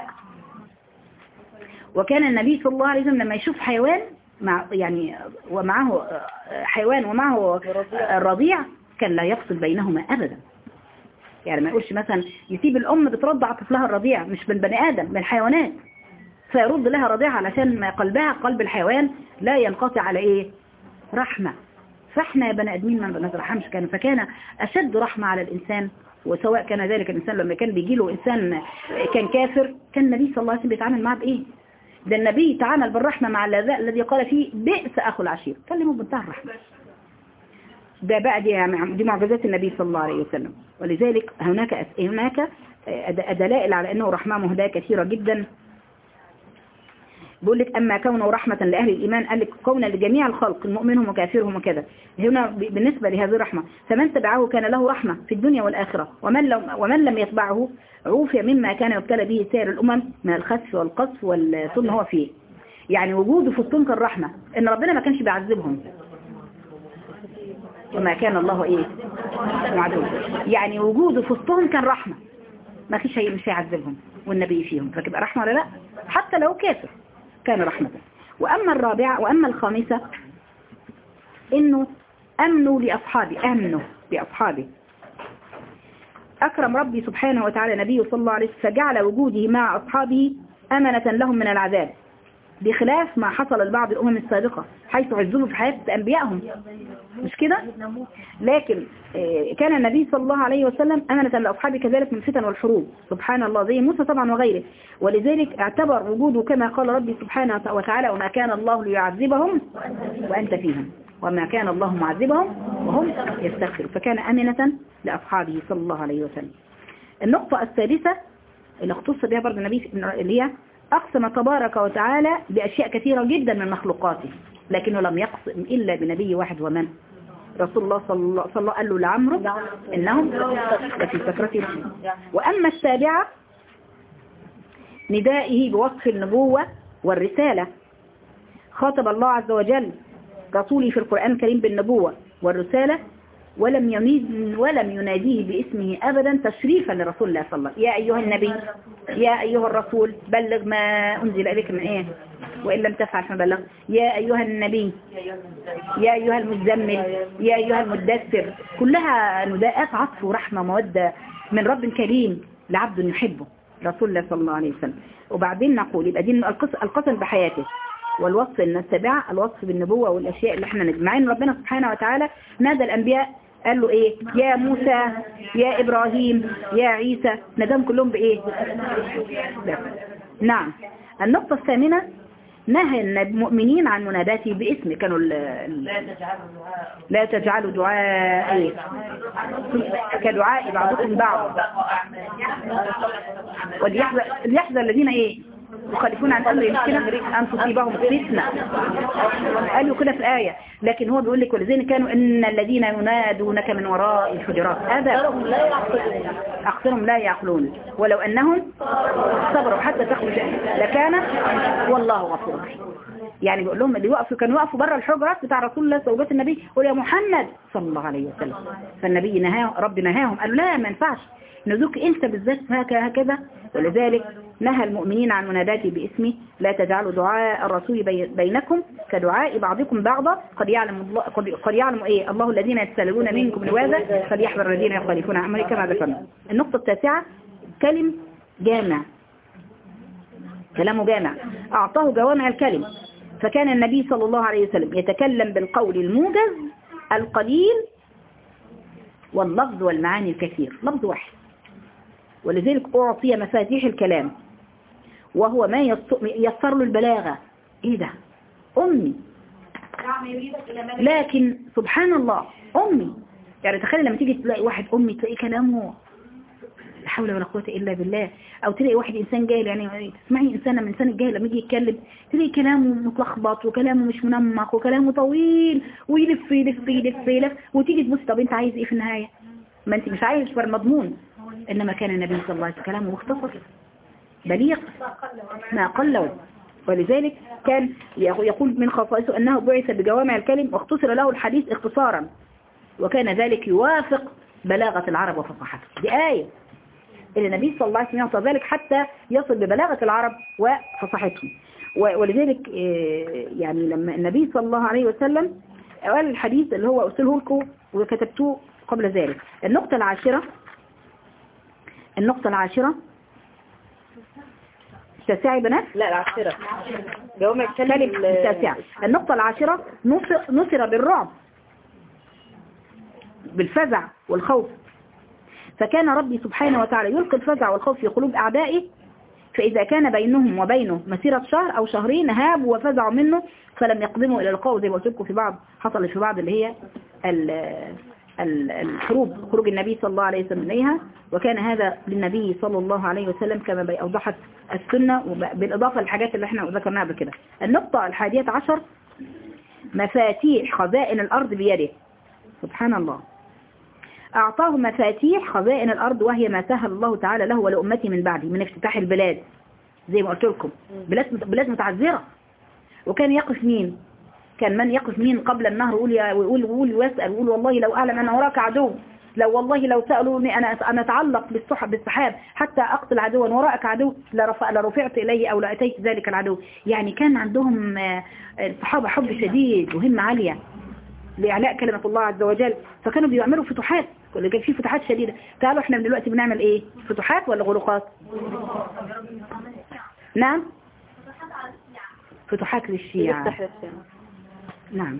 وكان النبي صلى الله عليه وسلم لما يشوف حيوان مع يعني ومعه حيوان ومعه الرضيع كان لا يفصل بينهما أبدا يعني ما يقولش مثلا يسيب الأم بترضع طفلها الرضيع مش من بني آدم من الحيوانات فيرد لها رضيعها علشان ما قلبها قلب الحيوان لا ينقطع على إيه رحمة فاحنا يا بني ادمين ما بنترحمش كان فكان اشد رحمة على الانسان وسواء كان ذلك الانسان لما كان بيجي له انسان كان كافر كان النبي صلى الله عليه وسلم بيتعامل معاه بايه ده النبي تعامل بالرحمة مع الذاء الذي قال فيه بئس اخو العشير كلمه بمنتهى الرحمة ده بقى دي دي معجزات النبي صلى الله عليه وسلم ولذلك هناك هناك دلائل على انه رحمة مهداة كثيرة جدا بيقول لك أما كونه رحمة لأهل الإيمان قال لك كون لجميع الخلق المؤمنهم وكافرهم وكذا هنا بالنسبة لهذه الرحمة فمن تبعه كان له رحمة في الدنيا والآخرة ومن لم, ومن لم يتبعه عوفي مما كان يبتلى به سائر الأمم من الخسف والقصف والطن هو فيه يعني وجوده في الطن كان رحمة إن ربنا ما كانش بيعذبهم وما كان الله إيه معذب يعني وجوده في الطن كان رحمة ما فيش شيء مش هيعذبهم والنبي فيهم فتبقى رحمة ولا لا حتى لو كافر كان رحمة وأما الرابعة وأما الخامسة إنه أمنوا لأصحابي أمنوا لأصحابي أكرم ربي سبحانه وتعالى نبيه صلى الله عليه وسلم فجعل وجوده مع أصحابه أمنة لهم من العذاب بخلاف ما حصل لبعض الأمم السابقة حيث عزلوا في حياة أنبيائهم مش كده لكن كان النبي صلى الله عليه وسلم أمنة لأصحابه كذلك من الفتن والحروب سبحان الله زي موسى طبعا وغيره ولذلك اعتبر وجوده كما قال ربي سبحانه وتعالى وما كان الله ليعذبهم وأنت فيهم وما كان الله معذبهم وهم يستغفروا فكان أمنة لأصحابه صلى الله عليه وسلم النقطة الثالثة اللي اختص بها برضه النبي اللي هي أقسم تبارك وتعالى بأشياء كثيرة جدا من مخلوقاته لكنه لم يقسم إلا بنبي واحد ومن رسول الله صلى الله عليه وسلم قال له لعمرو إنهم لفي سكرتهم وأما السابعة ندائه بوصف النبوة والرسالة خاطب الله عز وجل رسولي في القرآن الكريم بالنبوة والرسالة ولم ينيد ولم يناديه باسمه أبدا تشريفا لرسول الله صلى الله عليه وسلم يا أيها النبي يا أيها الرسول بلغ ما أنزل إليك من إيه وإن لم تفعل فبلغ يا أيها النبي يا أيها المزمل يا أيها المدثر كلها نداءات عطف ورحمة مودة من رب كريم لعبد يحبه رسول الله صلى الله عليه وسلم وبعدين نقول يبقى دي القسم بحياته والوصف ان السابعة الوصف بالنبوة والأشياء اللي احنا نجمع ان ربنا سبحانه وتعالى نادى الأنبياء قال له ايه يا موسى يا إبراهيم يا عيسى ناداهم كلهم بايه لا. نعم النقطة الثامنة نهى المؤمنين عن مناداته باسم كانوا ال ال لا تجعلوا دعاء ايه كدعاء بعضكم بعض وليحذر الذين ايه يخالفون عن امر المشكله ان تصيبهم فتنه قالوا كده في الايه لكن هو بيقول لك ولذين كانوا ان الذين ينادونك من وراء الحجرات هذا اكثرهم لا يعقلون ولو انهم صبروا حتى تخرج لكان والله غفور يعني بيقول لهم اللي وقفوا كانوا وقفوا بره الحجرات بتاع رسول الله زوجات النبي قول يا محمد صلى الله عليه وسلم فالنبي نهاه رب نهاهم قالوا لا ما ينفعش نزوك انت بالذات هكذا ولذلك نهى المؤمنين عن مناداته باسمه لا تجعلوا دعاء الرسول بينكم كدعاء بعضكم بعضا قد يعلم الله قد, قد يعلم ايه الله الذين يتسللون منكم لواذا فليحذر الذين يخالفون عن امره كما ذكرنا النقطه التاسعه كلم جامع كلامه جامع اعطاه جوامع الكلم فكان النبي صلى الله عليه وسلم يتكلم بالقول الموجز القليل واللفظ والمعاني الكثير لفظ واحد ولذلك أعطي مفاتيح الكلام وهو ما يسر له البلاغة ايه ده امي لكن سبحان الله امي يعني تخيل لما تيجي تلاقي واحد امي تلاقي كلامه حول ولا قوة إلا بالله أو تلاقي واحد إنسان جاهل يعني تسمعي إنسان من إنسان الجاهل لما يجي يتكلم تلاقي كلامه متلخبط وكلامه مش منمق وكلامه طويل ويلف يلف يلف يلف وتيجي تبص طب أنت عايز إيه في النهاية ما أنت مش عايز في المضمون إنما كان النبي صلى الله عليه وسلم كلامه مختصر بليغ ما قل ولذلك كان يقول من خصائصه أنه بعث بجوامع الكلم واختصر له الحديث اختصارا وكان ذلك يوافق بلاغة العرب وفصاحتها دي آية إن النبي صلى الله عليه وسلم يعطى ذلك حتى يصل ببلاغة العرب وفصاحتهم و- ولذلك آه، يعني لما النبي صلى الله عليه وسلم قال الحديث اللي هو أرسله لكم وكتبتوه قبل ذلك النقطة العاشرة النقطة العاشرة التاسعة يا بنات لا العاشرة جوامع كلم الكلم التاسعة النقطة العاشرة نصر, نصر بالرعب بالفزع والخوف فكان ربي سبحانه وتعالى يلقي الفزع والخوف في قلوب أعدائه فإذا كان بينهم وبينه مسيرة شهر أو شهرين هابوا وفزعوا منه فلم يقدموا إلى القاء زي ما قلت لكم في بعض حصل في بعض اللي هي ال- ال- الحروب خروج النبي صلى الله عليه وسلم إليها وكان هذا للنبي صلى الله عليه وسلم كما بي- أوضحت السنة وب- بالإضافة للحاجات اللي احنا ذكرناها قبل كده النقطة الحادية عشر مفاتيح خزائن الأرض بيده سبحان الله أعطاه مفاتيح خزائن الأرض وهي ما سهل الله تعالى له ولأمته من بعده من افتتاح البلاد زي ما قلت لكم بلاد بلاد متعذرة وكان يقف مين كان من يقف مين قبل النهر ويقول يا- ويقول ويقول ويسأل ويقول والله لو أعلم أن وراك عدو لو والله لو سألوني أنا أنا أتعلق بالسحب بالسحاب حتى أقتل عدوا وراءك عدو لرفع لرفعت إليه أو لأتيت ذلك العدو يعني كان عندهم آه، الصحابة حب شديد وهمة عالية لإعلاء كلمة الله عز وجل فكانوا بيعملوا فتوحات كل كان في فتوحات شديدة تعالوا احنا دلوقتي بنعمل ايه فتوحات ولا غلقات نعم فتوحات للشيعة يفتح الشام نعم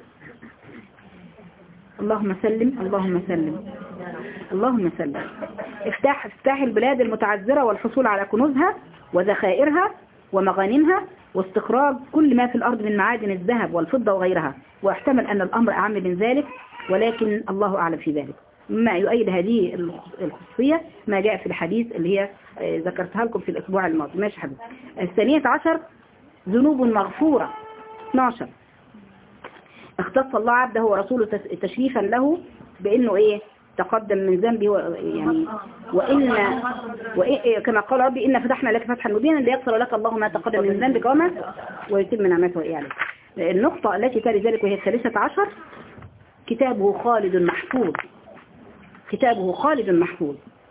اللهم سلم اللهم سلم اللهم سلم افتح افتح البلاد المتعذرة والحصول على كنوزها وذخائرها ومغانمها واستخراج كل ما في الأرض من معادن الذهب والفضة وغيرها واحتمل أن الأمر أعم من ذلك ولكن الله أعلم في ذلك مما يؤيد هذه الخصوصية ما جاء في الحديث اللي هي آه، ذكرتها لكم في الأسبوع الماضي ماشي حبيبي الثانية عشر ذنوب مغفورة 12 اختص الله عبده ورسوله تس- تشريفا له بانه ايه تقدم من ذنبه و- يعني وان وإيه كما قال ربي ان فتحنا لك فتحا مبينا ليغفر لك الله ما تقدم من ذنبك وما ويتم نعمته ايه عليك النقطة التي تلي ذلك وهي الثالثة عشر كتابه خالد محفوظ كتابه خالد محفوظ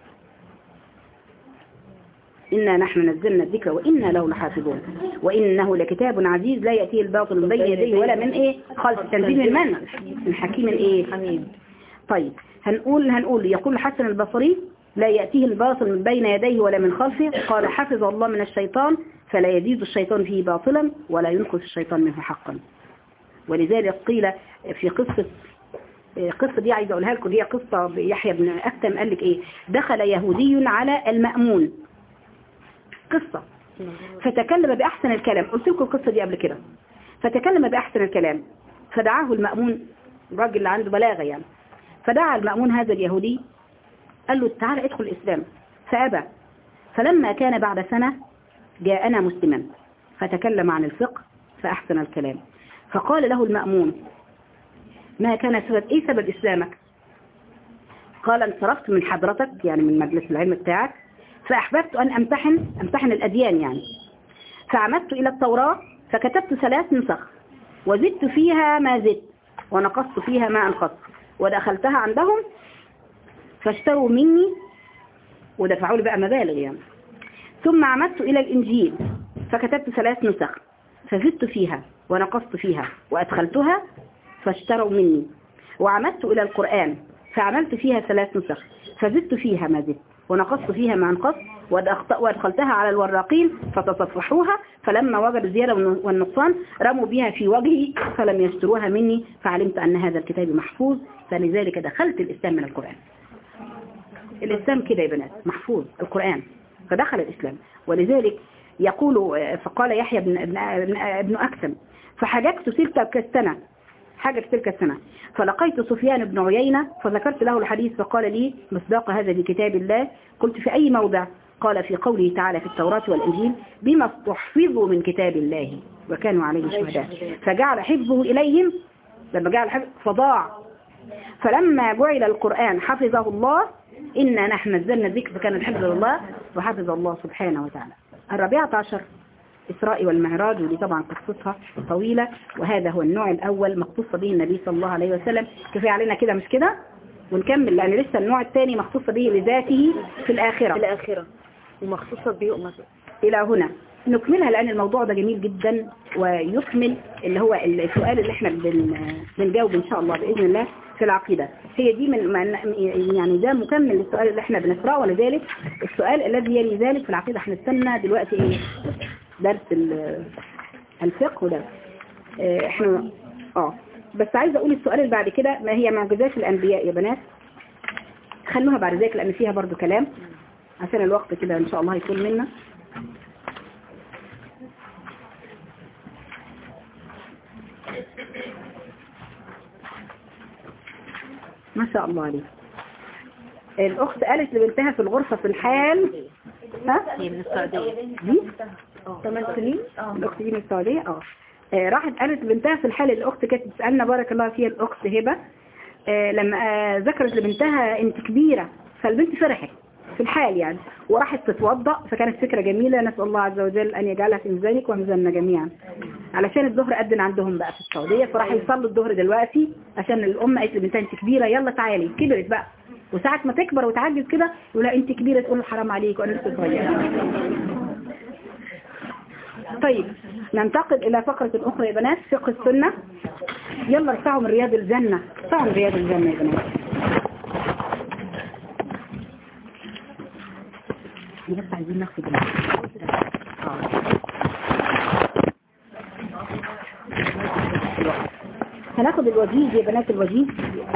إنا نحن نزلنا الذكر وإنا له لحافظون وإنه لكتاب عزيز لا يأتيه الباطل من بين يديه ولا من إيه خلف تنزيل من من من حكيم إيه حميد طيب هنقول هنقول يقول الحسن البصري لا يأتيه الباطل من بين يديه ولا من خلفه قال حفظ الله من الشيطان فلا يزيد الشيطان فيه باطلا ولا ينقص الشيطان منه حقا ولذلك قيل في قصة القصة دي عايزة أقولها لكم هي قصة يحيى بن أكتم قال لك إيه دخل يهودي على المأمون قصة فتكلم بأحسن الكلام قلت لكم القصة دي قبل كده فتكلم بأحسن الكلام فدعاه المأمون الراجل اللي عنده بلاغة يعني فدعا المأمون هذا اليهودي قال له تعال ادخل الإسلام فأبى فلما كان بعد سنة جاءنا مسلما فتكلم عن الفقه فأحسن الكلام فقال له المأمون ما كان سبب ايه سبب اسلامك قال انصرفت من حضرتك يعني من مجلس العلم بتاعك فاحببت ان امتحن امتحن الاديان يعني فعمدت الى التوراة فكتبت ثلاث نسخ وزدت فيها ما زدت ونقصت فيها ما انقصت ودخلتها عندهم فاشتروا مني ودفعوا لي بقى مبالغ يعني ثم عمدت الى الانجيل فكتبت ثلاث نسخ فزدت فيها ونقصت فيها وادخلتها فاشتروا مني وعمدت إلى القرآن فعملت فيها ثلاث نسخ فزدت فيها ما زدت ونقصت فيها ما انقصت وأدخ- وأدخلتها على الوراقين فتصفحوها فلما وجدوا الزيادة والن- والنقصان رموا بها في وجهي فلم يشتروها مني فعلمت أن هذا الكتاب محفوظ فلذلك دخلت الإسلام من القرآن الإسلام كده يا بنات محفوظ القرآن فدخل الإسلام ولذلك يقول فقال يحيى بن, ابن, ابن, ابن أكثم فحججت تلك السنة حاجة في تلك السنة فلقيت سفيان بن عيينة فذكرت له الحديث فقال لي مصداق هذا بكتاب الله قلت في أي موضع قال في قوله تعالى في التوراة والإنجيل بما استحفظوا من كتاب الله وكانوا عليه شهداء فجعل حفظه إليهم لما جعل حفظ فضاع فلما جعل القرآن حفظه الله إنا نحن نزلنا الذكر فكان الحفظ لله وحفظ الله سبحانه وتعالى الرابعة عشر إسراء والمعراج ودي طبعا قصتها طويلة وهذا هو النوع الأول مخصوص به النبي صلى الله عليه وسلم كفاية علينا كده مش كده ونكمل لأن لسه النوع الثاني مخصوص به لذاته في الآخرة في الآخرة ومخصوصة بيؤمة إلى هنا نكملها لأن الموضوع ده جميل جدا ويكمل اللي هو السؤال اللي احنا بن بنجاوب إن شاء الله بإذن الله في العقيدة هي دي من من- يعني ده مكمل للسؤال اللي احنا بنقرأه ولذلك السؤال الذي يلي ذلك في العقيدة هنستنى دلوقتي ايه درس ال- الفقه وده اه، احنا اه بس عايزه اقول السؤال اللي بعد كده ما هي معجزات الانبياء يا بنات خلوها بعد ذلك لان فيها برضو كلام عشان الوقت كده ان شاء الله هيكون منا ما شاء الله عليك الأخت قالت لبنتها في الغرفة في الحال ها؟ هي من السعودية دي؟ ثمان سنين؟ الأخت دي من السعودية؟ اه آه، راحت قالت لبنتها في الحال الأخت كانت بتسألنا بارك الله فيها الأخت هبة آه، لما آه، ذكرت لبنتها أنت كبيرة فالبنت فرحت في الحال يعني وراحت تتوضأ فكانت فكرة جميلة نسأل الله عز وجل أن يجعلها في ميزانك وميزاننا جميعا علشان الظهر أذن عندهم بقى في السعودية فراح يصلوا الظهر دلوقتي عشان الأم قالت لبنتها أنت كبيرة يلا تعالي كبرت بقى وساعة ما تكبر وتعجز كده يقول لها أنت كبيرة تقول له حرام عليك وأنا لسه صغيرة طيب ننتقل إلى فقرة أخرى يا بنات فقه السنة يلا ارفعوا من رياض الجنة ارفعوا من رياض الجنة يا بنات احنا بس عايزين ناخد ال- آه. هناخد الوجيز يا بنات الوجيز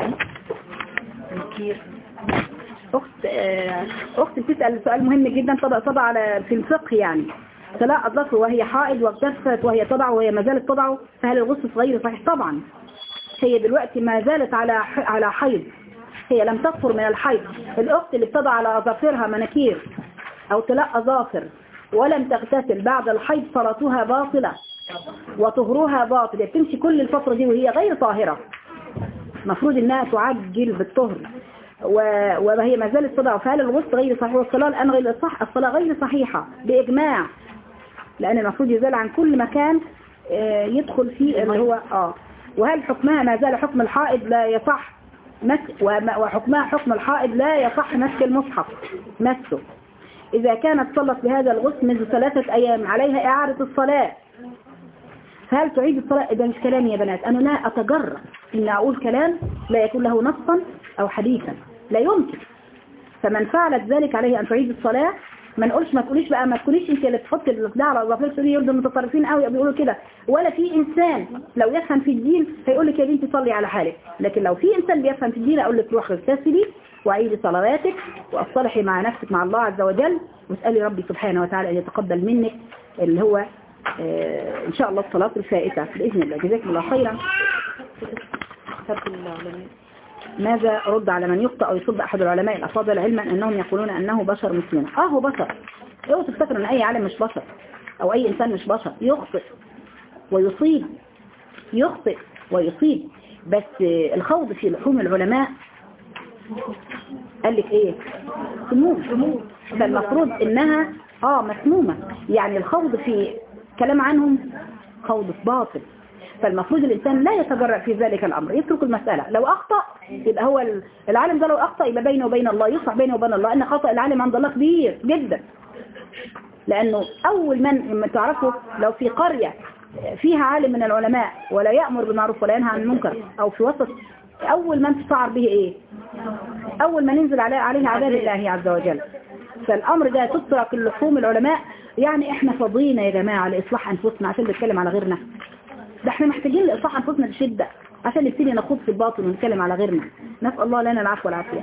اخت آه، اخت بتسال سؤال مهم جدا طبعا طبعا على في الفقه يعني سلاء اطلقه وهي حائض واكتفت وهي تضع وهي ما زالت تضع فهل الغسل صغير صحيح طبعا هي دلوقتي ما زالت على ح- على حيض هي لم تطهر من الحيض الاخت اللي بتضع على اظافرها مناكير او تلاء اظافر ولم تغتسل بعد الحيض صلاتها باطلة وطهرها باطل بتمشي كل الفترة دي وهي غير طاهرة المفروض انها تعجل بالطهر و- وهي ما زالت تضع فهل الغسل غير صحيح والصلاة الآن غير صح الصلاة غير صحيحة بإجماع لأن المفروض يزال عن كل مكان آه، يدخل فيه اللي هو آه وهل حكمها ما زال حكم الحائض لا يصح مس وما- وحكمها حكم الحائض لا يصح مسك المصحف مسه إذا كانت صلت بهذا الغسل منذ ثلاثة أيام عليها إعادة الصلاة هل تعيد الصلاة ده مش كلامي يا بنات أنا لا أتجرأ إن أقول كلام لا يكون له نصا أو حديثا لا يمكن فمن فعلت ذلك عليه أن تعيد الصلاة ما نقولش ما تقوليش بقى ما تكونيش انت اللي تحطي ده على اظافر تقولي يرضوا متطرفين قوي بيقولوا كده ولا في انسان لو يفهم في الدين هيقول لك يا بنتي صلي على حالك لكن لو في انسان بيفهم في الدين اقول لك روحي اغتسلي وعيدي صلواتك واصطلحي مع نفسك مع الله عز وجل واسالي ربي سبحانه وتعالى ان يتقبل منك اللي هو آه، ان شاء الله الصلاه الفائته باذن الله جزاكم الله خيرا ماذا رد على من يخطئ أو يصد أحد العلماء الأفاضل علما أنهم يقولون أنه بشر مثلنا آه هو بشر اوعوا تفتكروا أن أي عالم مش بشر أو أي إنسان مش بشر يخطئ ويصيب يخطئ ويصيب بس آه، الخوض في لحوم العلماء قال لك ايه سموم فالمفروض انها اه مسمومة يعني الخوض في كلام عنهم خوض في باطل فالمفروض الإنسان لا يتجرأ في ذلك الأمر يترك المسألة لو أخطأ يبقى هو ال- العالم ده لو أخطأ يبقى بينه وبين الله يصلح بينه وبين الله أن خطأ العالم عند الله كبير جدا لأنه أول من ما تعرفوا لو في قرية فيها عالم من العلماء ولا يأمر بالمعروف ولا ينهى عن المنكر أو في وسط أول من تستعر به إيه أول ما ننزل عليه عليه عذاب الله عز وجل فالأمر ده تترك اللحوم العلماء يعني إحنا فاضيين يا جماعة لإصلاح أنفسنا عشان نتكلم على غيرنا ده احنا محتاجين لإصلاح أنفسنا بشدة عشان نبتدي نخوض في الباطل ونتكلم على غيرنا نسأل الله لنا العفو والعافية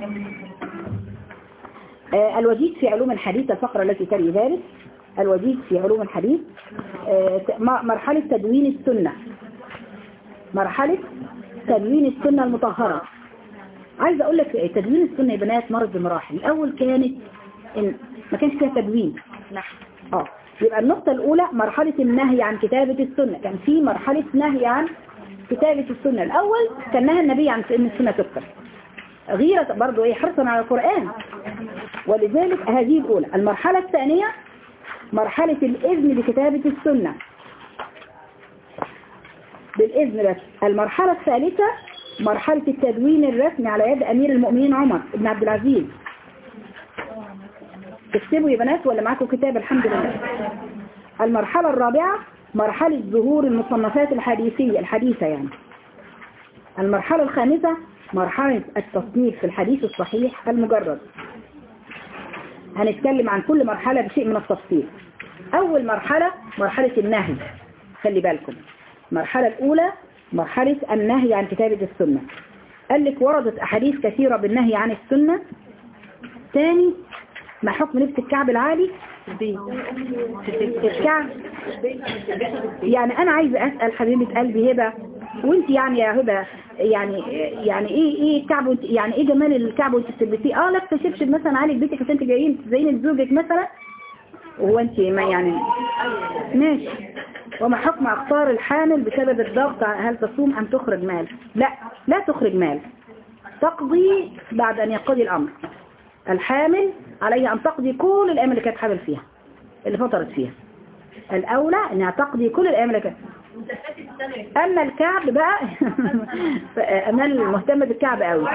آه، الوجيز في علوم الحديث الفقرة التي تلي ذلك الوجيز في علوم الحديث آه، ت- م- مرحلة تدوين السنة مرحلة تدوين السنة المطهرة عايزة اقول لك إيه، تدوين السنة يا بنات مرت بمراحل الاول كانت إن ما كانش فيها تدوين اه يبقى النقطة الاولى مرحلة النهي عن كتابة السنة كان في مرحلة نهي عن كتابة السنة الاول كان نهى النبي عن ان السنة تكتب غيرة برضو ايه حرصا على القرآن ولذلك هذه الاولى المرحلة الثانية مرحلة الاذن بكتابة السنة بالإذن بس المرحلة الثالثة مرحلة التدوين الرسمي على يد أمير المؤمنين عمر بن عبد العزيز تكتبوا يا بنات ولا معاكم كتاب الحمد لله المرحلة الرابعة مرحلة ظهور المصنفات الحديثية الحديثة يعني المرحلة الخامسة مرحلة التصنيف في الحديث الصحيح المجرد هنتكلم عن كل مرحلة بشيء من التفصيل أول مرحلة مرحلة النهي خلي بالكم المرحلة الأولى مرحلة النهي عن كتابة السنة قال لك وردت أحاديث كثيرة بالنهي عن السنة ثاني ما حكم لبس الكعب العالي الكعب يعني أنا عايزة أسأل حبيبة قلبي هبة وانت يعني يا هبة يعني يعني ايه ايه الكعب وانت يعني ايه جمال الكعب وانت بتلبسيه اه لابسه شبشب مثلا عالي في بيتك عشان انت جايين تزيني زوجك مثلا وهو انت ما يعني ماشي وما حكم اخطار الحامل بسبب الضغط هل تصوم ام تخرج مال لا لا تخرج مال تقضي بعد ان يقضي الامر الحامل عليها ان تقضي كل الايام اللي كانت حامل فيها اللي فطرت فيها الاولى انها تقضي كل الايام اللي كانت اما الكعب بقى انا المهتمه بالكعب قوي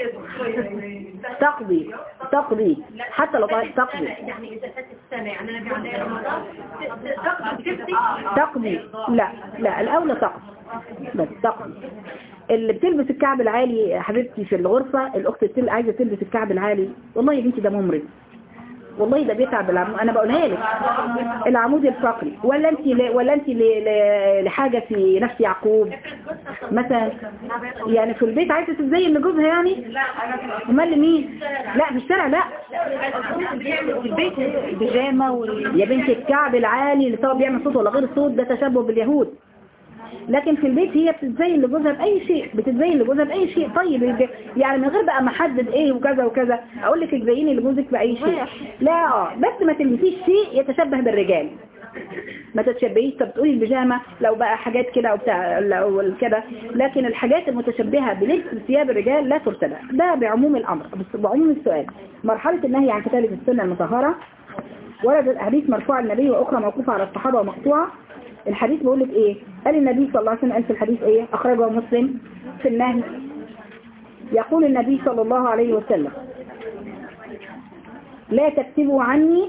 تقضي تقضي حتى لو تقضي يعني إذا فات السنة يعني أنا بعد رمضان تقضي تقضي لا لا الأولى تقضي بس تقضي اللي بتلبس الكعب العالي يا حبيبتي في الغرفة الأخت بتل... عايزة تلبس الكعب العالي والله يا بنتي ده ممرض والله ده بيتعب العمود انا بقولها لك العمود الفقري ولا انت ل... ولا انت ل... ل... لحاجة في نفس يعقوب مثلا يعني في البيت عايزة تزين لجوزها يعني امال لمين لا في الشارع لا في البيت البيجامة وال... يا بنت الكعب العالي اللي سواء بيعمل صوت ولا غير صوت ده تشبه باليهود لكن في البيت هي بتتزين لجوزها بأي شيء بتتزين لجوزها بأي شيء طيب الج- يعني من غير بقى ما احدد ايه وكذا وكذا اقول لك تزيني لجوزك بأي شيء لا اه بس ما تلبسيش شيء يتشبه بالرجال ما تتشبهيش طب تقولي البيجامه لو بقى حاجات كده وبتاع لو كده لكن الحاجات المتشبهه بلبس ثياب الرجال لا ترتدى ده بعموم الامر بس بعموم السؤال مرحله النهي عن كتابه السنه المطهره وردت احاديث مرفوعه للنبي واخرى موقوفه على الصحابه ومقطوعه الحديث بيقول لك ايه قال النبي صلى الله عليه وسلم قال في الحديث ايه اخرجه مسلم في النهي يقول النبي صلى الله عليه وسلم لا تكتبوا عني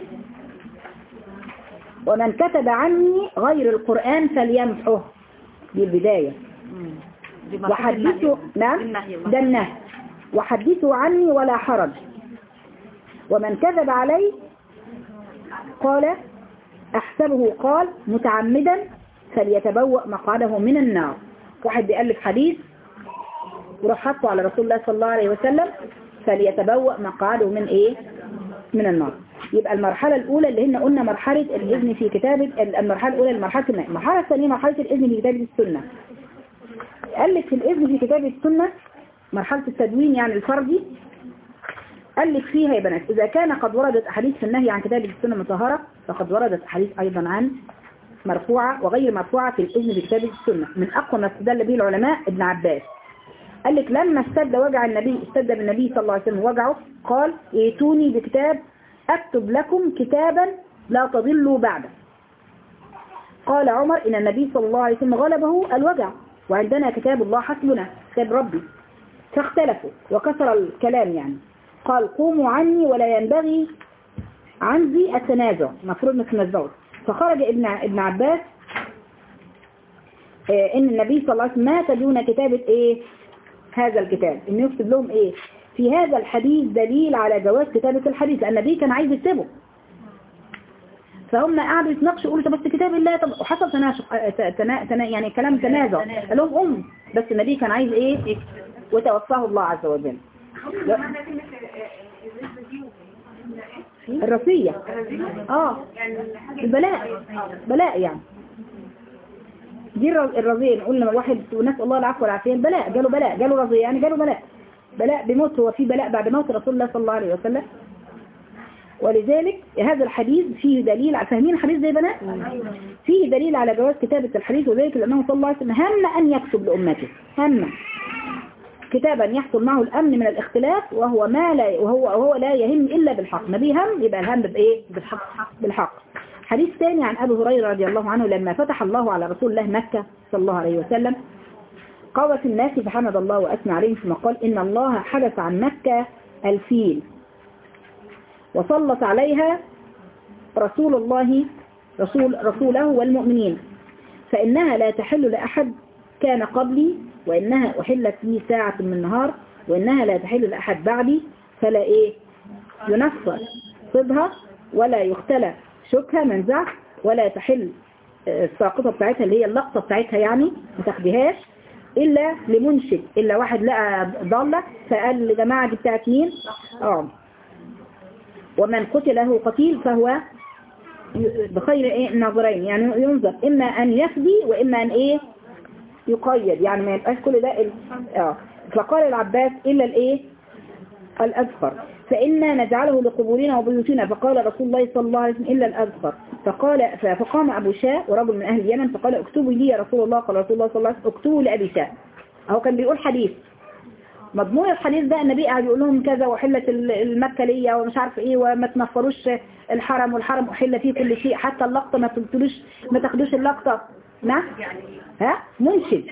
ومن كتب عني غير القرآن فليمحه دي البداية دي مرحلة وحدثوا النهي. نعم النهي. ده النهي وحدثوا عني ولا حرج ومن كذب علي قال احسبه قال متعمدا فليتبوأ مقعده من النار واحد بيألف حديث وراح حطه على رسول الله صلى الله عليه وسلم فليتبوأ مقعده من ايه من النار يبقى المرحلة الأولى اللي هنا قلنا مرحلة الإذن في كتابة المرحلة الأولى لمرحلة النهي المرحلة الثانية مرحلة الإذن في كتابة السنة قال لك في الإذن في كتابة السنة مرحلة التدوين يعني الفردي قال لك فيها يا بنات إذا كان قد وردت أحاديث في النهي عن كتابة السنة المطهرة فقد وردت أحاديث أيضا عن مرفوعة وغير مرفوعة في الإذن بكتابة السنة من أقوى ما استدل به العلماء ابن عباس قال لك لما اشتد وجع النبي اشتد بالنبي صلى الله عليه وسلم وجعه قال ائتوني بكتاب أكتب لكم كتابا لا تضلوا بعده قال عمر إن النبي صلى الله عليه وسلم غلبه الوجع وعندنا كتاب الله حسبنا كتاب ربي فاختلفوا وكسر الكلام يعني قال قوموا عني ولا ينبغي عندي التنازع مفروض مثل الزوج فخرج ابن ابن عباس آه، ان النبي صلى الله عليه وسلم مات دون كتابة ايه هذا الكتاب انه يكتب لهم ايه في هذا الحديث دليل على جواز كتابة الحديث لان النبي كان عايز يكتبه فهم قعدوا يتناقشوا يقولوا طب بس كتاب الله طب وحصل تناشق آه، تنا تنا يعني كلام تنازع قال لهم ام بس النبي كان عايز ايه وتوفاه الله عز وجل الرصية اه البلاء بلاء يعني دي الر- الرضيع نقول لما واحد ونسأل الله العفو والعافية بلاء جاله بلاء جاله رضيع يعني جاله بلاء بلاء بموت هو في بلاء بعد موت رسول الله صلى الله عليه وسلم ولذلك هذا الحديث فيه دليل على فاهمين الحديث زي بنات فيه دليل على جواز كتابة الحديث وذلك لأنه صلى الله عليه وسلم هم أن يكتب لأمته هم كتابا يحصل معه الأمن من الاختلاف وهو ما لا وهو وهو لا يهم إلا بالحق نبي هم يبقى الهم بإيه بالحق بالحق حديث ثاني عن أبي هريرة رضي الله عنه لما فتح الله على رسول الله مكة صلى الله عليه وسلم قامت الناس فحمد الله وأثنى عليهم ثم قال إن الله حدث عن مكة الفيل وسلط عليها رسول الله رسول رسوله والمؤمنين فإنها لا تحل لأحد كان قبلي وإنها أحلت لي ساعة من النهار وإنها لا تحل لأحد بعدي فلا إيه ينفر صدها ولا يختلى شكها منزع ولا تحل آه، الساقطة بتاعتها اللي هي اللقطة بتاعتها يعني ما تاخديهاش إلا لمنشد إلا واحد لقى ضالة فقال لجماعة دي بتاعت مين اه ومن قتل له قتيل فهو بخير ايه النظرين يعني ينظر اما ان يفدي واما ان ايه يقيد يعني ما يبقاش كل ده ال... اه فقال العباس الا الايه الاذكر فإنا نجعله لقبورنا وبيوتنا فقال رسول الله صلى الله عليه وسلم إلا الأذكر فقال فقام أبو شاء ورجل من أهل اليمن فقال اكتبوا لي يا رسول الله قال رسول الله صلى الله عليه وسلم اكتبوا لأبي شاء هو كان بيقول حديث مضمون الحديث ده النبي قاعد يقول لهم كذا وحلت ال- المكة ليا ومش عارف ايه وما تنفروش الحرم والحرم احل فيه كل شيء حتى اللقطة ما تقتلوش ما تاخدوش اللقطة نعم ها منشد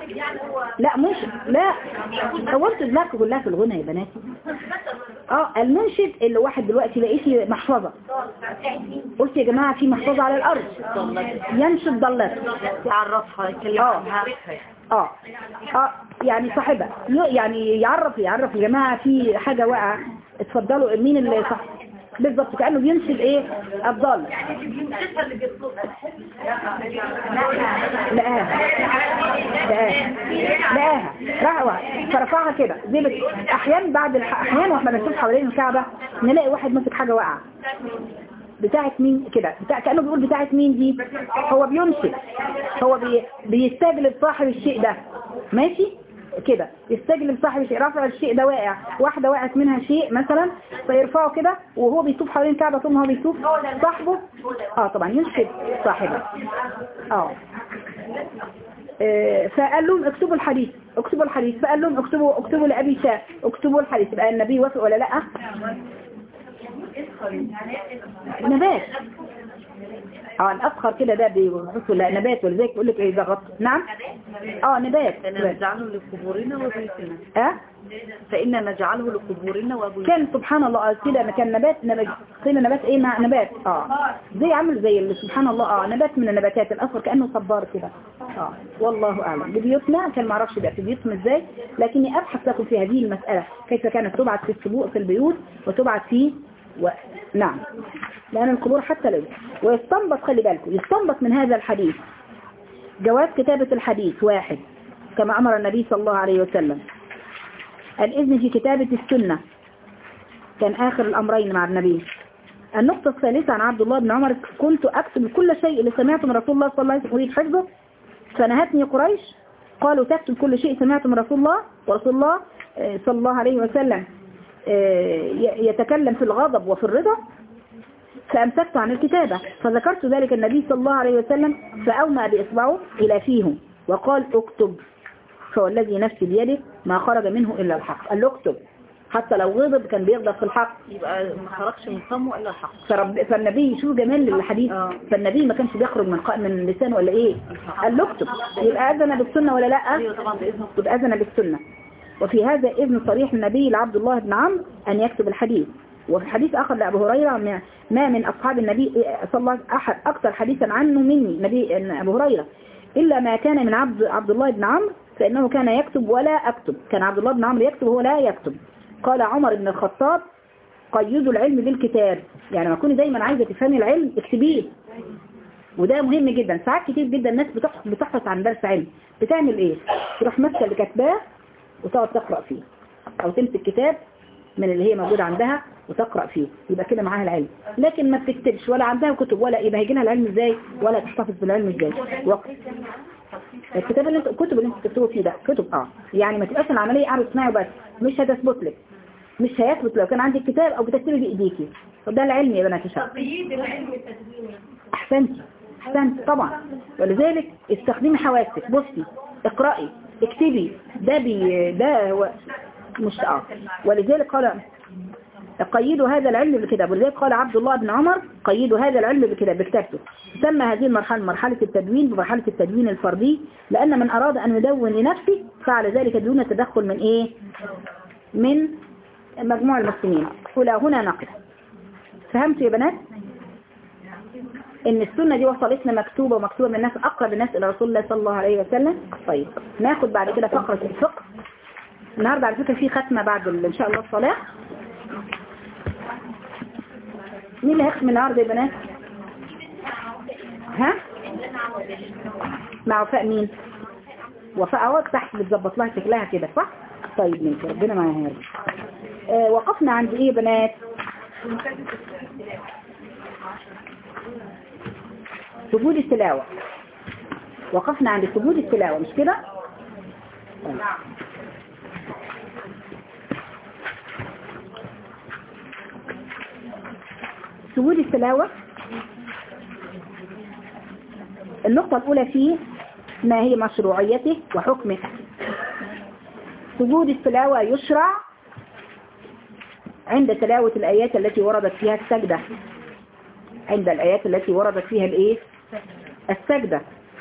لا منشد لا طولت دماغكم كلها في الغنى يا بناتي اه المنشد اللي واحد دلوقتي لقيتي محفظة قلت يا جماعة في محفظة على الارض ينشد ضلات يعرفها يتكلم آه. عنها اه اه يعني صاحبها ي- يعني يعرف يعرف يا جماعة في حاجة واقعة اتفضلوا مين اللي صح بالظبط كأنه بينشد ايه الضال لقاها لقاها لقاها راح فرفعها كده زي بت... احيانا بعد الح... احيانا واحنا بنشوف حوالين الكعبة نلاقي واحد ماسك حاجة واقعة بتاعت مين كده بتاع كأنه بيقول بتاعت مين دي هو بينشد هو بي... بيستجلب صاحب الشيء ده ماشي كده يستجلب صاحب الشيء رفع الشيء ده واقع واحدة وقعت منها شيء مثلا فيرفعه كده وهو بيطوف حوالين الكعبة طول ما هو بيطوف صاحبه اه طبعا ينشد صاحبه اه آه، فقال لهم اكتبوا الحديث اكتبوا الحديث فقال لهم اكتبوا اكتبوا لأبي شاء اكتبوا الحديث يبقى النبي وافق ولا لا نبات اه الاصغر كده ده بيبصوا لا نبات ولذلك يقول لك ايه ده غط نعم اه نبات فإنا نجعله لقبورنا وبيوتنا اه فإنا نجعله لقبورنا وبيوتنا كان سبحان الله آه، كده ما كان نبات نبات قيل نبات ايه مع نبات اه زي عامل زي اللي سبحان الله اه نبات من النباتات الاصفر كانه صبار كده اه والله اعلم ببيوتنا كان ما اعرفش ده في بيوتهم ازاي لكني ابحث لكم في هذه المساله كيف كانت تبعث في السبوع في البيوت وتبعث في و... نعم لأن القبور حتى لو ويستنبط خلي بالكم يستنبط من هذا الحديث جواز كتابة الحديث واحد كما أمر النبي صلى الله عليه وسلم الإذن في كتابة السنة كان آخر الأمرين مع النبي النقطة الثالثة عن عبد الله بن عمر كنت أكتب كل شيء اللي سمعته من رسول الله صلى الله عليه وسلم أريد حفظه فنهتني قريش قالوا تكتب كل شيء سمعته من رسول الله ورسول الله آه، صلى الله عليه وسلم آه، ي- يتكلم في الغضب وفي الرضا فأمسكت عن الكتابة فذكرت ذلك النبي صلى الله عليه وسلم فأومى بإصبعه إلى فيه وقال اكتب فوالذي نفسي بيده ما خرج منه إلا الحق قال له اكتب حتى لو غضب كان بيغضب في الحق يبقى ما خرجش من فمه إلا الحق فرب فالنبي شو جمال للحديث آه. فالنبي ما كانش بيخرج من قا- من لسانه ولا ايه قال له اكتب يبقى اذن بالسنه ولا لا أيوة طبعا بإذنه يبقى اذن بالسنه وفي هذا اذن صريح النبي لعبد الله بن عمرو ان يكتب الحديث وفي حديث اخر لابو هريره ما- ما من اصحاب النبي صلى الله عليه وسلم احد اكثر حديثا عنه مني نبي إن ابو هريره الا ما كان من عبد عبد الله بن عمرو فانه كان يكتب ولا اكتب كان عبد الله بن عمرو يكتب وهو لا يكتب قال عمر بن الخطاب قيدوا العلم بالكتاب يعني ما تكوني دايما عايزة تفهمي العلم اكتبيه وده مهم جدا ساعات كتير جدا الناس بتح- بتحرص عن درس علم بتعمل ايه تروح ماسكه اللي كاتباه وتقعد تقرأ فيه او تمسك كتاب من اللي هي موجودة عندها وتقرأ فيه يبقى كده معاها العلم لكن ما بتكتبش ولا عندها كتب ولا يبقى هيجي لها العلم ازاي ولا تحتفظ بالعلم ازاي وقت الكتاب اللي انت الكتب اللي انت بتكتبوا فيه ده كتب اه يعني ما تبقاش العمليه قاعده تسمعي بس مش هتثبت لك مش هيثبت لو كان عندك كتاب او بتكتبي بايديكي ده العلم يا بنات الشعب احسنتي احسنتي طبعا ولذلك استخدمي حواسك بصي اقرأي اكتبي ده بي ده هو مش اه ولذلك قال قيدوا هذا العلم بكتاب ولذلك قال عبد الله بن عمر قيدوا هذا العلم بكتاب بكتابته سمى هذه المرحلة مرحلة التدوين بمرحلة التدوين الفردي لأن من أراد أن يدون لنفسه فعل ذلك دون تدخل من إيه من مجموع المسلمين ولا هنا نقل فهمتوا يا بنات ان السنة دي وصلتنا مكتوبة ومكتوبة من الناس اقرب الناس الى رسول الله صلى الله عليه وسلم طيب ناخد بعد كده فقرة الفقه النهاردة على فكرة في ختمة بعد ال- ان شاء الله الصلاة مين اللي هيختم النهاردة يا بنات ها مع وفاء مين وفاء اهوك تحت بتظبط لها شكلها كده صح طيب ماشي ربنا معاها يا رب آه وقفنا عند ايه يا بنات سجود التلاوة وقفنا عند سجود التلاوة مش كده طيب. سجود التلاوة النقطة الأولى فيه ما هي مشروعيته وحكمه سجود التلاوة يشرع عند تلاوة الآيات التي وردت فيها السجدة عند الآيات التي وردت فيها الإيه؟ السجدة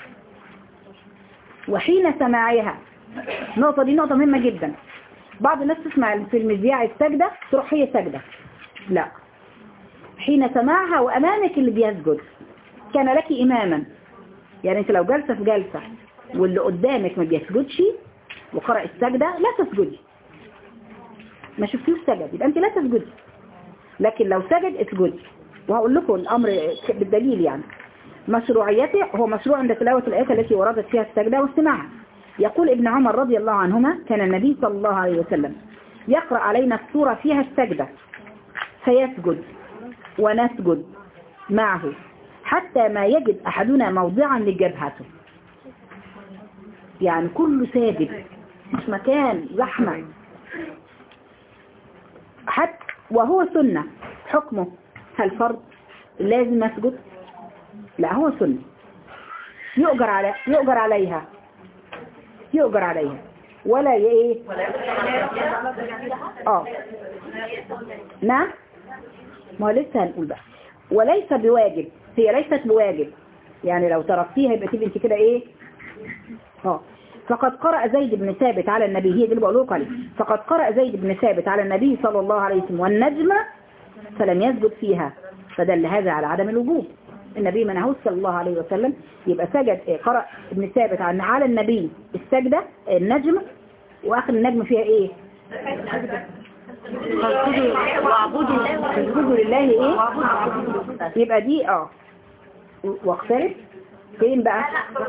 وحين سماعها النقطة دي نقطة مهمة جدا بعض الناس تسمع في المذياع السجدة تروح هي سجدة لا حين سماعها وأمامك اللي بيسجد كان لك إماما يعني انت لو جلسة في جلسة واللي قدامك ما بيسجدش وقرأ السجدة لا تسجدي ما شفتيوش سجد يبقى انت لا تسجدي لكن لو سجد اسجدي وهقول لكم الأمر بالدليل يعني مشروعيته هو مشروع عند تلاوة الآيات التي وردت فيها السجدة واستماعها يقول ابن عمر رضي الله عنهما كان النبي صلى الله عليه وسلم يقرأ علينا السورة فيها السجدة فيسجد ونسجد معه حتى ما يجد أحدنا موضعا لجبهته يعني كله ساجد مش مكان زحمة حتى وهو سنة حكمه هل فرض لازم اسجد لا هو سنة يؤجر على يؤجر عليها يؤجر عليها ولا ايه اه نعم ما هو لسه هنقول بقى وليس بواجب هي ليست بواجب يعني لو تركتيها يبقى تبقى انت كده ايه اه فقد قرأ زيد بن ثابت على النبي هي دي اللي بقوله عليه فقد قرأ زيد بن ثابت على النبي صلى الله عليه وسلم والنجم فلم يسجد فيها فدل هذا على عدم الوجوب النبي منعه صلى الله عليه وسلم يبقى سجد إيه، قرأ ابن ثابت عن على النبي السجدة النجم واخر النجم فيها ايه واعبدوا اسجدوا لله ايه يبقى دي اه واختلف فين بقى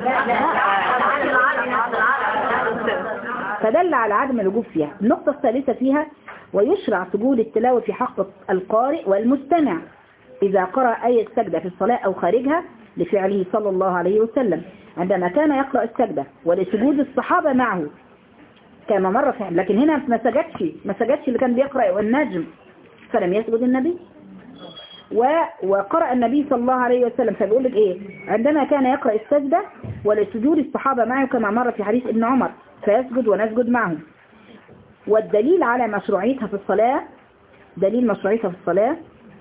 فدل على عدم الوجوب فيها النقطة الثالثة فيها ويشرع سجود التلاوة في حق القارئ والمستمع إذا قرأ أي السجدة في الصلاة أو خارجها لفعله صلى الله عليه وسلم عندما كان يقرأ السجدة ولسجود الصحابة معه كما مرة فهم لكن هنا ما سجدش ما سجدش اللي كان بيقرأ والنجم فلم يسجد النبي و... وقرأ النبي صلى الله عليه وسلم فبيقول لك ايه عندما كان يقرأ السجدة ولسجود الصحابة معه كما مر في حديث ابن عمر فيسجد ونسجد معه والدليل على مشروعيتها في الصلاة دليل مشروعيتها في الصلاة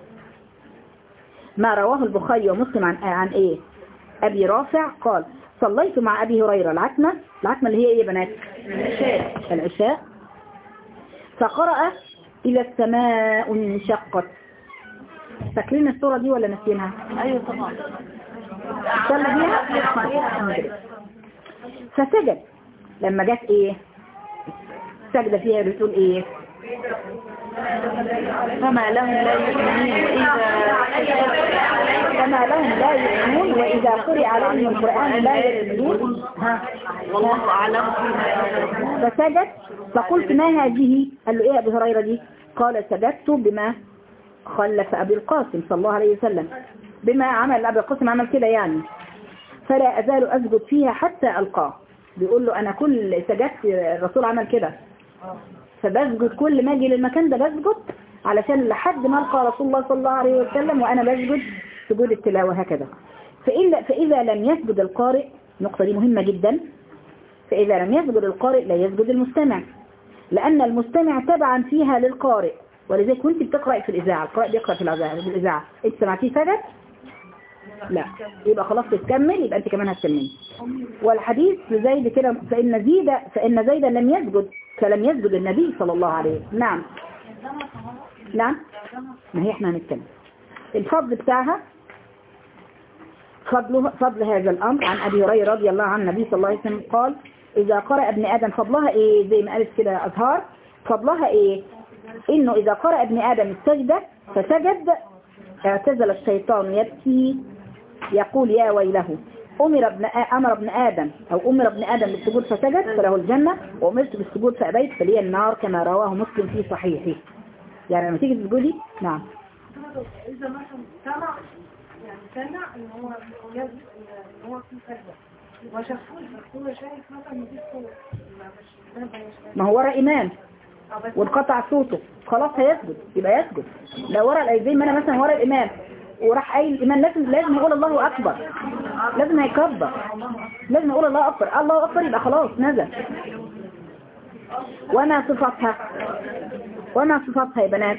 ما رواه البخاري ومسلم عن عن ايه ابي رافع قال صليت مع ابي هريرة العتمة العتمة اللي هي ايه يا بنات العشاء العشاء فقرأ إذا السماء انشقت فاكرين الصورة دي ولا نسينها ايوه طبعا صلى بيها فسجد لما جت ايه سجدة فيها بتقول ايه فما لهم لا يؤمنون وإذا كما لهم لا يؤمنون وإذا قرئ عليهم القرآن لا يؤمنون ها والله أعلم فيما فسجد فقلت ما هذه قال له ايه ابي هريرة دي قال سجدت بما خلف ابي القاسم صلى الله عليه وسلم بما عمل ابي القاسم عمل كده يعني فلا أزال أسجد فيها حتى ألقاه بيقول له أنا كل سجدت الرسول عمل كده فبسجد كل ما أجي للمكان ده بسجد علشان لحد ما ألقى رسول الله صلى الله عليه وسلم وأنا بسجد سجود التلاوة هكذا فإلا فإذا لم يسجد القارئ النقطة دي مهمة جدا فإذا لم يسجد القارئ لا يسجد المستمع لأن المستمع تبعا فيها للقارئ ولذلك كنت بتقرأ في الإذاعة القارئ بيقرأ في الإذاعة في الإذاعة أنت سمعتيه سجد؟ لا يبقى خلاص تكمل يبقى أنت كمان هتكملي والحديث زيد كده فإن زيد فإن زيدا لم يسجد فلم يسجد النبي صلى الله عليه وسلم نعم نعم ما هي احنا هنتكلم الفضل بتاعها فضل, فضل هذا الأمر عن أبي هريرة رضي الله عن النبي صلى الله عليه وسلم قال إذا قرأ ابن آدم فضلها إيه زي ما قالت كده أزهار فضلها إيه إنه إذا قرأ ابن آدم السجدة فسجد اعتزل الشيطان يبكي يقول يا ويله أمر ابن آ- أمر ابن آدم أو أمر ابن آدم بالسجود فسجد فله الجنة وأمرت بالسجود فأبيت فلي النار كما رواه مسلم في صحيحه يعني لما تيجي تسجدي نعم إذا مثلا سمع يعني سمع إن هو يجب إن هو في سجدة ما شافوش بس هو شايف مثلا إن دي صوت ما مش ده مش ما هو ورا إمام أو بس وانقطع صوته خلاص هيسجد يبقى يسجد لو ورا الأي- زي ما أنا مثلا ورا الإمام وراح قايل الإمام لازم لازم يقول الله أكبر لازم هيكبر لازم يقول الله أكبر الله أكبر يبقى خلاص نزل وما صفتها وما صفتها يا بنات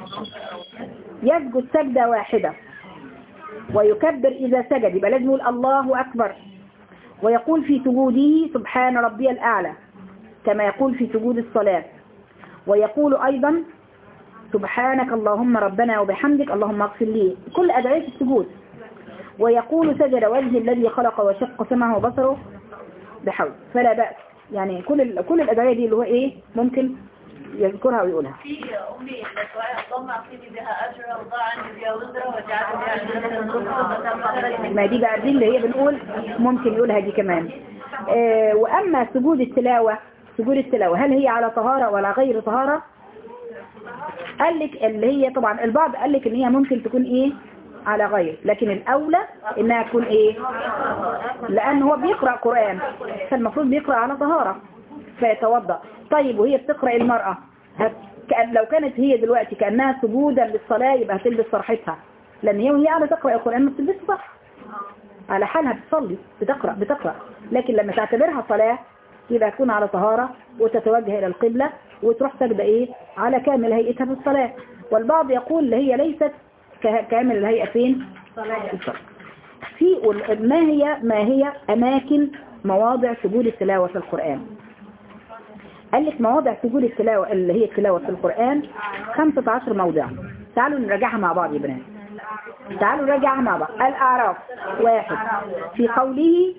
يسجد سجدة واحدة ويكبر إذا سجد يبقى لازم يقول الله أكبر ويقول في سجوده سبحان ربي الأعلى كما يقول في سجود الصلاة ويقول أيضا سبحانك اللهم ربنا وبحمدك اللهم اغفر لي كل أدعية السجود ويقول سجد وجه الذي خلق وشق سمعه وبصره بحول فلا بأس يعني كل ال- كل الأدعية دي اللي هو إيه ممكن يذكرها ويقولها في أمي الدعاء اللهم اعطيني بها أجرا وضع عني بها وزرا واجعلني بها جنة نصرا ما دي بقى دي اللي هي بنقول ممكن يقولها دي كمان آه وأما سجود التلاوة سجود التلاوة هل هي على طهارة ولا غير طهارة قال لك اللي هي طبعا البعض قال لك ان هي ممكن تكون ايه على غير لكن الأولى انها تكون ايه لان هو بيقرأ قرآن فالمفروض بيقرأ على طهارة فيتوضأ طيب وهي بتقرأ المرأة هت- كأن لو كانت هي دلوقتي كأنها سجودا للصلاة يبقى هتلبس صرحتها لان هي وهي قاعدة تقرأ القرآن ما بتلبسش صح على حالها بتصلي بتقرأ بتقرأ لكن لما تعتبرها صلاة يبقى تكون على طهارة وتتوجه إلى القبلة وتروح سجدة إيه على كامل هيئتها في الصلاة والبعض يقول اللي هي ليست ك- كامل الهيئة فين الصلاة. في وال- ما هي ما هي أماكن مواضع سجود التلاوة في القرآن قال لك مواضع سجود التلاوة اللي هي التلاوة في القرآن 15 موضع تعالوا نراجعها مع بعض يا بنات تعالوا نراجعها مع بعض الأعراف واحد في قوله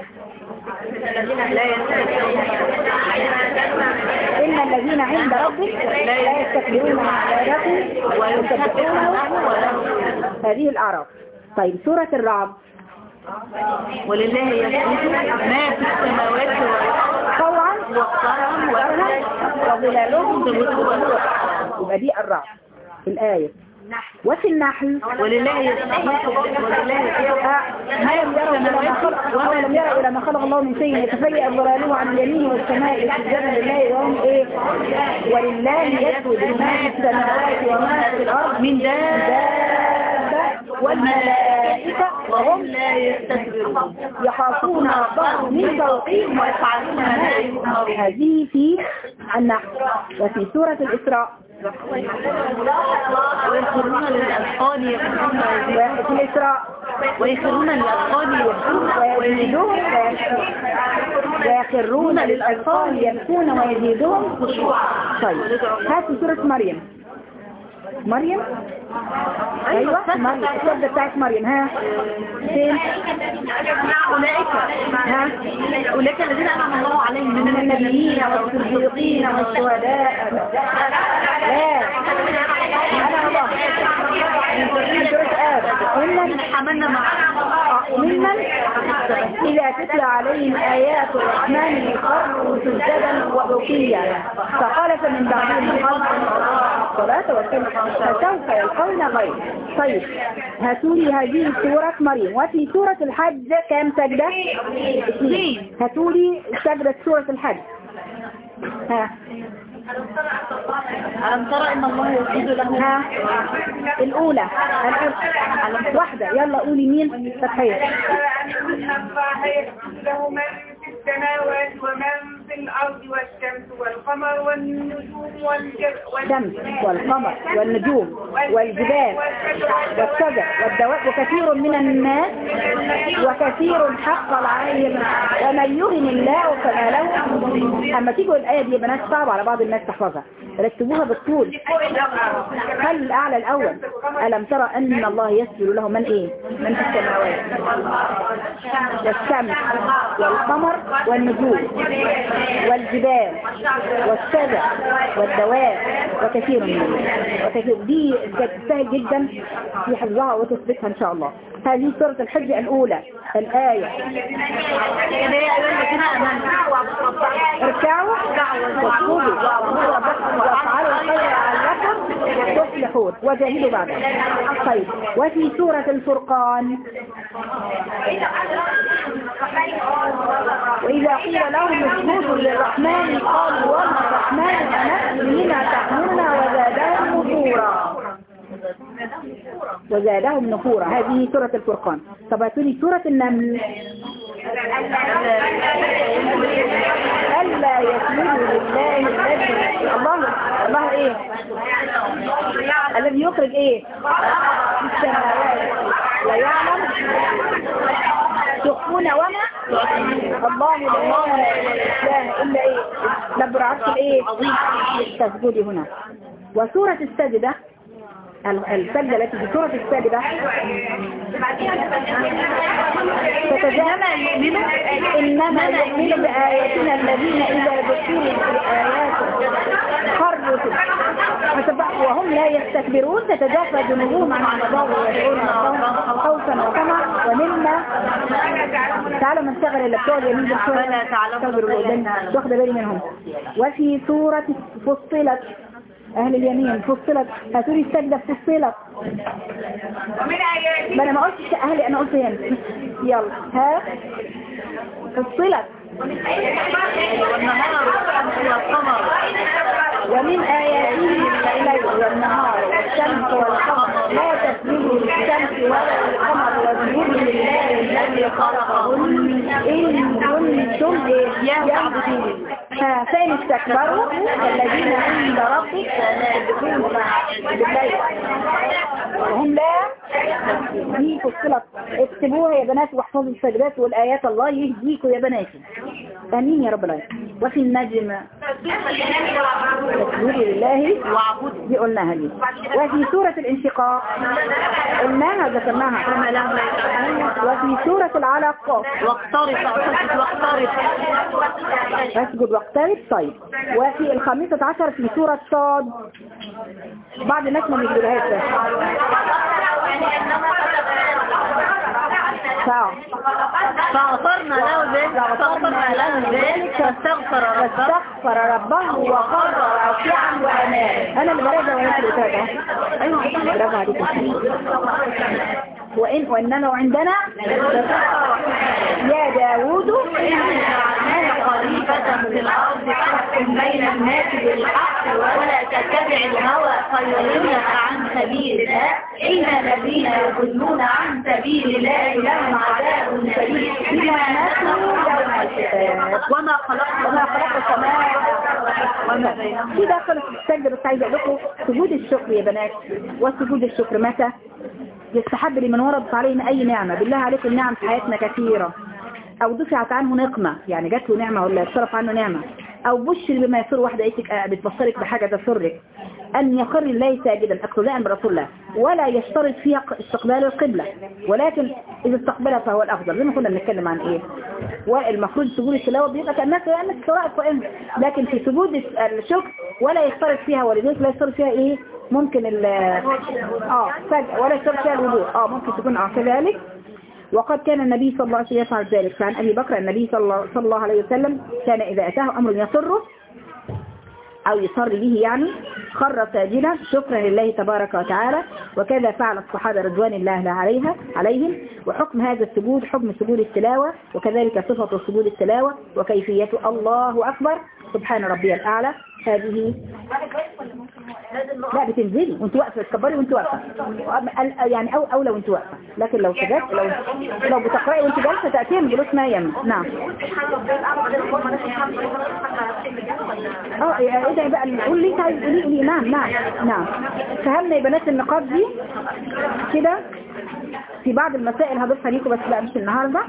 إن الذين عند ربك لا يستكبرون عن عبادته ويسبحونه هذه الأعراف طيب سورة الرعد ولله يسجد ما في السماوات والأرض طوعا وقرا وكرها وظلالهم يبقى دي الرعد الآية وفي النحل ولله يسجد ولله يسجد ألم يروا إلى ما خلق أولم يروا إلى ما خلق الله من شيء يتفيأ ظلاله عن اليمين والسماء سجدا لله وهم إيه ولله يسجد ما في السماوات وما في الأرض من دابة دابة والملائكة وهم لا يستكبرون يخافون ربهم من فوقهم ويفعلون ما يؤمرون هذه في النحل وفي سورة الإسراء ويخرون للأذقان يبكون وفي الإسراء ويخرون للأذقان يبكون ويزيدون ويخرون للأذقان يبكون ويزيدون خشوعا طيب هاتوا سورة مريم مريم ايوه مريم السجدة بتاعت مريم ها فين أولئك ها أولئك الذين أنعم الله عليهم من النبيين والصديقين والشهداء لا انا الله من سورة آدم ومن حملنا معهم ممن إذا تتلى عليهم آيات الرحمن خروا سجدا وبكيا فخلف من بعدهم خلف الصلاة والسلام فسوف يلقون غير طيب هاتوا لي هذه سورة مريم وفي سورة الحج كام سجدة؟ اثنين هاتوا لي سجدة سورة الحج ها ألم ترى إن الله يسجد له ها الأولى الأولى. واحدة يلا قولي مين فتحية أن الله يسجد له من في السماوات ومن في الأرض والشمس والقمر والنجوم والجبال الشمس والقمر والنجوم والجبال والشجر والدواب وكثير من الناس وكثير حق عليهم ومن يهن الله فما له اما تيجوا الايه دي يا بنات صعب على بعض الناس تحفظها رتبوها بالطول خلي الاعلى الاول الم ترى ان الله يسجد له من ايه من في السماوات والشمس والقمر والنجوم والجبال والشجر والدواب وكثير منهم وكثير دي تستاهل جدا في حفظها وتثبتها ان شاء الله هذه سورة الحج الأولى الآية اركعوا واسجدوا وافعلوا الخير لعلكم تفلحون وجاهدوا بعدها طيب وفي سورة الفرقان وإذا قيل لهم اسجدوا للرحمن قالوا وما الرحمن أنأتي لما تأمرنا وزادهم نفورا وزادهم نفورا هذه سورة الفرقان طب هاتوا لي سورة النمل ألا يسجدوا لله الذي الله الله ايه الذي يخرج ايه في السماوات لا يعلم تخفون وما الله لا اله الا ايه دبر عرش الايه التسجد هنا وسورة السجدة السجدة التي في سورة السجدة تتجمع المؤمنون إنما يؤمن بآياتنا الذين إذا ذكروا بآيات خروا فسبحوا وهم لا يستكبرون تتجافى جنوبهم عن المضاوى ويدعون ربهم خوفا وطمعا ومما تعالوا من شغل اللي بتوع اليمين بالشوية فلا تعلم تغبر القدام واخد بالي منهم وفي سورة فصلت أهل اليمين فصلت هاتوا لي السجدة فصلت ما أنا ما قلتش أهلي أنا قلت هنا يلا ها فصلت والنهار والشمس والقمر ومن آياته الليل والنهار والشمس والقمر لا تسجدوا للشمس ولا للقمر واسجدوا لله الذي خلقهن إن كنتم إيه يعبدون ها فين استكبروا الذين عند ربك لا يدخلون بالليل وهم لا دي فصلت اكتبوها يا بنات واحفظوا السجدات والآيات الله يهديكم يا بناتي آمين يا رب العالمين وفي النجم تسجد لله واعبدوا دي قلناها دي وفي سورة الانشقاق قلناها ذكرناها كما لهم لا يتعلمون وفي سورة العلق واقترب أعتقد واقترب اسجد واقترب طيب وفي الخامسة عشر في سورة صاد بعض الناس ما بيجيبوهاش بس ساعة فغفرنا له ذلك فغفرنا له ذلك فاستغفر ربه فاستغفر ربه وخر راكعا واناب انا اللي براجع وانا اللي بتراجع ايوه برافو عليك وإن وإنما عندنا يا داوود إننا خليفة في الأرض فاحكم بين الناس بالحق ولا تتبع الهوى فيضلك عن سبيل الله إن الذين يضلون عن سبيل الله لهم عذاب شديد بما نسوا يوم الحساب وما خلقنا وما خلق السماء وما بينهما في داخل السجد بس عايزه اقول لكم سجود الشكر يا بنات وسجود الشكر متى يستحب لمن وردت علينا اي نعمه بالله عليكم النعم في حياتنا كثيره او دفعت عنه نقمه يعني جات له نعمه ولا اتصرف عنه نعمه او بشر بما يسر واحده ايتك آه، بتبصرك بحاجه تسرك ان يخر الله ساجدا اقتداء برسول الله ولا يشترط فيها ق- استقبال القبله ولكن اذا استقبلها فهو الافضل زي ما كنا بنتكلم عن ايه والمفروض سجود التلاوه بيبقى كانك كانك قراءه قائمه لكن في سجود الشكر ولا يشترط فيها ولذلك لا يشترط فيها ايه ممكن ال اه فجأة ولا يشترط فيها الوضوء اه ممكن تكون اه كذلك وقد كان النبي صلى الله عليه وسلم يفعل ذلك فعن أبي بكر النبي صلى الله, صلى الله عليه وسلم كان إذا أتاه أمر يسره أو يصر به يعني خر ساجدا شكرا لله تبارك وتعالى وكذا فعل الصحابة رضوان الله عليها عليهم وحكم هذا السجود حكم سجود التلاوة وكذلك صفة سجود التلاوة وكيفيته الله أكبر سبحان ربي الأعلى هذه لا بتنزلي وانت واقفه تكبري وانت واقفه ال- يعني او او لو انت واقفه لكن لو سجدت لو لو بتقراي وانت جالسه تاتي من جلوس ما يم نعم اه ايه ده بقى قول لي طيب قولي لي نعم نعم نعم فهمنا يا بنات النقاط دي كده في بعض المسائل هضيفها ليكم بس لا مش النهارده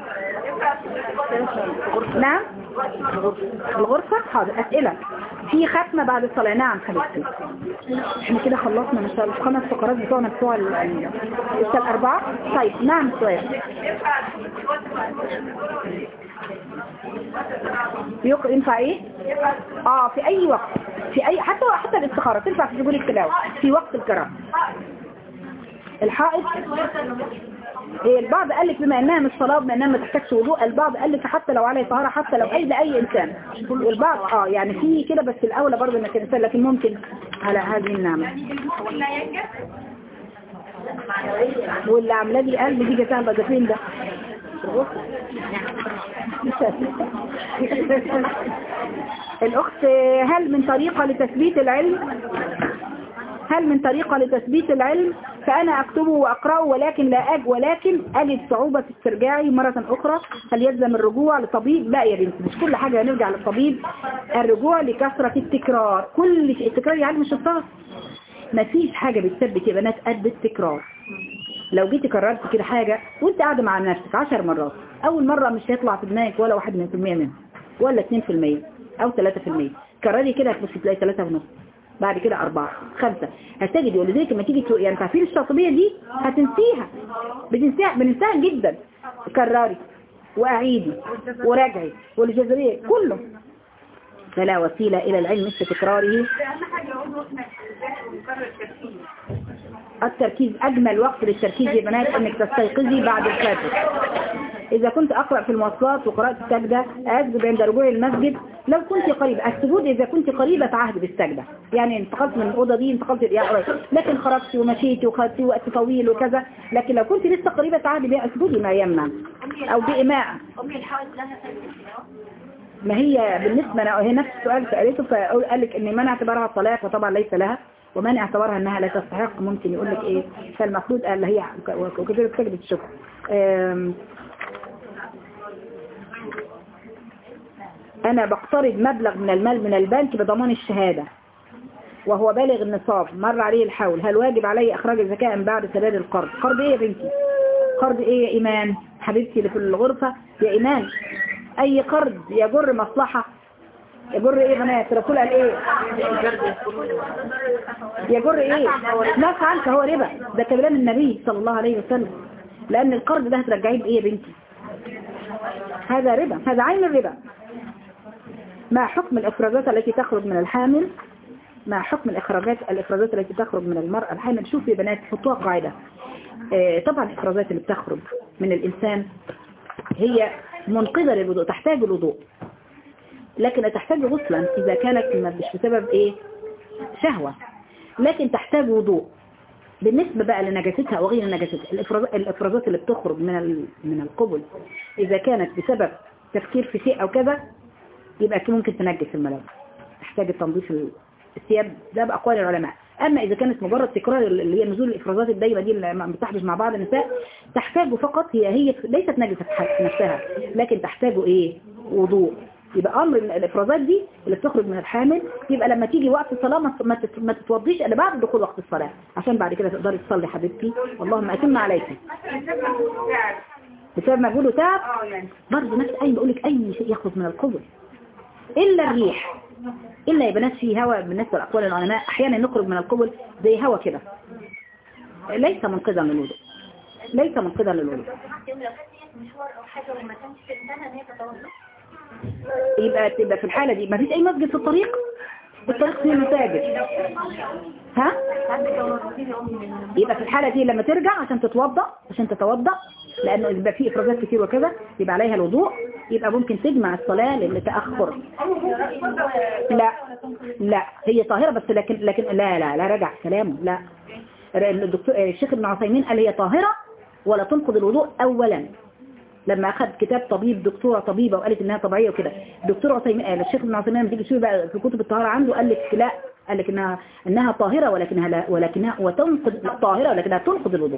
نعم الغرفة حاضر أسئلة في ختمة بعد الصلاة نعم حبيبتي احنا كده خلصنا مش الخمس فقرات بتوعنا بتوع ال- ال- لسه الأربعة طيب نعم سؤال يق- ينفع ايه اه في اي وقت في اي حتى حتى الاستخارة تنفع في سجود التلاوة في وقت القراءة الحائط إيه البعض قال لك بما انها مش صلاه بما انها ما تحتاجش وضوء البعض قال لك حتى لو عليه طهاره حتى لو اي لاي انسان والبعض اه يعني في كده بس الاولى برضه انك الانسان لكن ممكن على هذه النعمه واللي عامله لي قلب دي جاتها بقى فين ده الاخت هل من طريقه لتثبيت العلم هل من طريقة لتثبيت العلم فأنا أكتبه وأقرأه ولكن لا أج ولكن أجد صعوبة في استرجاعي مرة أخرى هل يلزم الرجوع لطبيب لا يا بنتي مش كل حاجة هنرجع للطبيب الرجوع لكثرة التكرار كل شيء التكرار يعني مش الضغط مفيش حاجة بتثبت يا بنات قد التكرار لو جيتي كررت كده حاجة وانت قاعدة مع نفسك عشر مرات أول مرة مش هيطلع في دماغك ولا واحد من المية منها ولا اتنين في المية أو ثلاثة في المية كرري كده هتبصي تلاقي ثلاثة ونص بعد كده أربعة خمسة هتجد ولذلك لما تيجي تو- يعني تعرفين الشاطبية دي هتنسيها بتنسيها بننساها جدا كرري وأعيدي وراجعي والجزرية كله فلا وسيلة إلى العلم مثل تكراره التركيز أجمل وقت للتركيز يا بنات أنك تستيقظي بعد الفجر إذا كنت أقرأ في المواصلات وقرأت السجدة أسجد عند رجوعي المسجد لو كنت قريبة السجود إذا كنت قريبة عهد بالسجدة يعني انتقلت من الأوضة دي انتقلت يا قريب لكن خرجتي ومشيتي وخدتي وقت طويل وكذا لكن لو كنت لسه قريبة عهد بها اسجدي ما يمنع أو بإماء أمي الحائط لها سجد ما هي بالنسبة أنا هي نفس السؤال سألته فقال لك إن من اعتبرها الطلاق فطبعا ليس لها ومن اعتبرها انها لا تستحق ممكن يقول لك ايه فالمفروض قال هي وكذلك سجدة الشكر آم، انا بقترض مبلغ من المال من البنك بضمان الشهادة وهو بالغ النصاب مر عليه الحول هل واجب علي اخراج الزكاة ام بعد سداد القرض قرض ايه يا بنتي قرض ايه يا ايمان حبيبتي اللي في الغرفة يا ايمان اي قرض يجر مصلحة يجر ايه يا بنات الرسول قال ايه يجر ايه نفعا فهو ربا ده كلام النبي صلى الله عليه وسلم لان القرض ده هترجعيه بايه يا بنتي هذا ربا هذا عين الربا ما حكم الافرازات التي تخرج من الحامل ما حكم الإخراجات الإفرازات التي تخرج من المرأة الحامل شوف يا بنات حطوها قاعدة آه، طبعا الإفرازات اللي بتخرج من الإنسان هي منقذة للوضوء تحتاج الوضوء لكن تحتاج غسلا إذا كانت مش بسبب إيه شهوة لكن تحتاج وضوء بالنسبة بقى لنجاستها وغير نجاستها الإفراز- الإفرازات اللي بتخرج من ال- من القبل إذا كانت بسبب تفكير في شيء أو كذا يبقى ممكن تنجس الملابس تحتاج تنظيف ال- الثياب ده بأقوال العلماء أما إذا كانت مجرد تكرار اللي هي نزول الإفرازات الدايمة دي اللي بتحدث مع بعض النساء تحتاج فقط هي هي ليست نجسة في حد- في نفسها لكن تحتاج إيه وضوء يبقى أمر من الإفرازات دي اللي بتخرج من الحامل يبقى لما تيجي وقت الصلاة ما ما تت- ما تتوضيش إلا بعد دخول وقت الصلاة عشان بعد كده تقدري تصلي حبيبتي اللهم أتم عليكي بسبب مجهود وتعب برضه نفس أي بقول لك أي شيء يخرج من القبل إلا الريح إلا يا بنات في هواء بالنسبة لأقوال العلماء أحيانا نخرج من القبل زي هواء كده ليس منقذا للوضوء ليس منقذا للوضوء لو كانت مشوار أو حاجة وما كانش في إمكانها إن هي تتوضأ يبقى تبقى في الحالة دي ما فيش أي مسجد في الطريق الطريق فيه مساجد ها يبقى في الحالة دي لما ترجع عشان تتوضأ عشان تتوضأ لأنه يبقى فيه إفرازات كتير وكذا يبقى عليها الوضوء يبقى ممكن تجمع الصلاة للتأخر لا لا هي طاهرة بس لكن لكن لا لا لا رجع كلامه لا الدكتور الشيخ ابن عثيمين قال هي طاهرة ولا تنقض الوضوء أولا لما أخذ كتاب طبيب دكتورة طبيبة وقالت إنها طبيعية وكده الدكتور عثيمين قال الشيخ ابن عثيمين لما تيجي تشوفي بقى في كتب الطهارة عنده قال لك لا قال لك إنها إنها طاهرة ولكنها لا ولكنها وتنقض طاهرة ولكنها تنقض الوضوء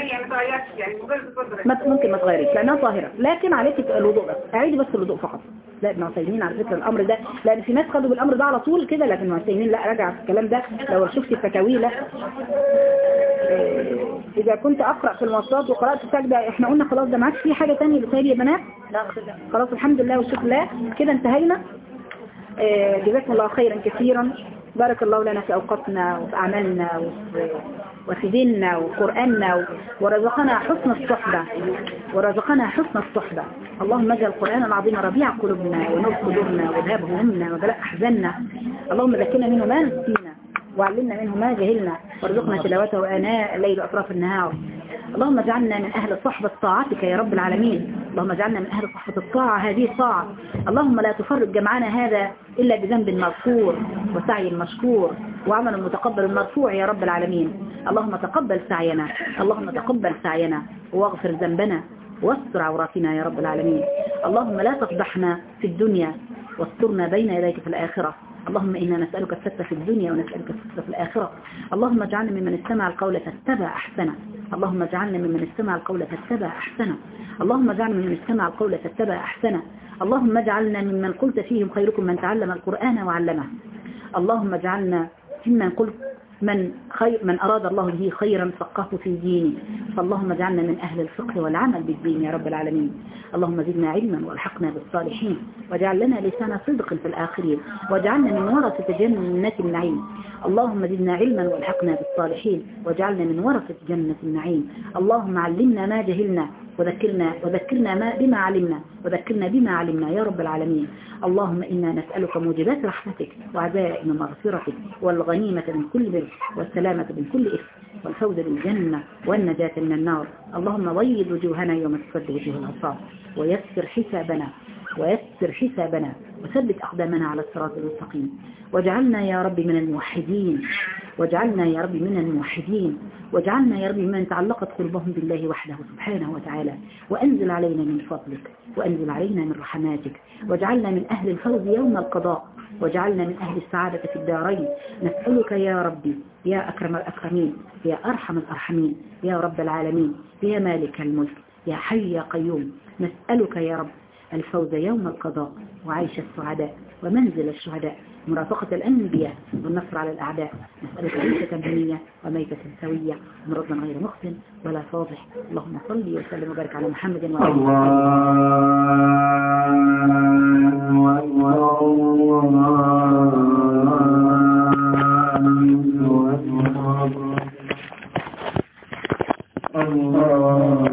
ما ممكن ما تغيريش لأنها طاهرة لكن عليك الوضوء بس اعيدي بس الوضوء فقط لا ابن عثيمين على فكرة الأمر ده لأن في ناس خدوا بالأمر ده على طول كده لكن ابن عثيمين لا رجع في الكلام ده لو شفتي الفتاوي لا إيه، إذا كنت أقرأ في المواصلات وقرأت السجدة احنا قلنا خلاص ده معاك في حاجة تانية بتهيألي يا بنات خلاص الحمد لله والشكر لله كده انتهينا إيه، جزاكم الله خيرا كثيرا بارك الله لنا في أوقاتنا وفي أعمالنا وفي وفي ديننا وقرآننا ورزقنا حسن الصحبة ورزقنا حسن الصحبة اللهم اجعل القرآن العظيم ربيع قلوبنا ونور صدورنا وذهاب همومنا وجلاء أحزاننا اللهم ذكرنا منه ما نسينا وعلمنا منه ما جهلنا وارزقنا تلاوته آناء الليل وأطراف النهار اللهم اجعلنا من أهل صحبة طاعتك يا رب العالمين اللهم اجعلنا من أهل صحبة الطاعة هذه الطاعة اللهم لا تفرج جمعنا هذا إلا بذنب مغفور وسعي مشكور وعمل متقبل مرفوع يا رب العالمين اللهم تقبل سعينا اللهم تقبل سعينا واغفر ذنبنا واستر عوراتنا يا رب العالمين اللهم لا تفضحنا في الدنيا واسترنا بين يديك في الآخرة اللهم إنا نسألك الستة في الدنيا ونسألك الستة في الآخرة اللهم اجعلنا ممن استمع القول فاتبع أحسنه اللهم اجعلنا ممن استمع القول فاتبع أحسنه اللهم اجعلنا ممن استمع القول فاتبع أحسنه اللهم اجعلنا ممن قلت فيهم خيركم من تعلم القرآن وعلمه اللهم اجعلنا ممن قلت من خير من أراد الله به خيرا فقهه في دينه فاللهم اجعلنا من أهل الفقه والعمل بالدين يا رب العالمين اللهم زدنا علما والحقنا بالصالحين واجعل لنا لسان صدق في الآخرين واجعلنا من ورثة جنة النعيم اللهم زدنا علما والحقنا بالصالحين واجعلنا من ورثة جنة النعيم اللهم علمنا ما جهلنا وذكرنا وذكرنا ما بما علمنا وذكرنا بما علمنا يا رب العالمين اللهم إنا نسألك موجبات رحمتك وعزائم مغفرتك والغنيمة من كل بر والسلامة من كل إثم والفوز بالجنة والنجاة من النار اللهم بيض وجوهنا يوم تسد وجوه العصاة ويسر حسابنا ويسر حسابنا وثبت أقدامنا على الصراط المستقيم واجعلنا يا رب من الموحدين واجعلنا يا رب من الموحدين واجعلنا يا رب من تعلقت قلوبهم بالله وحده سبحانه وتعالى وأنزل علينا من فضلك وأنزل علينا من رحماتك واجعلنا من أهل الفوز يوم القضاء واجعلنا من أهل السعادة في الدارين نسألك يا ربي يا أكرم الأكرمين يا أرحم الأرحمين يا رب العالمين يا مالك الملك يا حي يا قيوم نسألك يا رب الفوز يوم القضاء وعيش السعداء ومنزل الشهداء مرافقة الأنبياء والنصر على الأعداء نسألك عيشة بنية وميتة سوية مرضا غير مخزن ولا فاضح اللهم صل وسلم وبارك على محمد وعلى آله الله